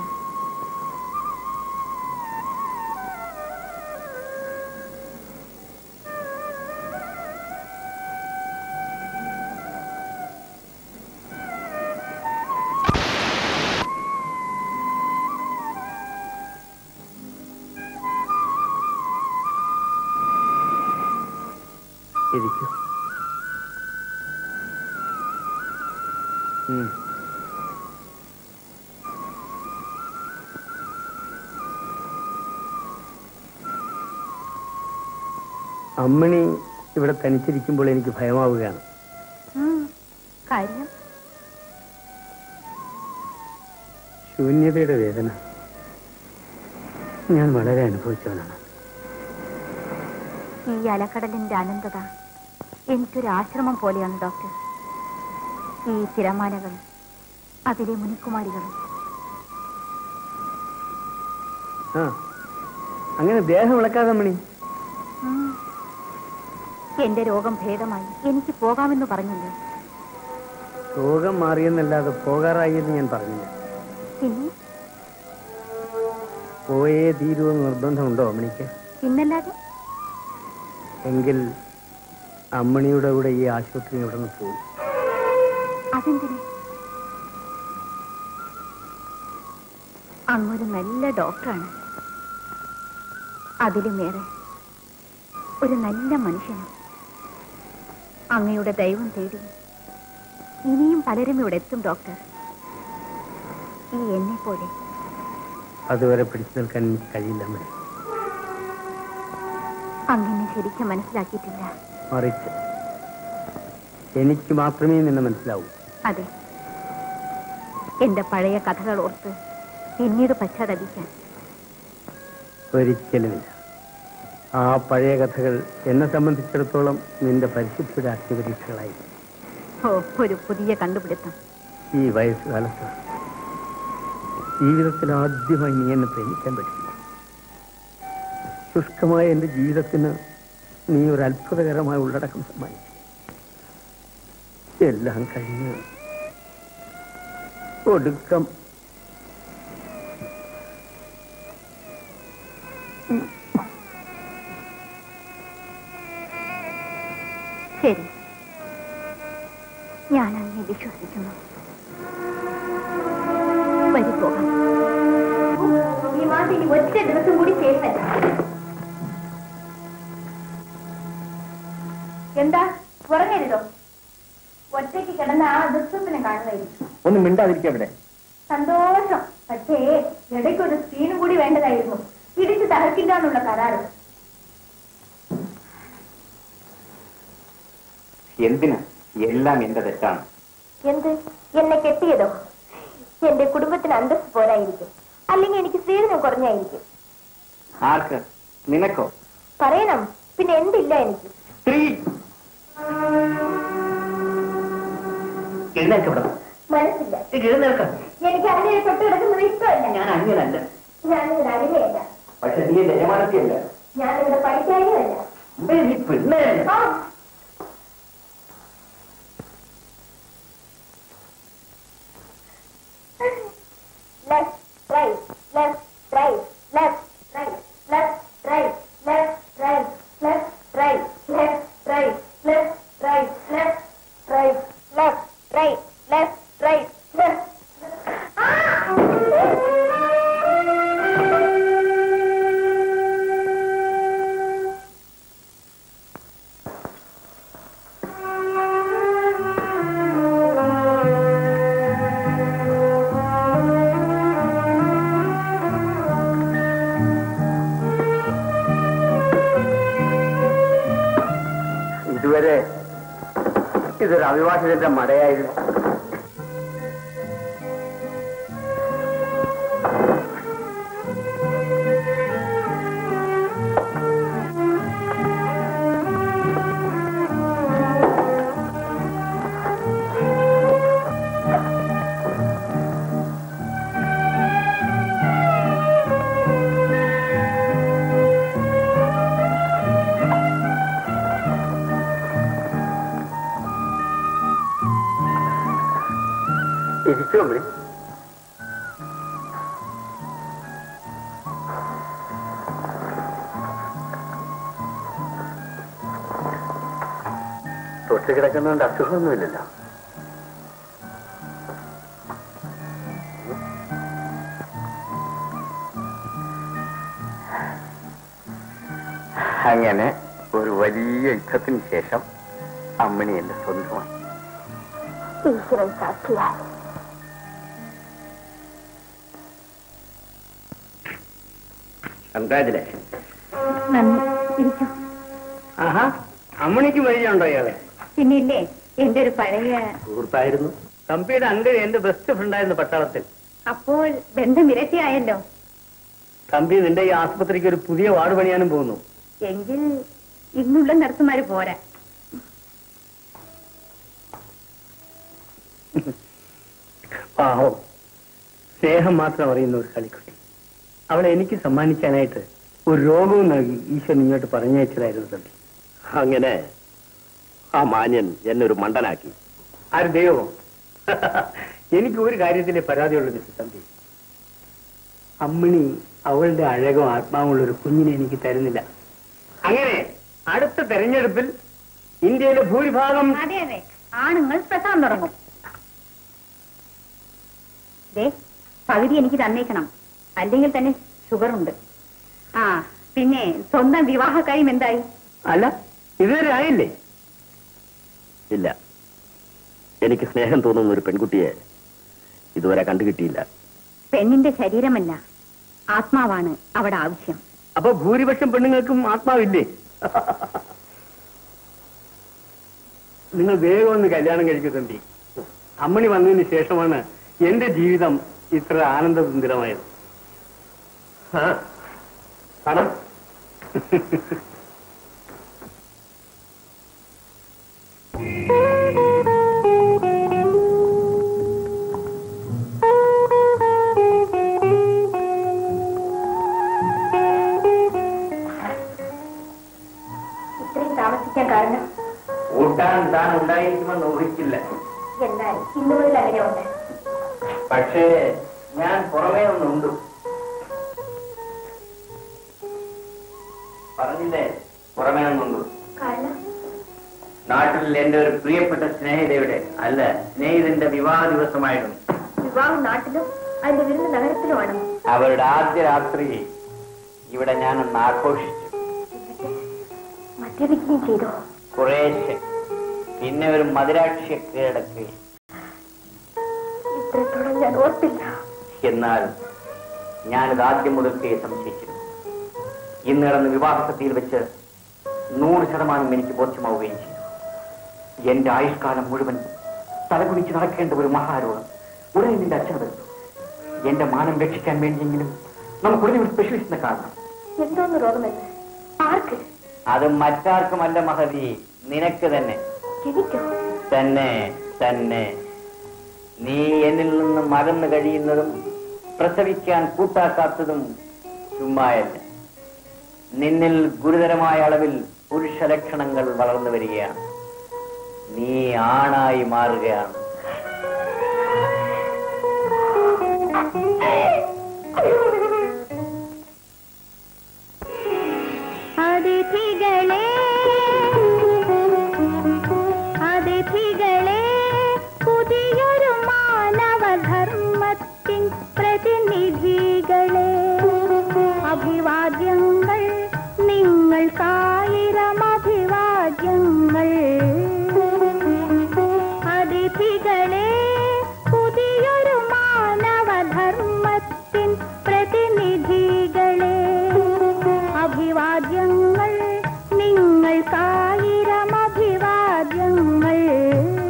[SPEAKER 5] ഇരിക്കൂ ഉം. അമ്മിണി ഇവിടെ തനിച്ചിരിക്കുമ്പോൾ എനിക്ക് ഭയമാവുകയാണ്
[SPEAKER 3] കാര്യം
[SPEAKER 5] ശൂന്യതയുടെ വേദന ഞാൻ വളരെ അനുഭവിച്ചവനാണ്
[SPEAKER 3] ഈ അലക്കടലിന്റെ അനന്തത എനിക്കൊരു ആശ്രമം പോലെയാണ് ഡോക്ടർ ഈ തിരമാലകൾ അതിലെ മുനിക്കുമാരികളും
[SPEAKER 5] ആ അങ്ങനെ ദേഹം ഇളക്കാതെ അമ്മിണി
[SPEAKER 3] ഉം. എന്റെ രോഗം ഭേദമായി എനിക്ക് പോകാമെന്ന് പറഞ്ഞില്ലേ
[SPEAKER 5] രോഗം മാറിയെന്നല്ലാതെ പോകാറായി എന്ന് ഞാൻ പറഞ്ഞില്ല
[SPEAKER 3] പിന്നെ
[SPEAKER 5] പോയേ തീരുമെന്ന് നിർബന്ധമുണ്ടോ അമ്മിണിക്ക്
[SPEAKER 3] പിന്നല്ലാതെ
[SPEAKER 5] എങ്കിൽ അമ്മിണിയുടെ കൂടെ ഈ ആശുപത്രി ഇവിടെ നിന്ന് പോകും
[SPEAKER 3] അതെന്തിന് അങ്ങൊരു നല്ല ഡോക്ടറാണ് അതിലുമേറെ ഒരു നല്ല മനുഷ്യനും അങ്ങയുടെ ദൈവം തേടി ഇനിയും പലരും ഇവിടെ എത്തും ഡോക്ടർ ഈ എന്നെ പോലെ
[SPEAKER 5] അതുവരെ പിടിച്ചു നിൽക്കാൻ എനിക്ക് കഴിയില്ല അമ്മിണി
[SPEAKER 3] അങ്ങനെ ശരിക്കും മനസ്സിലാക്കിയിട്ടില്ല
[SPEAKER 5] മറിച്ച് എനിക്ക് മാത്രമേ നിന്നെ മനസ്സിലാവൂ
[SPEAKER 3] അതെ എന്റെ പഴയ കഥകൾ ഓർത്ത് പിന്നീട് പശ്ചാത്തപിക്കാൻ
[SPEAKER 5] ഒരിക്കലുമില്ല ആ പഴയ കഥകൾ എന്നെ സംബന്ധിച്ചിടത്തോളം നിന്റെ പരിശുദ്ധിയുടെ അഗ്നിപരീക്ഷകളായി
[SPEAKER 3] ഓ ഒരു പുതിയ കണ്ടുപിടുത്തം
[SPEAKER 5] ഈ വയസ്സുകാലത്ത് ജീവിതത്തിൽ ആദ്യമായി നീ എന്നെ പ്രേമിക്കാൻ പഠിച്ചു ശുഷ്കമായ എന്റെ ജീവിതത്തിന് നീ ഒരു അത്ഭുതകരമായ ഉള്ളടക്കം സമ്മാനിച്ചു എല്ലാം കഴിഞ്ഞ് ഒടുക്കം
[SPEAKER 3] ശരി ഞാൻ അങ്ങേ വിശ്വസിക്കുന്നു വരി പോകാം ഈ മാസം ഇനി ഒറ്റ ദിവസം കൂടി സേഫല്ല എന്താ ഉറങ്ങരുതോ ഒറ്റയ്ക്ക് കിടന്ന ആ ദുസ്വപ്നം കാണുമായിരിക്കും
[SPEAKER 1] ഒന്ന് മിണ്ടാതിരിക്കാം ഇവിടെ
[SPEAKER 3] സന്തോഷം പക്ഷേ ഇടയ്ക്കൊരു സ്ക്രീനും കൂടി വേണ്ടതായിരുന്നു ഇടിച്ച് തകർക്കില്ലാന്നുള്ള കരാറ്
[SPEAKER 1] എന്തിനാ എല്ലാം എന്റെ തെറ്റാണ്
[SPEAKER 3] എന്ത് എന്നെ കെട്ടിയതോ എന്റെ കുടുംബത്തിന് അന്തസ് പോരായിരിക്കും അല്ലെങ്കിൽ എനിക്ക് സ്ത്രീധനം കുറഞ്ഞായിരിക്കും
[SPEAKER 1] ആർക്ക് നിനക്കോ
[SPEAKER 3] പറയണം പിന്നെ എന്തില്ല എനിക്ക്
[SPEAKER 1] സ്ത്രീ എഴുന്നേൽക്ക് ഇവിടെ
[SPEAKER 3] മനസ്സില്ല
[SPEAKER 1] എഴുന്നേൽക്കാം
[SPEAKER 3] എനിക്ക് അങ്ങനെ തൊട്ട് കിടക്കുന്നത് ഇഷ്ടമല്ല
[SPEAKER 1] ഞാൻ അങ്ങനല്ല
[SPEAKER 3] ഞാനിവിടെ അടിമയല്ല
[SPEAKER 1] പക്ഷെ നീ ജയമാനത്തിയല്ല
[SPEAKER 3] ഞാനിവിടെ പഠിക്കാനുമല്ല
[SPEAKER 1] നീ പെണ്ണേ
[SPEAKER 3] ആ, left, right, left, right, left, right, left, right, left, right, left, right, left, right, left, right, left, right, left, right, left, right, left.
[SPEAKER 5] ഇതൊരു അവിവാഹിതന്റെ മടയായിരുന്നു ഇരിക്കൂ അമ്മേ തൊട്ട് കിടക്കുന്നതുകൊണ്ട് അസുഖമൊന്നുമില്ലല്ലോ അങ്ങനെ ഒരു വലിയ യുദ്ധത്തിന് ശേഷം അമ്മണി എന്റെ സ്വന്തമാണ്
[SPEAKER 7] ഈശ്വരൻ സാക്ഷിയായി
[SPEAKER 2] കൺഗ്രാജുലേഷൻ
[SPEAKER 3] നന്ദി ഇരിക്കൂ
[SPEAKER 2] ആഹാ അമ്മണിക്ക് പരിചയമുണ്ടോ ഇയാളെ
[SPEAKER 3] പിന്നില്ലേ എന്റെ ഒരു പഴയ
[SPEAKER 2] സുഹൃത്തായിരുന്നു തമ്പിയുടെ അങ്കിൾ എന്റെ ബെസ്റ്റ് ഫ്രണ്ടായിരുന്നു പട്ടാളത്തിൽ
[SPEAKER 3] അപ്പോൾ ബന്ധം ഇരട്ടിയായല്ലോ
[SPEAKER 2] തമ്പി നിന്റെ ഈ ആസ്പത്രിക്ക് ഒരു പുതിയ വാർഡ് പണിയാനും പോകുന്നു
[SPEAKER 3] എങ്കിൽ ഇന്നുള്ള നർസുമാര് പോരാ
[SPEAKER 2] പാവം സ്നേഹം മാത്രം അറിയുന്ന ഒരു കളിക്കുട്ടി അവളെ എനിക്ക് സമ്മാനിക്കാനായിട്ട് ഒരു രോഗവും നൽകി ഈശ്വരൻ ഇങ്ങോട്ട് പറഞ്ഞയച്ചതായിരുന്നു തമ്പി
[SPEAKER 1] അങ്ങനെ ആ മാന്യൻ എന്നെ ഒരു മണ്ടനാക്കി
[SPEAKER 2] ആര് ദൈവമോ എനിക്ക് ഒരു കാര്യത്തിലെ പരാതിയുള്ളൂ മിസ്റ്റർ തമ്പി അമ്മിണി അവളുടെ അഴകും ആത്മാവുമുള്ള ഒരു കുഞ്ഞിനെ എനിക്ക് തരുന്നില്ല അങ്ങനെ അടുത്ത തെരഞ്ഞെടുപ്പിൽ ഇന്ത്യയിലെ ഭൂരിഭാഗം
[SPEAKER 3] അതെ അതെ ആണുങ്ങൾ പ്രസവം തുടങ്ങും ദേ പകുതി എനിക്ക് തന്നേക്കണം അല്ലെങ്കിൽ തന്നെ ഷുഗർ ഉണ്ട് ആ പിന്നെ സ്വന്തം വിവാഹക്കാര്യം എന്തായി
[SPEAKER 2] അല്ല ഇതുവരെ ആയില്ലേ
[SPEAKER 1] ഇല്ല എനിക്ക് സ്നേഹം തോന്നുന്ന ഒരു പെൺകുട്ടിയെ ഇതുവരെ കണ്ടുകിട്ടിയില്ല
[SPEAKER 3] പെണ്ണിന്റെ ശരീരമല്ല ആത്മാവാണ് അവിടെ ആവശ്യം
[SPEAKER 2] അപ്പൊ ഭൂരിപക്ഷം പെണ്ണുങ്ങൾക്കും ആത്മാവില്ലേ നിങ്ങൾ വേഗം ഒന്ന് കല്യാണം കഴിക്കുന്നുണ്ട് അമ്മണി വന്നതിന് ശേഷമാണ് എന്റെ ജീവിതം ഇത്ര ആനന്ദസുന്ദരമായത് ആ, പണം
[SPEAKER 3] ഇത്രയും താമസിക്കാൻ കാരണം
[SPEAKER 2] കൂട്ടാൻ താൻ ഉണ്ടായിരിക്കുമെന്ന് ഊഹിച്ചില്ല
[SPEAKER 3] എന്നാൽ ഇന്നു മുതൽ അങ്ങനെയുണ്ട്
[SPEAKER 2] പക്ഷേ ഞാൻ പുറമേ ഒന്നുണ്ട് പറഞ്ഞില്ലേ പുറമേ ഒന്നുണ്ട്
[SPEAKER 3] കാരണം
[SPEAKER 2] നാട്ടിൽ എന്റെ ഒരു പ്രിയപ്പെട്ട സ്നേഹിതയുടെ അല്ല സ്നേഹിതന്റെ വിവാഹ ദിവസമായിരുന്നു
[SPEAKER 3] വിവാഹം നാട്ടിലും അതിന്റെ വിരുന്ന് നഗരത്തിലുമാണ്
[SPEAKER 2] അവരുടെ ആദ്യ രാത്രി ഇവിടെ ഞാനൊന്ന് ആഘോഷിച്ചു
[SPEAKER 3] മദ്യപിക്കുകയും ചെയ്തോ
[SPEAKER 2] കുറേശ്ശെ പിന്നെ ഒരു മധുരാക്ഷിയെ കീഴടക്കുകയും
[SPEAKER 3] ഇത്രത്തോളം ഞാൻ ഓർത്തില്ല
[SPEAKER 2] എന്നാൽ ഞാനിത് ആദ്യം മുതൽക്കേ സംശയിച്ചിരുന്നു ഇന്ന് നടന്ന വിവാഹസത്തിയിൽ വെച്ച് നൂറ് ശതമാനം എനിക്ക് ബോധ്യമാവുകയും ചെയ്തു എന്റെ ആയുഷ്കാലം മുഴുവൻ തലകുനിച്ച് നടക്കേണ്ട ഒരു മഹാരോഗം ഉടനെ നിന്റെ അച്ഛൻ വരുന്നു എന്റെ മാനം രക്ഷിക്കാൻ വേണ്ടിയെങ്കിലും നമുക്ക് ഉടനെ ഒരു സ്പെഷ്യലിസ്റ്റിനെ കാണണം
[SPEAKER 3] എന്തോന്ന് രോഗമെന്ന് ആർക്ക്
[SPEAKER 2] അത് മറ്റാർക്കുമല്ല മഹതി നിനക്ക് തന്നെ
[SPEAKER 3] എനിക്കോ
[SPEAKER 2] തന്നെ തന്നെ നീ എന്നിൽ നിന്ന് മറന്നു കഴിയുന്നതും പ്രസവിക്കാൻ കൂട്ടാക്കാത്തതും ചുമ്മായല്ല നിന്നിൽ ഗുരുതരമായ അളവിൽ പുരുഷ ലക്ഷണങ്ങൾ വളർന്നു വരികയാണ് നീ ആണായി മാറുകയാണ്
[SPEAKER 3] അതിഥികളെ അതിഥികളെ പുതിയൊരു മാനവധർമ്മത്തിൻ പ്രതിനിധികളെ അഭിവാദ്യങ്ങൾ നിങ്ങൾക്കായിരം അഭിവാദ്യങ്ങൾ അതിഥികളെ പുതിയൊരു മാനവധർമ്മത്തിൻ പ്രതിനിധികളെ അഭിവാദ്യങ്ങൾ നിങ്ങൾക്കായിരം അഭിവാദ്യങ്ങൾ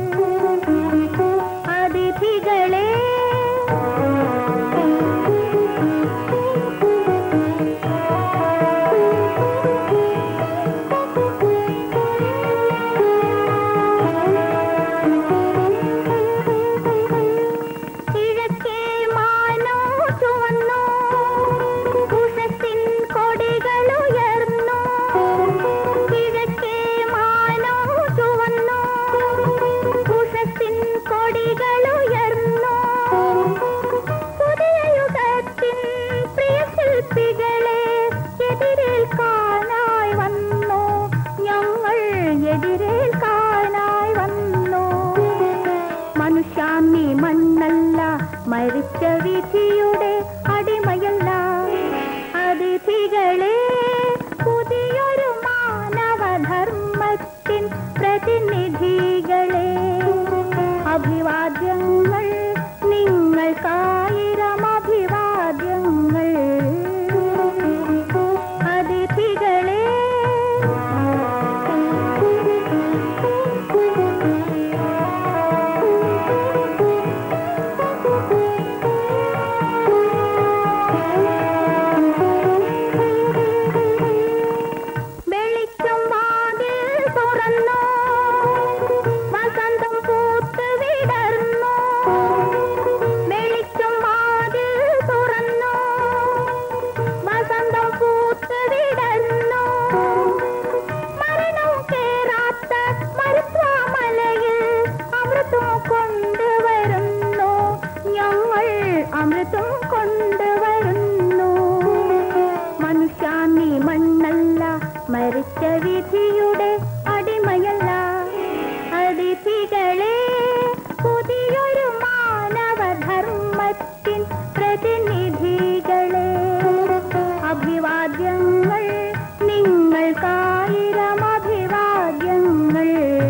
[SPEAKER 3] അമൃതും കൊണ്ടുവരുന്നു ഞങ്ങൾ അമൃതും കൊണ്ടുവരുന്നു മനുഷ്യ നീ മണ്ണല്ല മരിച്ച വിധിയുടെ അടിമയല്ല അതിഥികളെ പുതിയൊരു മാനവധർമ്മത്തിൻ പ്രതിനിധികളെ അഭിവാദ്യങ്ങൾ നിങ്ങൾക്കായിരം അഭിവാദ്യങ്ങൾ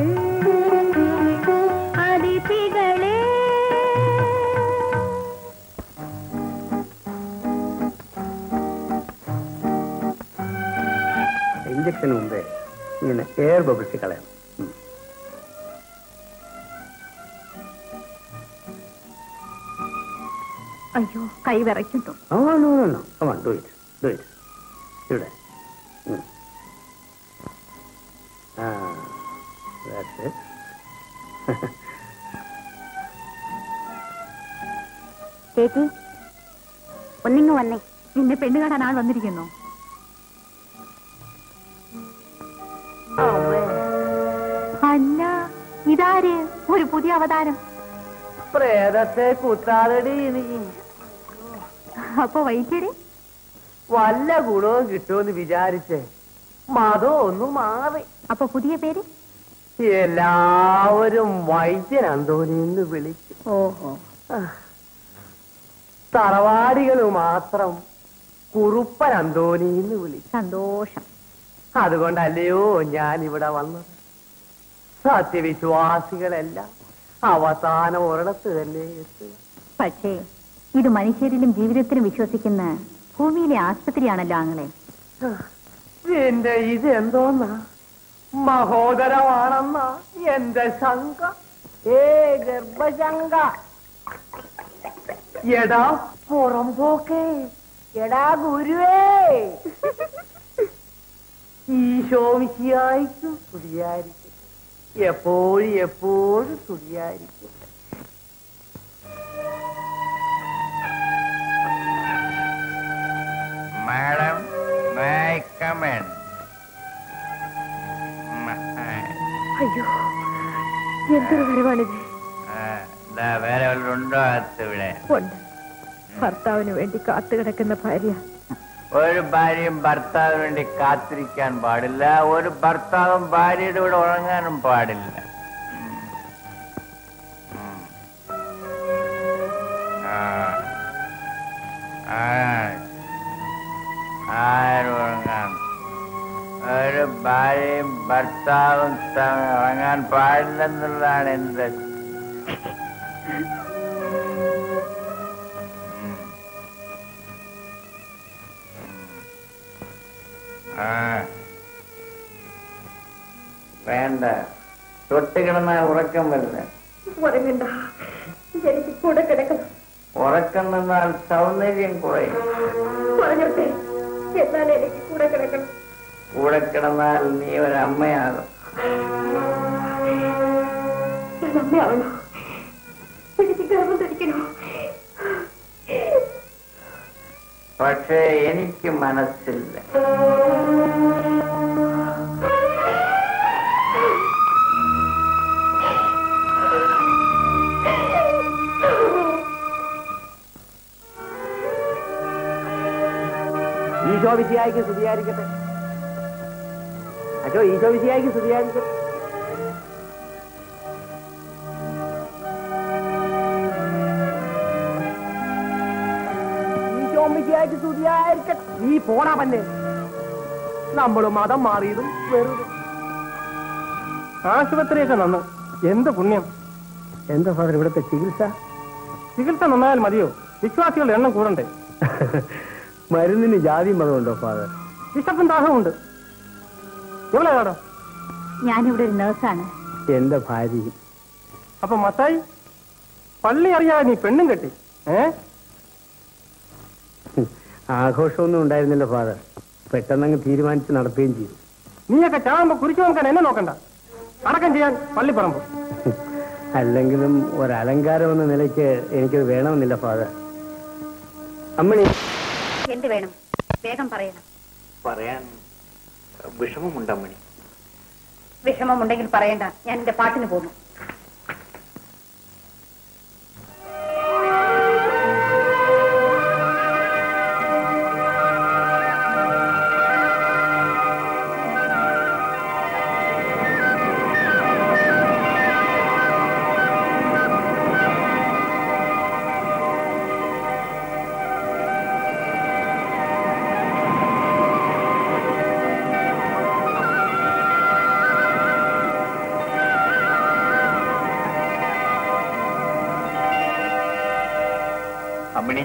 [SPEAKER 3] അതിഥികളെ
[SPEAKER 5] ഇഞ്ചക്ഷന് മുമ്പേ ഇങ്ങനെ എയർ ബബിൾസ് കളയണം ഉം.
[SPEAKER 3] അയ്യോ കൈ വിറയ്ക്കുന്നു
[SPEAKER 5] Oh, no, no, no. Come on, do it. Do it. ഇവിടെ ഉം. ആ that's it.
[SPEAKER 3] ചേച്ചി ഒന്നിങ്ങ് വന്നേ നിന്നെ പെണ്ണ് കാണാൻ ആൾ വന്നിരിക്കുന്നു അല്ല ഇതാര് ഒരു പുതിയ അവതാരം
[SPEAKER 2] പ്രേതത്തെ കുത്താതടി നീ
[SPEAKER 3] അപ്പൊ വൈദ്യര്
[SPEAKER 2] വല്ല ഗുണവും കിട്ടുമെന്ന് വിചാരിച്ചേ മതം ഒന്ന് മാറി
[SPEAKER 3] അപ്പൊ പുതിയ പേര്
[SPEAKER 2] എല്ലാവരും വൈദ്യൻ അന്തോണിന്ന് വിളിക്കും
[SPEAKER 3] ഓഹോ
[SPEAKER 2] തറവാടികൾ മാത്രം കുറുപ്പൻ അന്തോണിന്ന് വിളിക്കും
[SPEAKER 3] സന്തോഷം
[SPEAKER 2] അതുകൊണ്ടല്ലയോ ഞാൻ ഇവിടെ വന്നത് സത്യവിശ്വാസികളെല്ലാം അവസാനം ഒരിടത്ത് തന്നെ എത്തുക
[SPEAKER 3] പക്ഷേ ഇത് മനുഷ്യരിലും ജീവിതത്തിലും വിശ്വസിക്കുന്ന ഭൂമിയിലെ ആസ്പത്രിയാണല്ലോ ആങ്ങളെ
[SPEAKER 2] എന്റെ ഇത് എന്തോന്നാ മഹോദരമാണെന്ന എന്റെ ശങ്ക ഏ ഗർഭശങ്ക എടാ പുറംപോക്കേ എടാ ഗുരുവേ ഈശോമിശിയായിരിക്കും സ്തുതിയായിരിക്കും എപ്പോഴും എപ്പോഴും സ്തുതിയായിരിക്കും
[SPEAKER 1] മാഡം മൈ കമൻ
[SPEAKER 4] അയ്യോ എന്തൊരു വരവാണിത്
[SPEAKER 1] വേറെ വല്ലതുണ്ടോ അകത്ത് ഇവിടെ
[SPEAKER 4] ഉണ്ട് ഭർത്താവിന് വേണ്ടി കാത്തുകിടക്കുന്ന ഭാര്യ
[SPEAKER 1] ഒരു ഭാര്യയും ഭർത്താവിന് വേണ്ടി കാത്തിരിക്കാൻ പാടില്ല ഒരു ഭർത്താവും ഭാര്യയുടെ കൂടെ ഉറങ്ങാനും പാടില്ല ഉം. ഉം. ആ. ആ. ആരും ഉറങ്ങാൻ ഒരു ഭാര്യയും ഭർത്താവും തമ്മിൽ ഉറങ്ങാൻ പാടില്ലെന്നുള്ളതാണ് എന്റെ ഉം. ആ വേണ്ട തൊട്ട് കിടന്നാൽ ഉറക്കം വരില്ല
[SPEAKER 4] ഉറങ്ങണ്ട എനിക്ക് കൂടെ കിടക്കണം
[SPEAKER 1] ഉറക്കം നിന്നാൽ സൗന്ദര്യം കുറയും
[SPEAKER 4] പറഞ്ഞോട്ടെ എന്നാൽ എനിക്ക് കൂടെ കിടക്കണം
[SPEAKER 1] കൂടെ കിടന്നാൽ നീ ഒരു അമ്മയാകും
[SPEAKER 4] ഞാൻ അമ്മയാവണോ എനിക്ക് ഗർഭം ധരിക്കണോ
[SPEAKER 1] പക്ഷേ എനിക്ക് മനസ്സില്ല
[SPEAKER 2] ഈശോ വിധിയായിക്ക് സ്തുതിയായിരിക്കട്ടെ അച്ഛോ ഈശോ വിധിയായിക്ക് സ്തുതിയായിരിക്കട്ടെ ഈശോ വിധിയായിക്ക് സ്തുതിയായിരിക്കട്ടെ നീ പോടാ പന്നെ നമ്മള് മതം മാറിയതും വെറുതെ
[SPEAKER 8] ആശുപത്രിയൊക്കെ നന്നു എന്ത് പുണ്യം
[SPEAKER 5] എന്താ ഫാദർ ഇവിടുത്തെ ചികിത്സ
[SPEAKER 8] ചികിത്സ നന്നായാൽ മതിയോ വിശ്വാസികളുടെ എണ്ണം കൂടണ്ടേ
[SPEAKER 5] മരുന്നിന് ജാതി മതമുണ്ടോ ഫാദർ
[SPEAKER 8] വിശപ്പും ദാഹമുണ്ട് ഇവിടെ കേടോ
[SPEAKER 3] ഞാനിവിടെ ഒരു നേഴ്സാണ്
[SPEAKER 5] എന്റെ ഭാര്യയും
[SPEAKER 8] അപ്പൊ മത്തായി പള്ളി അറിയാതെ നീ പെണ്ണും കെട്ടി ഏ
[SPEAKER 5] ആഘോഷമൊന്നും ഉണ്ടായിരുന്നില്ല ഫാദർ പെട്ടെന്നങ്ങ് തീരുമാനിച്ച് നടത്തുകയും ചെയ്തു
[SPEAKER 8] നീയൊക്കെ ചാകുമ്പോ കുരിശു നോക്കാൻ എന്നെ നോക്കണ്ട അടക്കം ചെയ്യാൻ പള്ളിപ്പറമ്പ്
[SPEAKER 5] അല്ലെങ്കിലും ഒരലങ്കാരം എന്ന നിലയ്ക്ക് എനിക്കത് വേണമെന്നില്ല ഫാദർ അമ്മണി
[SPEAKER 3] എന്ത് വേണം വേഗം പറയണം
[SPEAKER 1] പറയാൻ വിഷമമുണ്ടമ്മണി
[SPEAKER 3] വിഷമമുണ്ടെങ്കിൽ പറയണ്ട ഞാൻ എന്റെ പാട്ടിന് പോന്നു
[SPEAKER 1] അമ്മിണി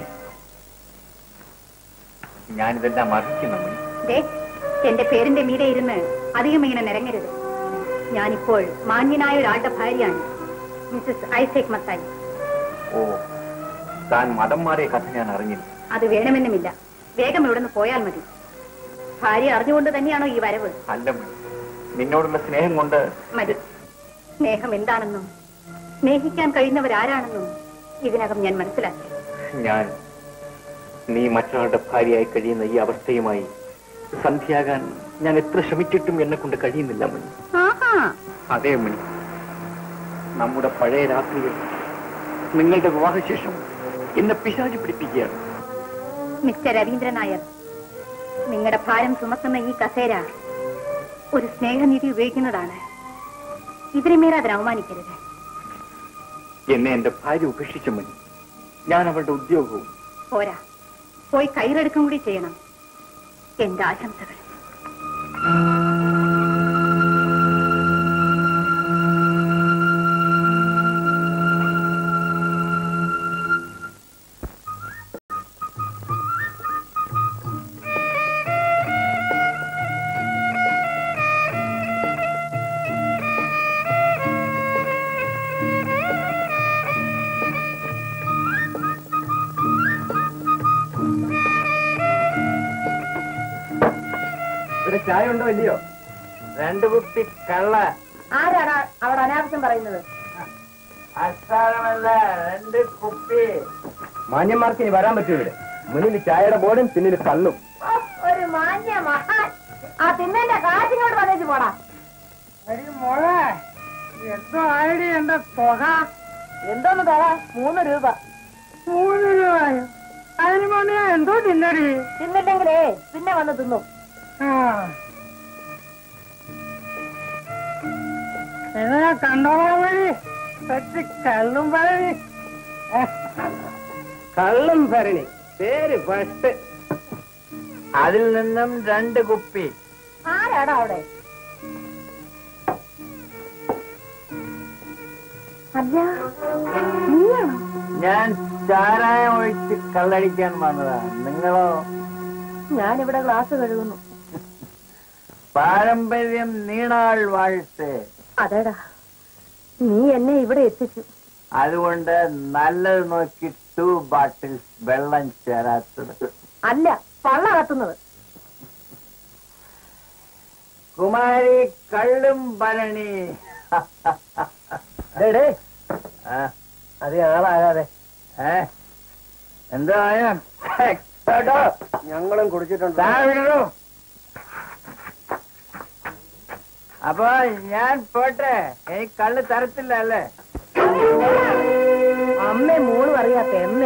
[SPEAKER 1] ഞാനിതെല്ലാം അറിയിക്കുന്നു അമ്മിണി
[SPEAKER 3] ദേ എന്റെ പേരിന്റെ മീതെ ഇരുന്ന് അധികം ഇങ്ങനെ നിരങ്ങരുത് ഞാനിപ്പോൾ മാന്യനായ ഒരാളുടെ ഭാര്യയാണ് മിസ്സസ് ഐസേക് മത്തായി
[SPEAKER 1] ഓ താൻ മതം മാറിയ കഥ ഞാൻ അറിഞ്ഞില്ല
[SPEAKER 3] അത് വേണമെന്നുമില്ല വേഗം ഇവിടുന്ന് പോയാൽ മതി ഭാര്യ അറിഞ്ഞുകൊണ്ട് തന്നെയാണോ ഈ വരവ്
[SPEAKER 1] അല്ല അമ്മിണി നിന്നോടുള്ള സ്നേഹം കൊണ്ട്
[SPEAKER 3] മതി സ്നേഹം എന്താണെന്നും സ്നേഹിക്കാൻ കഴിയുന്നവരാരാണെന്നും ഇതിനകം ഞാൻ മനസ്സിലാക്കി
[SPEAKER 1] ഞാൻ നീ മറ്റൊരാളുടെ ഭാര്യയായി കഴിയുന്ന ഈ അവസ്ഥയുമായി സന്ധ്യയാകാൻ ഞാൻ എത്ര ശ്രമിച്ചിട്ടും എന്നെ കൊണ്ട് കഴിയുന്നില്ല അമ്മണി
[SPEAKER 3] ആഹാ
[SPEAKER 1] അതേ അമ്മണി നമ്മുടെ പഴയ രാത്രിയിൽ നിങ്ങളുടെ വിവാഹശേഷം എന്നെ പിശാചി പിടിപ്പിക്കുകയാണ്
[SPEAKER 3] മിസ്റ്റർ രവീന്ദ്രൻ നായർ നിങ്ങളുടെ ഭാരം ചുമക്കുന്ന ഈ കസേര ഒരു സ്നേഹനിധി ഉപയോഗിക്കുന്നതാണ് ഇതിനുമേറെ അതിനെ അവമാനിക്കരുത്
[SPEAKER 1] എന്നെ എന്റെ ഭാര്യ ഉപേക്ഷിച്ചമ്മണി ഞാൻ അവളുടെ ഉദ്യോഗവും
[SPEAKER 3] പോരാ പോയി കയ്യിലെടുക്കും കൂടി ചെയ്യണം എന്റെ ആശംസകൾ
[SPEAKER 2] ഇവിടെ ചായ ഉണ്ടോ ഇല്ലയോ രണ്ട് കുപ്പി കള്ള
[SPEAKER 4] ആരാണ് അവിടെ അനാവശ്യം പറയുന്നത്
[SPEAKER 2] അസ്ഥാനമല്ല രണ്ട് കുപ്പി മാന്യന്മാർക്ക് ഇനി വരാൻ പറ്റും ഇവിടെ മുന്നിൽ ചായയുടെ ബോർഡും പിന്നിൽ കള്ളും
[SPEAKER 4] ഒരു മാന്യ മഹാൻ ആ തിന്നന്റെ കാശിങ്ങോട്ട് വന്നേച്ച് പോടാ
[SPEAKER 8] മോളെ എന്തോ ആയിടി എന്റെ തുക
[SPEAKER 4] എന്തോന്ന് തരാ മൂന്ന് രൂപ
[SPEAKER 8] മൂന്ന് രൂപയോ അതിന് വേണ്ടി ഞാൻ എന്തോ തിന്നടി
[SPEAKER 4] തിന്നില്ലെങ്കിലേ പിന്നെ വന്ന് തിന്നു
[SPEAKER 8] ആ എങ്ങനെ കണ്ടോളാൻ വഴി പറ്റി കള്ളും പറയണി
[SPEAKER 2] കള്ളും ഭരണി പേര് ഫസ്റ്റ് അതിൽ നിന്നും രണ്ട് കുപ്പി
[SPEAKER 4] ആരാടാ അവിടെ അല്ല നീയാണോ
[SPEAKER 2] ഞാൻ ചാരായം ഒഴിച്ച് കള്ളടിക്കാൻ വന്നതാ നിങ്ങളോ
[SPEAKER 4] ഞാനിവിടെ ഗ്ലാസ് കഴുകുന്നു
[SPEAKER 2] പാരമ്പര്യം നീണാൾ വാഴ്ത്ത്
[SPEAKER 4] അതേടാ നീ എന്നെ ഇവിടെ എത്തിച്ചു
[SPEAKER 2] അതുകൊണ്ട് നല്ലത് നോക്കി ടു ബാട്ടിൽസ് വെള്ളം ചേരാത്തത്
[SPEAKER 4] അല്ല പള്ള കത്തുന്നത്
[SPEAKER 2] കുമാരി കള്ളും ഭരണി അത് ആളാകാതെ ഏ എന്താ ഞങ്ങളും കുടിച്ചിട്ടുണ്ട് അപ്പൊ ഞാൻ പോട്ടെ എനിക്ക് കള്ള് തരത്തില്ല അല്ലേ
[SPEAKER 4] അമ്മ മോളും അറിയാത്ത എമ്മ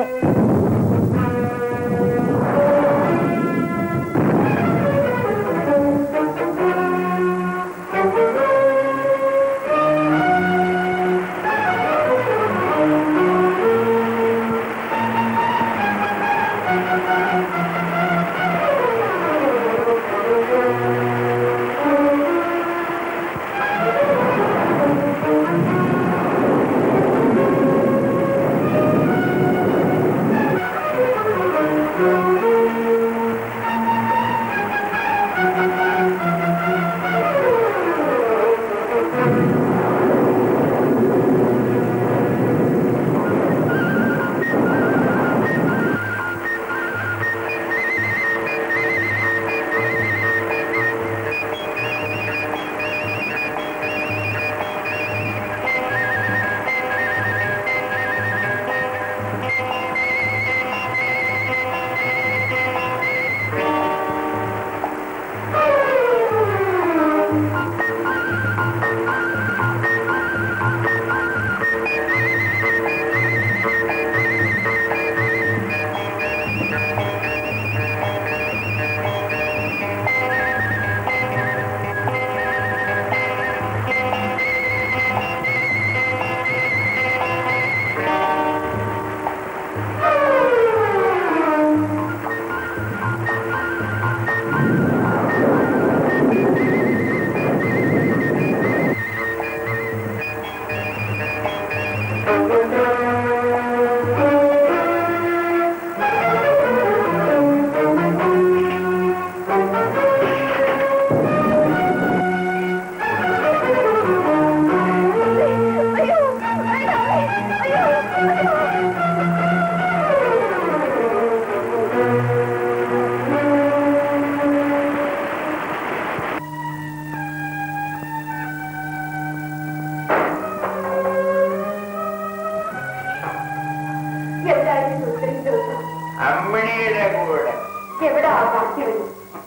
[SPEAKER 3] എവിടെ ആ ഭാഗ്യവതി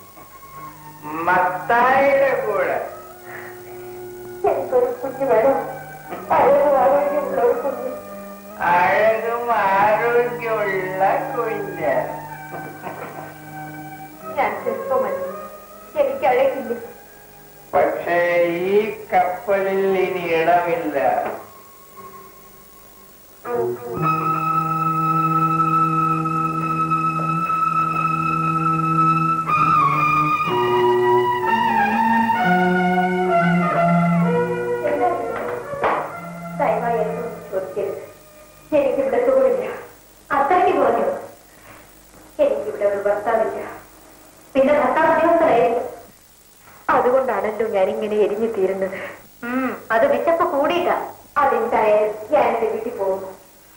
[SPEAKER 1] മത്തായിയുടെ കൂടെ
[SPEAKER 3] എനിക്കൊരു കുഞ്ഞ് വേണം അഴകും ആരോഗ്യമുള്ള ഒരു കുഞ്ഞ്
[SPEAKER 1] അഴകും ആരോഗ്യമുള്ള കുഞ്ഞ്
[SPEAKER 3] ഞാൻ ചെറുപ്പമല്ല എനിക്ക് അഴകില്ല
[SPEAKER 1] പക്ഷേ ഈ കപ്പലിൽ ഇനി ഇടമില്ല
[SPEAKER 3] ദയവായി എന്നോട് ചോദിക്കരുത് എനിക്കിവിടെ സുഖമില്ല അത്രയ്ക്ക് കുറഞ്ഞു എനിക്കിവിടെ ഒരു ഭർത്താവില്ല പിന്നെ ഭർത്താവ് ഉദ്യോഗസ്ഥരായിരുന്നു അതുകൊണ്ടാണല്ലോ ഞാനിങ്ങനെ എരിഞ്ഞു തീരുന്നത് അത് വിശപ്പ് കൂടിയിട്ടാ അതെന്തായാലും ഞാൻ എന്റെ വീട്ടിൽ പോകുന്നു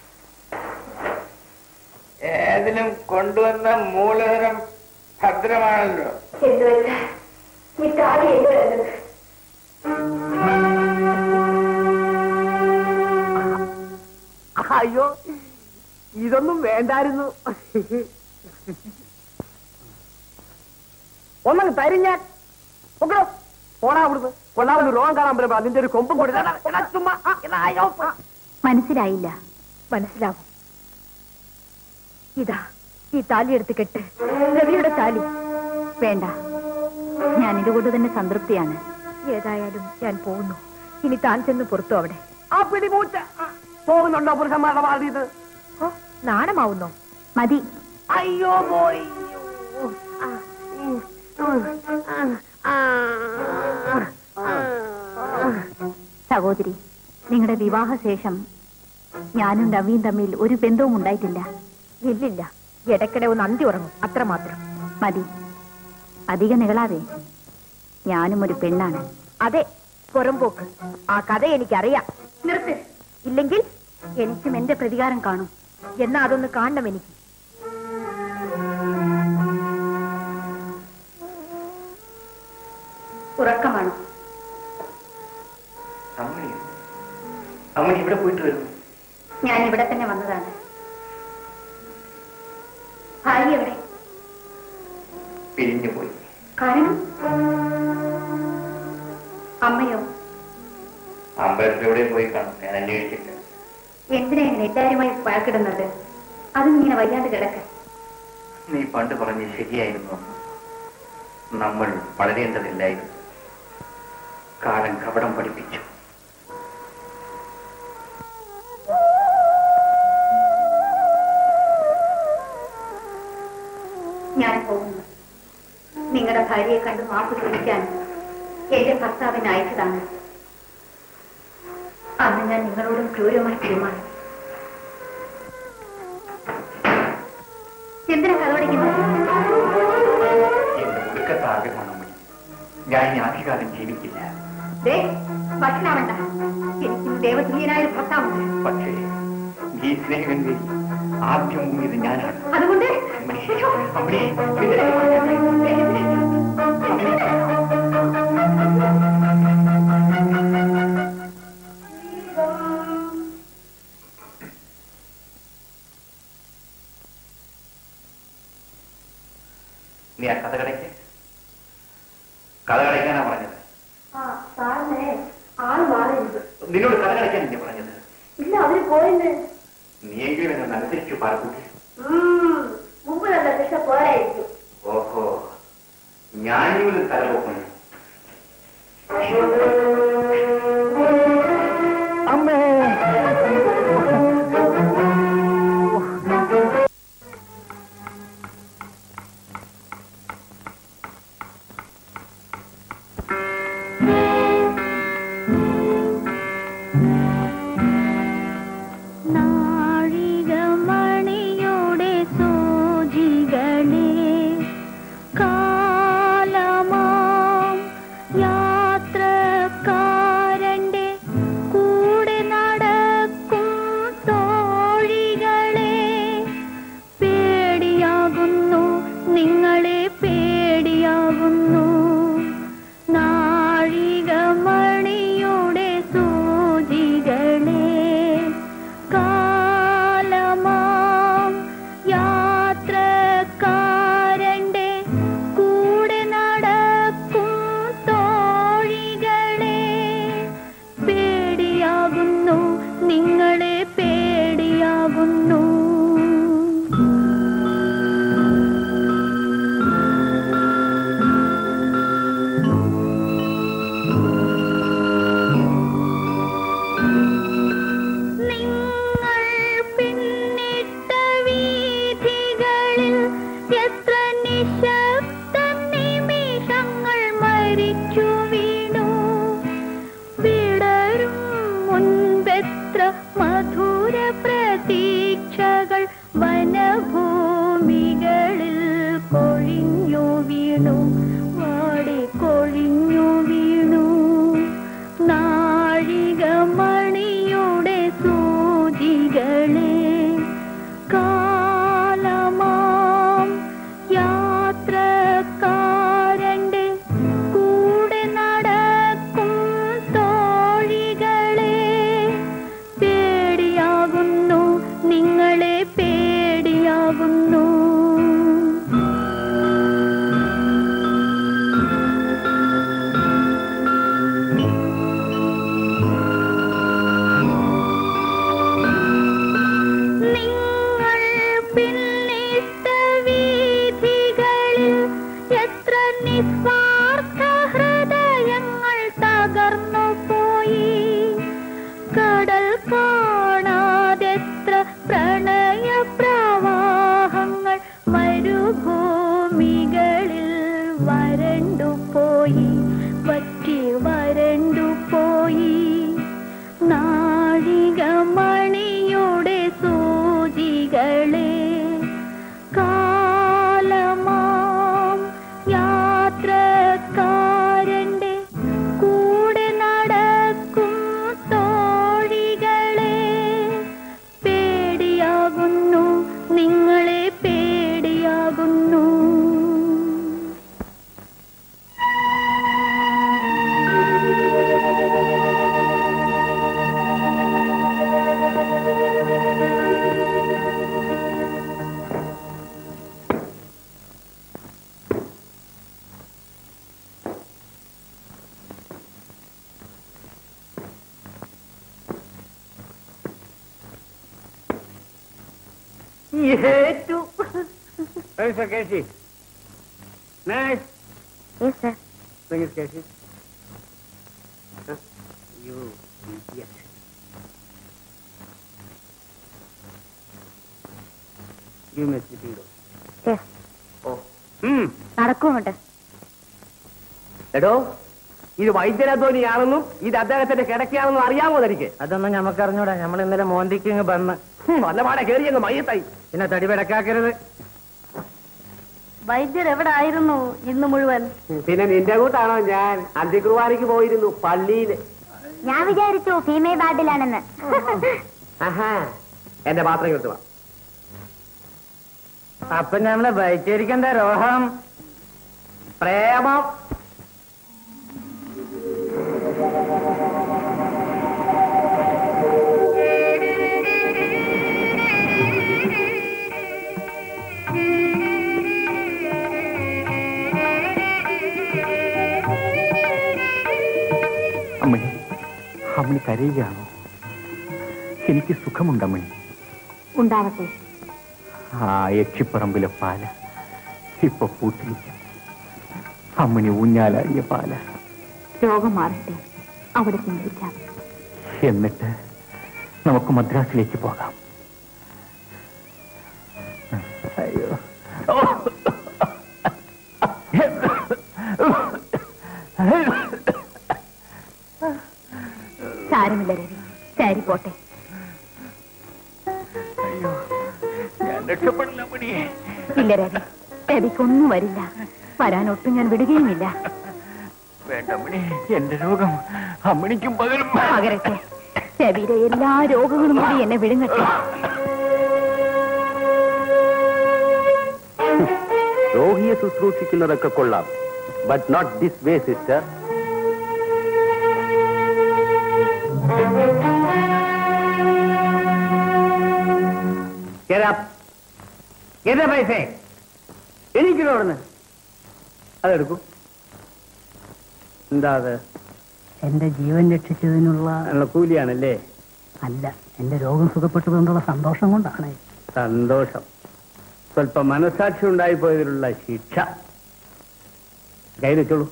[SPEAKER 1] ഏതിനും കൊണ്ടുവന്ന മൂലധനം ഭദ്രമാണല്ലോ
[SPEAKER 3] എന്ന് വെച്ചാൽ ഈ താലി എന്ത് വരുന്നത്
[SPEAKER 2] അയ്യോ ഇതൊന്നും വേണ്ടായിരുന്നു ഒന്നങ്ങ് തരും ഞാൻ പൊക്കടോ പോടാ അവിടുന്ന് കൊള്ളാവുന്ന രോഗം കാണാൻ പറ്റുമ്പോ അതിന്റെ ഒരു കൊമ്പും കൂടി എടാ, എടാ, ചുമ്മാ ആ, എടാ, അയ്യോ, ആ.
[SPEAKER 3] മനസ്സിലായില്ല
[SPEAKER 4] മനസ്സിലാവും ഇതാ ഈ താലി എടുത്ത് കെട്ട് രവിയുടെ താലി
[SPEAKER 3] വേണ്ട ഞാൻ ഇതുകൊണ്ട് തന്നെ സംതൃപ്തിയാണ്
[SPEAKER 4] ഏതായാലും ഞാൻ പോകുന്നു ഇനി താൻ ചെന്ന് പുറത്തു അവിടെ
[SPEAKER 2] ആ പിടിപൂച്ച ആ, പോകുന്നുണ്ടോ പുരുഷന്മാരുടെ വാതിയത്
[SPEAKER 4] ഓ നാണമാവുന്നോ
[SPEAKER 3] മതി
[SPEAKER 2] അയ്യോ പോയി ആ, ഉം, ഉം, ആ, ആ, ആ.
[SPEAKER 3] സഹോദരി നിങ്ങളുടെ വിവാഹശേഷം ഞാനും രവിയും തമ്മിൽ ഒരു ബന്ധവും ഉണ്ടായിട്ടില്ല
[SPEAKER 4] ഇല്ലില്ല ഇടയ്ക്കിടെ ഒന്ന് അന്തി ഉറങ്ങും അത്രമാത്രം
[SPEAKER 3] മതി അധികം നികളാതെ ഞാനും ഒരു പെണ്ണാണ്
[SPEAKER 4] അതെ പുറംപോക്ക് ആ കഥ എനിക്കറിയാം നിർത്ത് ഇല്ലെങ്കിൽ
[SPEAKER 3] എനിക്കും എന്റെ പ്രതികാരം കാണും
[SPEAKER 4] എന്നാ അതൊന്ന് കാണണം എനിക്ക്
[SPEAKER 3] ഉറക്കമാണ്
[SPEAKER 1] അമ്മയോ അമ്മ ഇവിടെ പോയിട്ട് വരുന്നു
[SPEAKER 3] ഞാൻ ഇവിടെ തന്നെ വന്നതാണ് ഭാര്യ എവിടെ
[SPEAKER 1] പിരിഞ്ഞു പോയി
[SPEAKER 3] കാരണം അമ്മയോ
[SPEAKER 1] അമ്പലത്തിലൂടെ പോയി കാണും ഞാൻ അന്വേഷിച്ചില്ല
[SPEAKER 3] എന്തിനാ ഇങ്ങനെ എല്ലാവരുമായി വഴക്കിടുന്നത് അതും ഇങ്ങനെ വയ്യാണ്ട് കിടക്ക
[SPEAKER 1] നീ പണ്ട് പറഞ്ഞ് ശരിയായിരുന്നു അമ്മ. നമ്മൾ വളരേണ്ടതില്ലായിരുന്നു കാലം കപടം പഠിപ്പിച്ചു
[SPEAKER 3] ഞാൻ പോകുന്നു നിങ്ങളുടെ ഭാര്യയെ കണ്ട് മാപ്പ് ചോദിക്കാൻ എന്റെ ഭർത്താവിനെ അയച്ചതാണ് അന്ന് ഞാൻ നിങ്ങളോടും ക്രൂരമായി പെരുമാറി എന്തിനാ കഥോടിക്കുന്നത്
[SPEAKER 1] എന്റെ ഒടുക്കത്തെ ആഗ്രഹമാണ് അമ്മ ഞാൻ ഇനി അധികാരം ജീവിക്കില്ല
[SPEAKER 3] ദേ ഭക്ഷണാവണ്ട എനിക്ക് ദേവതുല്യനായ ഒരു ഭർത്താവുണ്ട്
[SPEAKER 1] പക്ഷേ ഈ സ്നേഹങ്ങളിൽ ആദ്യം മുങ്ങിയത് ഞാനാണ്
[SPEAKER 3] അതുകൊണ്ട്
[SPEAKER 1] അമ്മേ, അമ്മേ, പിന്നെ മാറ്റട്ടെ. നീ ആ കഥ കടയ്ക്ക് കഥ കടയ്ക്കാനാ പറഞ്ഞത്
[SPEAKER 3] സാറിനെ ആള് മാറിയത്
[SPEAKER 1] നിന്നോട് കഥ കടയ്ക്കാനല്ലേ പറഞ്ഞത്
[SPEAKER 3] ഇല്ല അവര് പോയിണ്ട്
[SPEAKER 1] നീയെങ്കിലും എന്നെ അനുസരിച്ചു പാർക്കുട്ടി
[SPEAKER 3] മുമ്പ് നല്ല ദിശ പോരായിരിക്കും
[SPEAKER 1] ഓഹോ ഞാനിവിടെ തലപോക്കുന്നു
[SPEAKER 2] അമ്മേ
[SPEAKER 9] നാഴികമണിയുടെ സൂചികളെ കാലമാം യാത്രക്കാരന്റെ കൂടെ നടക്കും തോഴികളെ പേടിയാകുന്നു നിങ്ങളെ പേടിയാകുന്നു നാഴികമണിയുടെ സൂചികളെ കാലമാം
[SPEAKER 2] ഏറ്റു കേശി nice
[SPEAKER 7] Yes, sir.
[SPEAKER 2] Bring it, Casey. Huh? You idiot. Give me a sleeping dose.
[SPEAKER 7] Yes.
[SPEAKER 2] Oh. Hmm.
[SPEAKER 7] നടക്കൂ അങ്ങോട്ട്
[SPEAKER 2] എടോ ഇത് വൈദ്യരധ്വനിയാണെന്നും ഇത് അദ്ദേഹത്തിന്റെ കിടക്കയാണെന്നും അറിയാമോ തനിക്ക്
[SPEAKER 10] അതൊന്നും നമുക്ക് അറിഞ്ഞൂടാ നമ്മൾ ഇന്നലെ മോന്തിക്ക് വന്ന്
[SPEAKER 2] നല്ല പാടെ കയറി അങ്ങ് മയ്യത്തായി
[SPEAKER 10] പിന്നെ തടി വെടക്കാക്കരുത്
[SPEAKER 7] വൈദ്യർ എവിടെ ആയിരുന്നു ഇന്ന് മുഴുവൻ
[SPEAKER 2] പിന്നെ നിന്റെ കൂട്ടാണോ ഞാൻ അന്ത്യകുർബാനയ്ക്ക് പോയിരുന്നു പള്ളിയില്
[SPEAKER 7] ഞാൻ വിചാരിച്ചു ഫീമെയിൽ വാർഡിലാണെന്ന്
[SPEAKER 2] ആഹാ എന്റെ പാത്രം കിട്ടുക
[SPEAKER 10] അപ്പൊ നമ്മള് വൈറ്റിരിക്കേണ്ട രോഹം
[SPEAKER 2] പ്രേമം
[SPEAKER 5] അമ്മണി അമ്മണി കരയുകയാണോ എനിക്ക് സുഖമുണ്ട് അമ്മണി
[SPEAKER 7] ഉണ്ടാവട്ടെ
[SPEAKER 5] ആ യക്ഷിപ്പറമ്പിലെ പാല ഇപ്പൊ പൂത്തിരിക്കും അമ്മണി ഊഞ്ഞാലാടിയ പാല
[SPEAKER 7] രോഗം മാറട്ടെ അവിടെ ചിന്തിക്കാം
[SPEAKER 5] എന്നിട്ട് നമുക്ക് മദ്രാസിലേക്ക് പോകാം അയ്യോ
[SPEAKER 7] സാരമില്ല രവി ശരി പോട്ടെ
[SPEAKER 5] ഞാൻ രക്ഷപ്പെടില്ല അമ്മണി
[SPEAKER 7] ഇല്ല രവി രവിക്കൊന്നും വരില്ല വരാനൊട്ടും ഞാൻ വിടുകയുമില്ല
[SPEAKER 5] വേണ്ട അമ്മണി എന്റെ രോഗം അമ്മണിക്കും പകരും
[SPEAKER 7] പകരട്ടെ രവിയുടെ എല്ലാ രോഗങ്ങളും കൂടി എന്നെ വിഴുങ്ങട്ടെ
[SPEAKER 5] രോഗിയെ ശുശ്രൂഷിക്കുന്നതൊക്കെ കൊള്ളാം but not this way sister
[SPEAKER 2] എന്റെ പൈസ എനിക്കില്ലോ അവിടുന്ന് അതെടുക്കൂ എന്താ അത്
[SPEAKER 10] എന്റെ ജീവൻ രക്ഷിച്ചതിനുള്ള
[SPEAKER 2] ഉള്ള കൂലിയാണല്ലേ
[SPEAKER 10] അല്ല എന്റെ രോഗം സുഖപ്പെട്ടതുകൊണ്ടുള്ള സന്തോഷം കൊണ്ടാണ്
[SPEAKER 2] സന്തോഷം സ്വല്പം മനസാക്ഷി ഉണ്ടായിപ്പോയതിലുള്ള ശിക്ഷ കയ്യിൽ വെച്ചോളൂ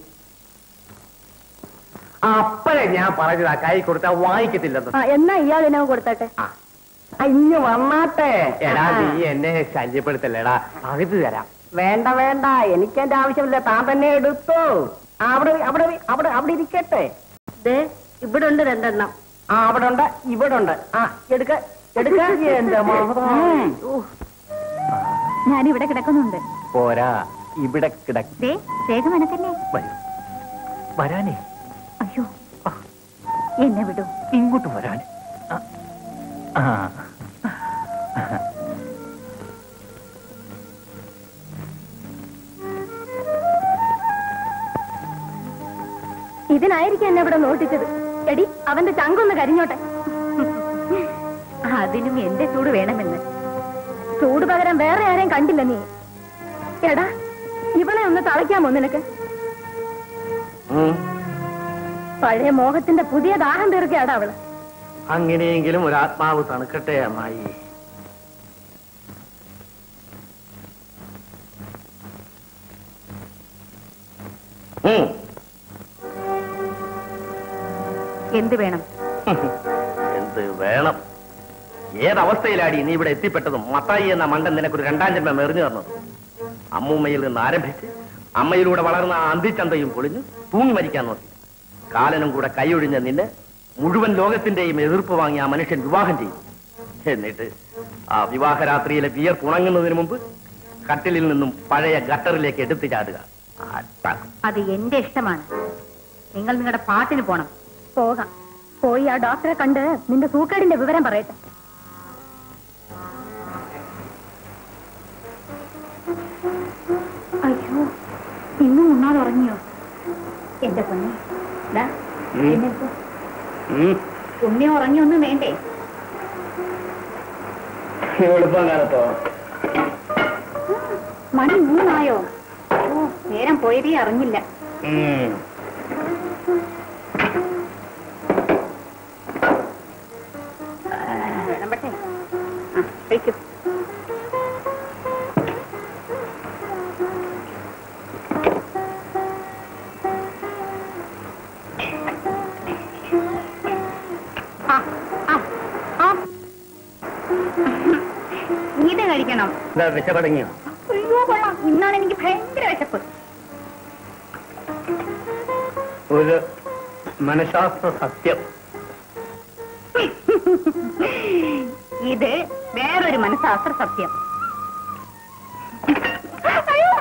[SPEAKER 2] അപ്പഴേ ഞാൻ പറഞ്ഞതാ കൈ കൊടുത്താൽ വാങ്ങിക്കത്തില്ലെന്ന്
[SPEAKER 7] എന്നാ ഇയാൾ എന്നെ കൊടുത്തട്ടെ
[SPEAKER 2] ഇഞ്ഞ് വന്നാട്ടെ എടാ നീ എന്നെ ശല്യപ്പെടുത്തല്ലേടാ പകുതി തരാം വേണ്ട വേണ്ട എനിക്ക് എന്റെ ആവശ്യമില്ല താൻ തന്നെ എടുത്തോ അവിടെ അവിടെ അവിടെ അവിടെ ഇരിക്കട്ടെ
[SPEAKER 7] ഇവിടെ ഉണ്ട് രണ്ടെണ്ണം
[SPEAKER 2] ആ അവിടെ ഉണ്ട് ഇവിടെ ഉണ്ട് ആ എടുക്ക എടുക്ക എന്റെ മഹത്വം.
[SPEAKER 7] ഞാൻ ഇവിടെ കിടക്കുന്നുണ്ട്
[SPEAKER 5] പോരാ ഇവിടെ കിടക്ക
[SPEAKER 7] ദേ വേഗം എനക്കന്നെ
[SPEAKER 5] വരൂ വരാനേ
[SPEAKER 7] അയ്യോ എന്നെ വിടൂ
[SPEAKER 5] ഇങ്ങോട്ട് വരാൻ ആ. ആ
[SPEAKER 7] ഇതിനായിരിക്കും എന്നെ ഇവിടെ നോട്ടിച്ചത് എടി അവന്റെ ചങ്കൊന്ന് കരിഞ്ഞോട്ടെ അതിനും എന്റെ ചൂട് വേണമെന്ന് ചൂട് പകരം വേറെ ആരെയും കണ്ടില്ല നീ എടാ ഇവളെ ഒന്ന് തളയ്ക്കാമോ നിനക്ക്
[SPEAKER 2] ഉം.
[SPEAKER 7] പഴയ മോഹത്തിന്റെ പുതിയ ദാഹം തീർക്കുകയാടാ അവള്
[SPEAKER 2] അങ്ങനെയെങ്കിലും ഒരു ആത്മാവ് തണുക്കട്ടെ അമ്മായി ഉം.
[SPEAKER 7] എന്ത് വേണം
[SPEAKER 2] എന്ത് വേണം ഏതവസ്ഥയിലാടി നീ ഇവിടെ എത്തിപ്പെട്ടതും മത്തായി എന്ന മണ്ടൻ നിനക്കൊരു രണ്ടാം ജന്മം എറിഞ്ഞു തന്നത് അമ്മൂമ്മയിൽ നിന്ന് ആരംഭിച്ച് അമ്മയിലൂടെ വളർന്ന ആ അന്തിച്ചന്തയും പൊളിഞ്ഞു തൂങ്ങി മരിക്കാൻ നോക്കി കാലനും കൂടെ കൈയൊഴിഞ്ഞ നിന്നെ മുഴുവൻ ലോകത്തിന്റെയും എതിർപ്പ് വാങ്ങി ആ മനുഷ്യൻ വിവാഹം ചെയ്തു എന്നിട്ട് ആ വിവാഹരാത്രിയിലെ വിയർപ്പ് ഉണങ്ങുന്നതിന് മുമ്പ് കട്ടിലിൽ നിന്നും പഴയ ഗട്ടറിലേക്ക് എടുത്തു ചാടുക അട്ടാ-
[SPEAKER 7] അത് എന്റെ ഇഷ്ടമാണ് നിങ്ങൾ നിങ്ങളുടെ പാട്ടിന് പോണം പോകാം പോയി ആ ഡോക്ടറെ കണ്ട് നിന്റെ സൂക്കേടിന്റെ വിവരം പറയട്ടെ അയ്യോ ഇന്നും ഉണ്ണാതെ ഉറങ്ങിയോ എന്റെ പൊന്നെ ദാ,
[SPEAKER 2] ഉം.
[SPEAKER 7] എഴുന്നേൽക്കൂ.
[SPEAKER 2] ഉം.
[SPEAKER 7] ഉണ്ണി ഉറങ്ങിയൊന്നും വേണ്ടേ
[SPEAKER 2] എളുപ്പം കാലത്തോ
[SPEAKER 7] മണി മൂന്നായോ ഓ നേരം പോയതേ അറിഞ്ഞില്ല
[SPEAKER 2] ഉം.
[SPEAKER 7] വിളമ്പട്ടെ ആ കഴിക്കൂ
[SPEAKER 3] കഴിക്കണം
[SPEAKER 5] എന്താ വിശപ്പടങ്ങിയോ
[SPEAKER 3] അയ്യോ കൊള്ളാം ഇന്നാണ് എനിക്ക് ഭയങ്കര വിശപ്പ്
[SPEAKER 5] ഒരു മനഃശാസ്ത്ര സത്യം
[SPEAKER 3] ഇത് വേറൊരു മനഃശാസ്ത്ര സത്യം അയ്യോ.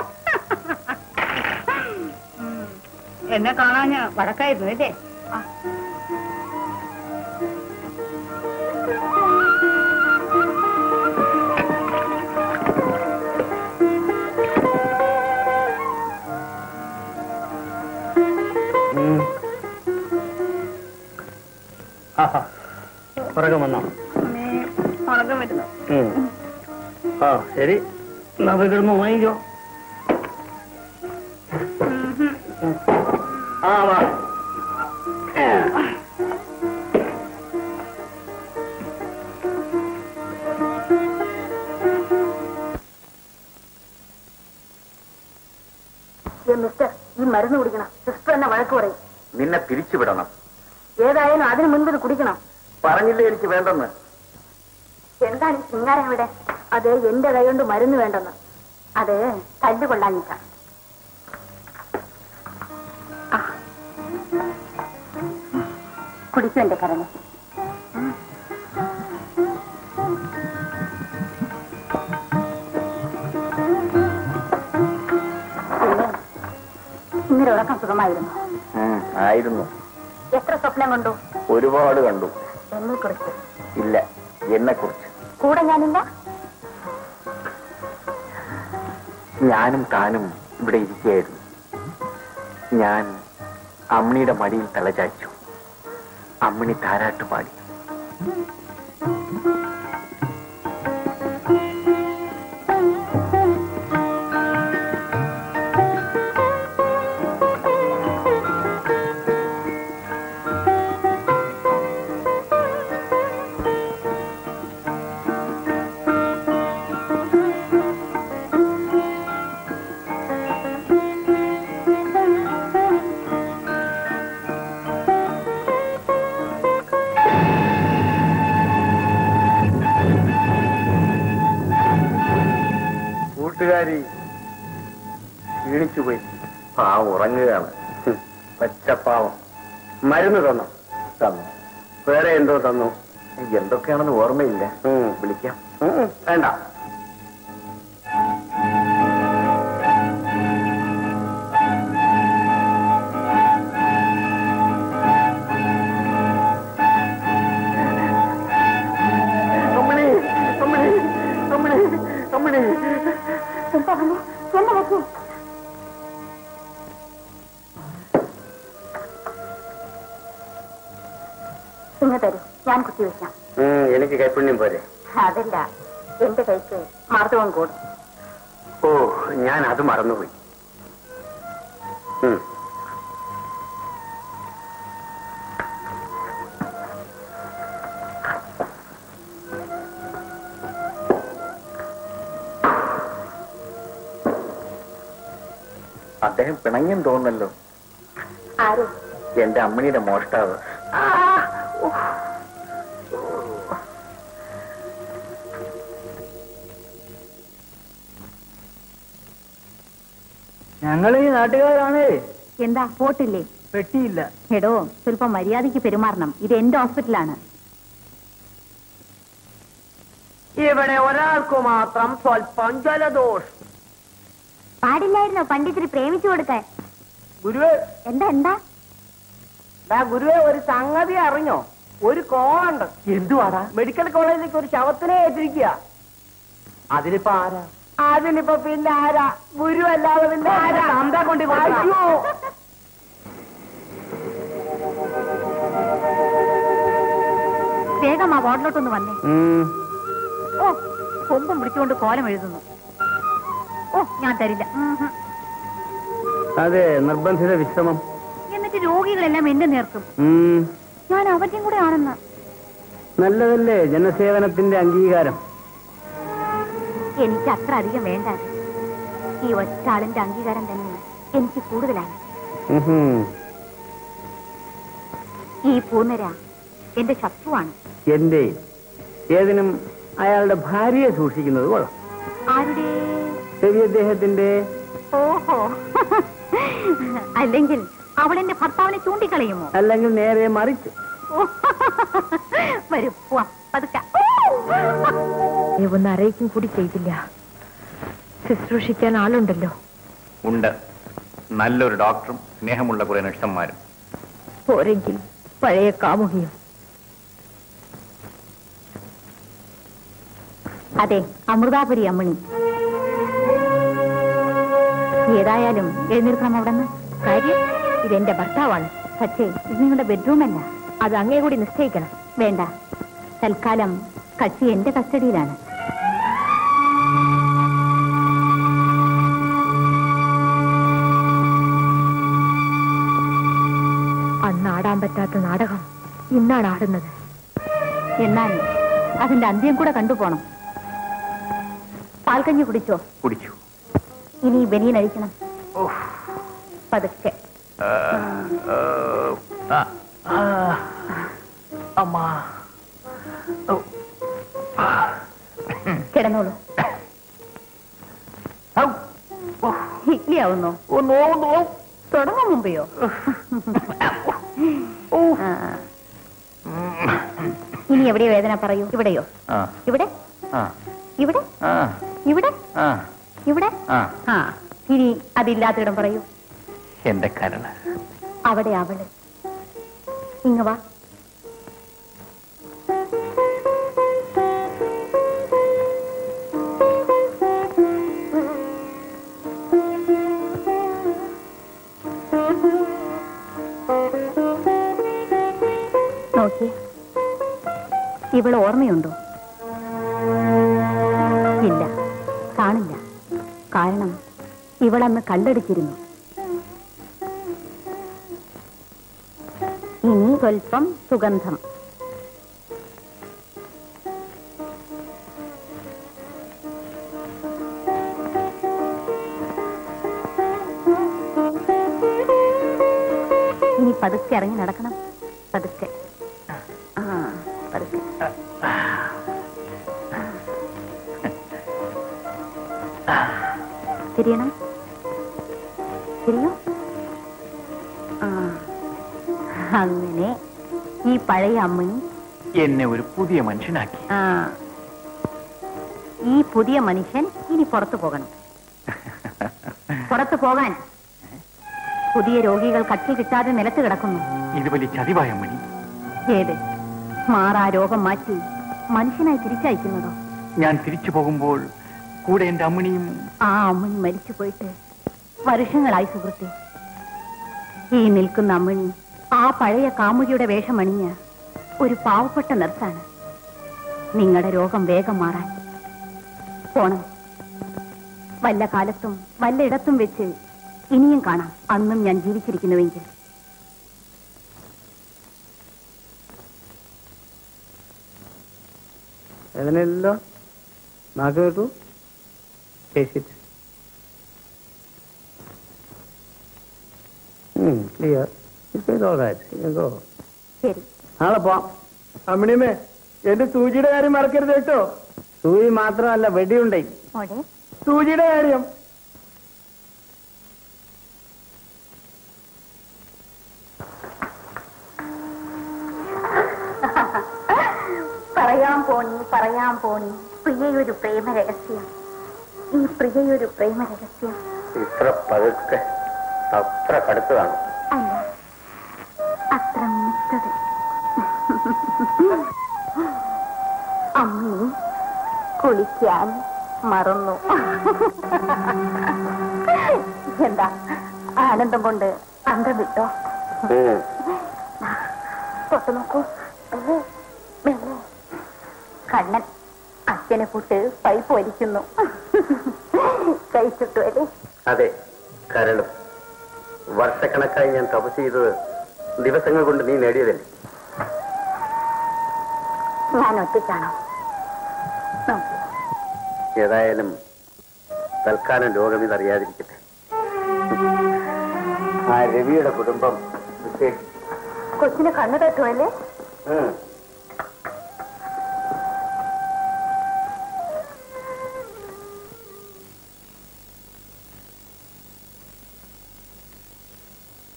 [SPEAKER 3] ഉം. എന്നെ കാണാൻ വടക്കായിരുന്നു അല്ലേ ആ.
[SPEAKER 5] ഉം. ആഹാ ഉറക്കം വന്നോ
[SPEAKER 3] അമ്മേ, ഉറക്കം വരുന്നു
[SPEAKER 5] ഉം. ആ ശരി എന്നാ പോയി കിടന്ന് വാങ്ങിക്കോ ആ വാ
[SPEAKER 3] മിസ്റ്റർ ഈ മരുന്ന് കുടിക്കണം സിസ്റ്റർ എന്നെ വഴക്ക് പറയും
[SPEAKER 1] നിന്നെ പിരിച്ചുവിടണം
[SPEAKER 3] ഏതായാലും അതിന് മുൻപ് ഇത് കുടിക്കണം
[SPEAKER 1] പറഞ്ഞില്ലേ എനിക്ക് വേണ്ടെന്ന്
[SPEAKER 3] എന്താണ് ഈ ശൃംഗാരം ഇവിടെ അത് എന്റെ കൈ കൊണ്ട് മരുന്ന് വേണ്ടെന്ന് അത് തല്ല് കൊള്ളാഞ്ഞിട്ടാ ആ. കുടിക്കൂ എന്റെ കരഞ്ഞു ഇന്നലെ ഉറക്കം സുഖമായിരുന്നു
[SPEAKER 1] ആയിരുന്നു
[SPEAKER 3] എത്ര സ്വപ്നം കണ്ടു
[SPEAKER 1] ഒരുപാട് കണ്ടു
[SPEAKER 3] എന്നെ കുറിച്ച്
[SPEAKER 1] ഇല്ല എന്നെ കുറിച്ച്
[SPEAKER 3] കൂടെ ഞാനില്ല
[SPEAKER 1] ഞാനും താനും ഇവിടെ ഇരിക്കുകയായിരുന്നു ഞാൻ അമ്മിണിയുടെ മടിയിൽ തലചായ്ച്ചു അമ്മിണി താരാട്ട് പാടി കൂട്ടുകാരി ക്ഷീണിച്ചുപോയി പാവം ഉറങ്ങുകയാണ്
[SPEAKER 5] ഹും, പച്ചപ്പാവം മരുന്ന് തന്നോ
[SPEAKER 1] തന്നു
[SPEAKER 5] വേറെ എന്തോ തന്നു
[SPEAKER 1] എന്തൊക്കെയാണെന്ന് ഓർമ്മയില്ല
[SPEAKER 5] ഉം.
[SPEAKER 1] വിളിക്കാം
[SPEAKER 5] ഉം, ഉം, വേണ്ട
[SPEAKER 1] അമ്മിണി അമ്മിണി അമ്മിണി അമ്മിണി
[SPEAKER 3] എന്നെ വെക്കൂ ഇങ്ങ് തരൂ ഞാൻ കുത്തി വെക്കാം
[SPEAKER 5] ഉം, എനിക്ക് കൈപ്പുണ്യം പോരെ
[SPEAKER 3] അതല്ല എന്റെ കൈക്ക് മാർദ്ദവം കൂടും
[SPEAKER 5] ഓ ഞാൻ അത് മറന്നുപോയി ഉം.
[SPEAKER 1] അദ്ദേഹം പിണങ്ങിയും തോന്നല്ലോ
[SPEAKER 3] ആര്
[SPEAKER 1] എന്റെ അമ്മിണിയുടെ മോഷ്ടാവ്
[SPEAKER 6] ഞങ്ങൾ ഈ നാട്ടുകാരാണേ
[SPEAKER 3] എന്താ പോട്ടില്ലേ
[SPEAKER 6] പെട്ടിയില്ല
[SPEAKER 3] എടോ സ്വല്പം മര്യാദയ്ക്ക് പെരുമാറണം ഇത് എന്റെ ഹോസ്പിറ്റലാണ്
[SPEAKER 4] ഇവിടെ ഒരാൾക്ക് മാത്രം സ്വല്പം ജലദോഷം
[SPEAKER 3] പാടില്ലായിരുന്നോ പണ്ഡിതര് പ്രേമിച്ചു കൊടുക്കാൻ
[SPEAKER 4] ഗുരുവേ
[SPEAKER 3] എന്താ എന്താ
[SPEAKER 4] ദാ ഗുരുവേ ഒരു സംഗതി അറിഞ്ഞോ ഒരു കോളുണ്ട്
[SPEAKER 6] എന്തുവാടാ
[SPEAKER 4] മെഡിക്കൽ കോളേജിലേക്ക് ഒരു ശവത്തിനെ ഏറ്റിരിക്കുക
[SPEAKER 6] അതിലിപ്പോ ആരാ
[SPEAKER 4] അതിനിപ്പോ പിന്നെ ആരാ ഗുരു അല്ലാതെ പിന്നെ ആരാ
[SPEAKER 6] തന്താ കൊണ്ട് കൊടുക്കണം.
[SPEAKER 4] അയ്യോ
[SPEAKER 3] വേഗം ആ വാർഡിലോട്ടൊന്ന് വന്നേ
[SPEAKER 5] ഉം.
[SPEAKER 3] ഓ കൊമ്പും പിടിച്ചുകൊണ്ട് കോലം എഴുതുന്നു ഓ ഞാൻ തരില്ല ഉം ഹും.
[SPEAKER 5] അതെ നിർബന്ധിത വിശ്രമം
[SPEAKER 3] എന്നിട്ട് രോഗികളെല്ലാം എന്റെ നേർക്കും
[SPEAKER 5] ഉം.
[SPEAKER 3] ഞാൻ അവരുടെയും കൂടെ ആണെന്ന്
[SPEAKER 5] നല്ലതല്ലേ ജനസേവനത്തിന്റെ അംഗീകാരം
[SPEAKER 3] എനിക്ക് അത്ര അധികം വേണ്ട ഈ ഒറ്റാളിന്റെ അംഗീകാരം തന്നെ എനിക്ക് കൂടുതലാണ്
[SPEAKER 5] ഉഹും.
[SPEAKER 3] ഈ പൂന്നര എന്റെ ശത്രുവാണ്
[SPEAKER 5] എന്റെ ഏതിനും അയാളുടെ ഭാര്യയെ സൂക്ഷിക്കുന്നത് കൊള്ളാം
[SPEAKER 3] ആരുടെ
[SPEAKER 5] രവി അദ്ദേഹത്തിന്റെ
[SPEAKER 3] ഓഹോ അല്ലെങ്കിൽ അവൾ എന്റെ ഭർത്താവിനെ ചൂണ്ടിക്കളയുമോ
[SPEAKER 5] അല്ലെങ്കിൽ നേരെ മറിച്ച്
[SPEAKER 3] ഓ, വരൂ പോവാം പതുക്കെ
[SPEAKER 4] ഒന്ന് അറിയിക്കും കൂടി ചെയ്തില്ല ശുശ്രൂഷിക്കാൻ ആളുണ്ടല്ലോ
[SPEAKER 1] ഉണ്ട് നല്ലൊരു ഡോക്ടറും സ്നേഹമുള്ള കുറെ നഴ്സന്മാരും
[SPEAKER 4] പോരെങ്കിൽ പഴയ കാമുകിയും
[SPEAKER 3] അതെ അമൃതാപുരി അമ്മണി ഏതായാലും എഴുന്നേൽക്കണം അവിടെ നിന്ന് കാര്യം ഇതെന്റെ ഭർത്താവാണ് പക്ഷേ ഇത് നിങ്ങളുടെ ബെഡ്റൂം അല്ല
[SPEAKER 4] അത് അങ്ങേ കൂടി നിശ്ചയിക്കണം
[SPEAKER 3] വേണ്ട തൽക്കാലം കക്ഷി എന്റെ കസ്റ്റഡിയിലാണ്
[SPEAKER 4] അന്ന് ആടാൻ പറ്റാത്ത നാടകം ഇന്നാണ് ആടുന്നത്
[SPEAKER 3] എന്നാൽ അതിന്റെ അന്ത്യം കൂടെ കണ്ടുപോണം പാൽക്കഞ്ഞി കുടിച്ചോ
[SPEAKER 1] കുടിച്ചു
[SPEAKER 3] ഇനി ബനിയൻ അഴിക്കണം പതുക്കെ
[SPEAKER 1] അമ്മാ
[SPEAKER 3] കിടന്നോളൂ ഇഡ്ലി ആവുന്നോ തുടങ്ങും മുമ്പെയോ ആ. ഇനി എവിടെയോ വേദന പറയൂ ഇവിടെയോ
[SPEAKER 1] ആ
[SPEAKER 3] ഇവിടെ
[SPEAKER 1] ആ
[SPEAKER 3] ഇവിടെ
[SPEAKER 1] ആ
[SPEAKER 3] ഇവിടെ
[SPEAKER 1] ആ
[SPEAKER 3] ഇവിടെ
[SPEAKER 1] ആ
[SPEAKER 3] ആ ഇനി അതില്ലാത്തിടം പറയൂ
[SPEAKER 1] എന്റെ കരള്
[SPEAKER 3] അവിടെ അവള് ഇങ്ങ വാ നോക്കിയേ ഇവൾ ഓർമ്മയുണ്ടോ ഇല്ല കാണില്ല കാരണം ഇവളന്ന് കണ്ടടിച്ചിരുന്നു ഇനി സ്വൽപ്പം സുഗന്ധം ഇനി പതുക്കെ ഇറങ്ങി നടക്കണം പതുക്കെ ആ പതുക്കെ തിരിയണം തിരിയോ ആ അങ്ങനെ ഈ പഴയ അമ്മണി
[SPEAKER 1] എന്നെ ഒരു പുതിയ മനുഷ്യനാക്കി
[SPEAKER 3] ആ ഈ പുതിയ മനുഷ്യൻ ഇനി പുറത്തു പോകണം പുറത്തു പോകാൻ പുതിയ രോഗികൾ കട്ടി കിട്ടാതെ നിലത്ത് കിടക്കുന്നു
[SPEAKER 1] ഇത് വലിയ ചതിവായ മണി
[SPEAKER 3] ഏത് മാറാ രോഗം മാറ്റി മനുഷ്യനായി തിരിച്ചയക്കുന്നതോ
[SPEAKER 1] ഞാൻ തിരിച്ചു പോകുമ്പോൾ കൂടെ എന്റെ അമ്മണിയും
[SPEAKER 3] ആ അമ്മണി മരിച്ചു പോയിട്ട് വർഷങ്ങളായി സുഹൃത്തെ ഈ നിൽക്കുന്ന അമ്മണി ആ പഴയ കാമുകിയുടെ വേഷമണിഞ്ഞ ഒരു പാവപ്പെട്ട നർസാണ് നിങ്ങളുടെ രോഗം വേഗം മാറാൻ പോണം വല്ല കാലത്തും വല്ല ഇടത്തും വെച്ച് ഇനിയും കാണാം അന്നും ഞാൻ ജീവിച്ചിരിക്കുന്നുവെങ്കിൽ
[SPEAKER 5] വേദനയില്ലല്ലോ നാക്ക് കേട്ടു കേസിറ്റ് ക്ലിയർ ഇപ്പൊ ഇതോ
[SPEAKER 3] ശരി
[SPEAKER 5] നാളെ പോവാം
[SPEAKER 8] അമ്മിണിയമ്മേ എന്റെ സൂചിയുടെ കാര്യം മറക്കരുത് കേട്ടോ
[SPEAKER 5] സൂചി മാത്രമല്ല വെടിയുണ്ടേ
[SPEAKER 3] മോടെ
[SPEAKER 8] സൂചിയുടെ കാര്യം
[SPEAKER 3] പറയാൻ പോണി പറയാൻ പോണി പ്രിയയൊരു പ്രേമ രഹസ്യം ഈ പ്രിയയൊരു പ്രേമ രഹസ്യം
[SPEAKER 5] ഇത്ര പതുക്കെ അത്ര കടുത്തതാണ്
[SPEAKER 3] അല്ല അത്ര മൂത്തത് അമ്മി കുളിക്കാൻ മറന്നു എന്താ ആനന്ദം കൊണ്ട് അന്തം വിട്ടോ തൊട്ട് നോക്കൂ മെല്ലെ, മെല്ലെ. കണ്ണൻ അച്ഛനെ കൂട്ട് പൈപ്പ് വലിക്കുന്നു കഴിച്ചിട്ടു അല്ലേ
[SPEAKER 5] അതെ കരളും വർഷക്കണക്കായി ഞാൻ തപസ് ചെയ്തത് ദിവസങ്ങൾ കൊണ്ട് നീ നേടിയതല്ലേ
[SPEAKER 3] ഞാൻ ഒറ്റയ്ക്കാണോ നോക്കൂ
[SPEAKER 5] ഏതായാലും തൽക്കാലം രോഗം ഇതറിയാതിരിക്കട്ടെ ആ രവിയുടെ കുടുംബം വിശേഷിച്ച്
[SPEAKER 3] കൊച്ചിന് കണ്ണു തട്ടുമല്ലേ
[SPEAKER 5] ഉം.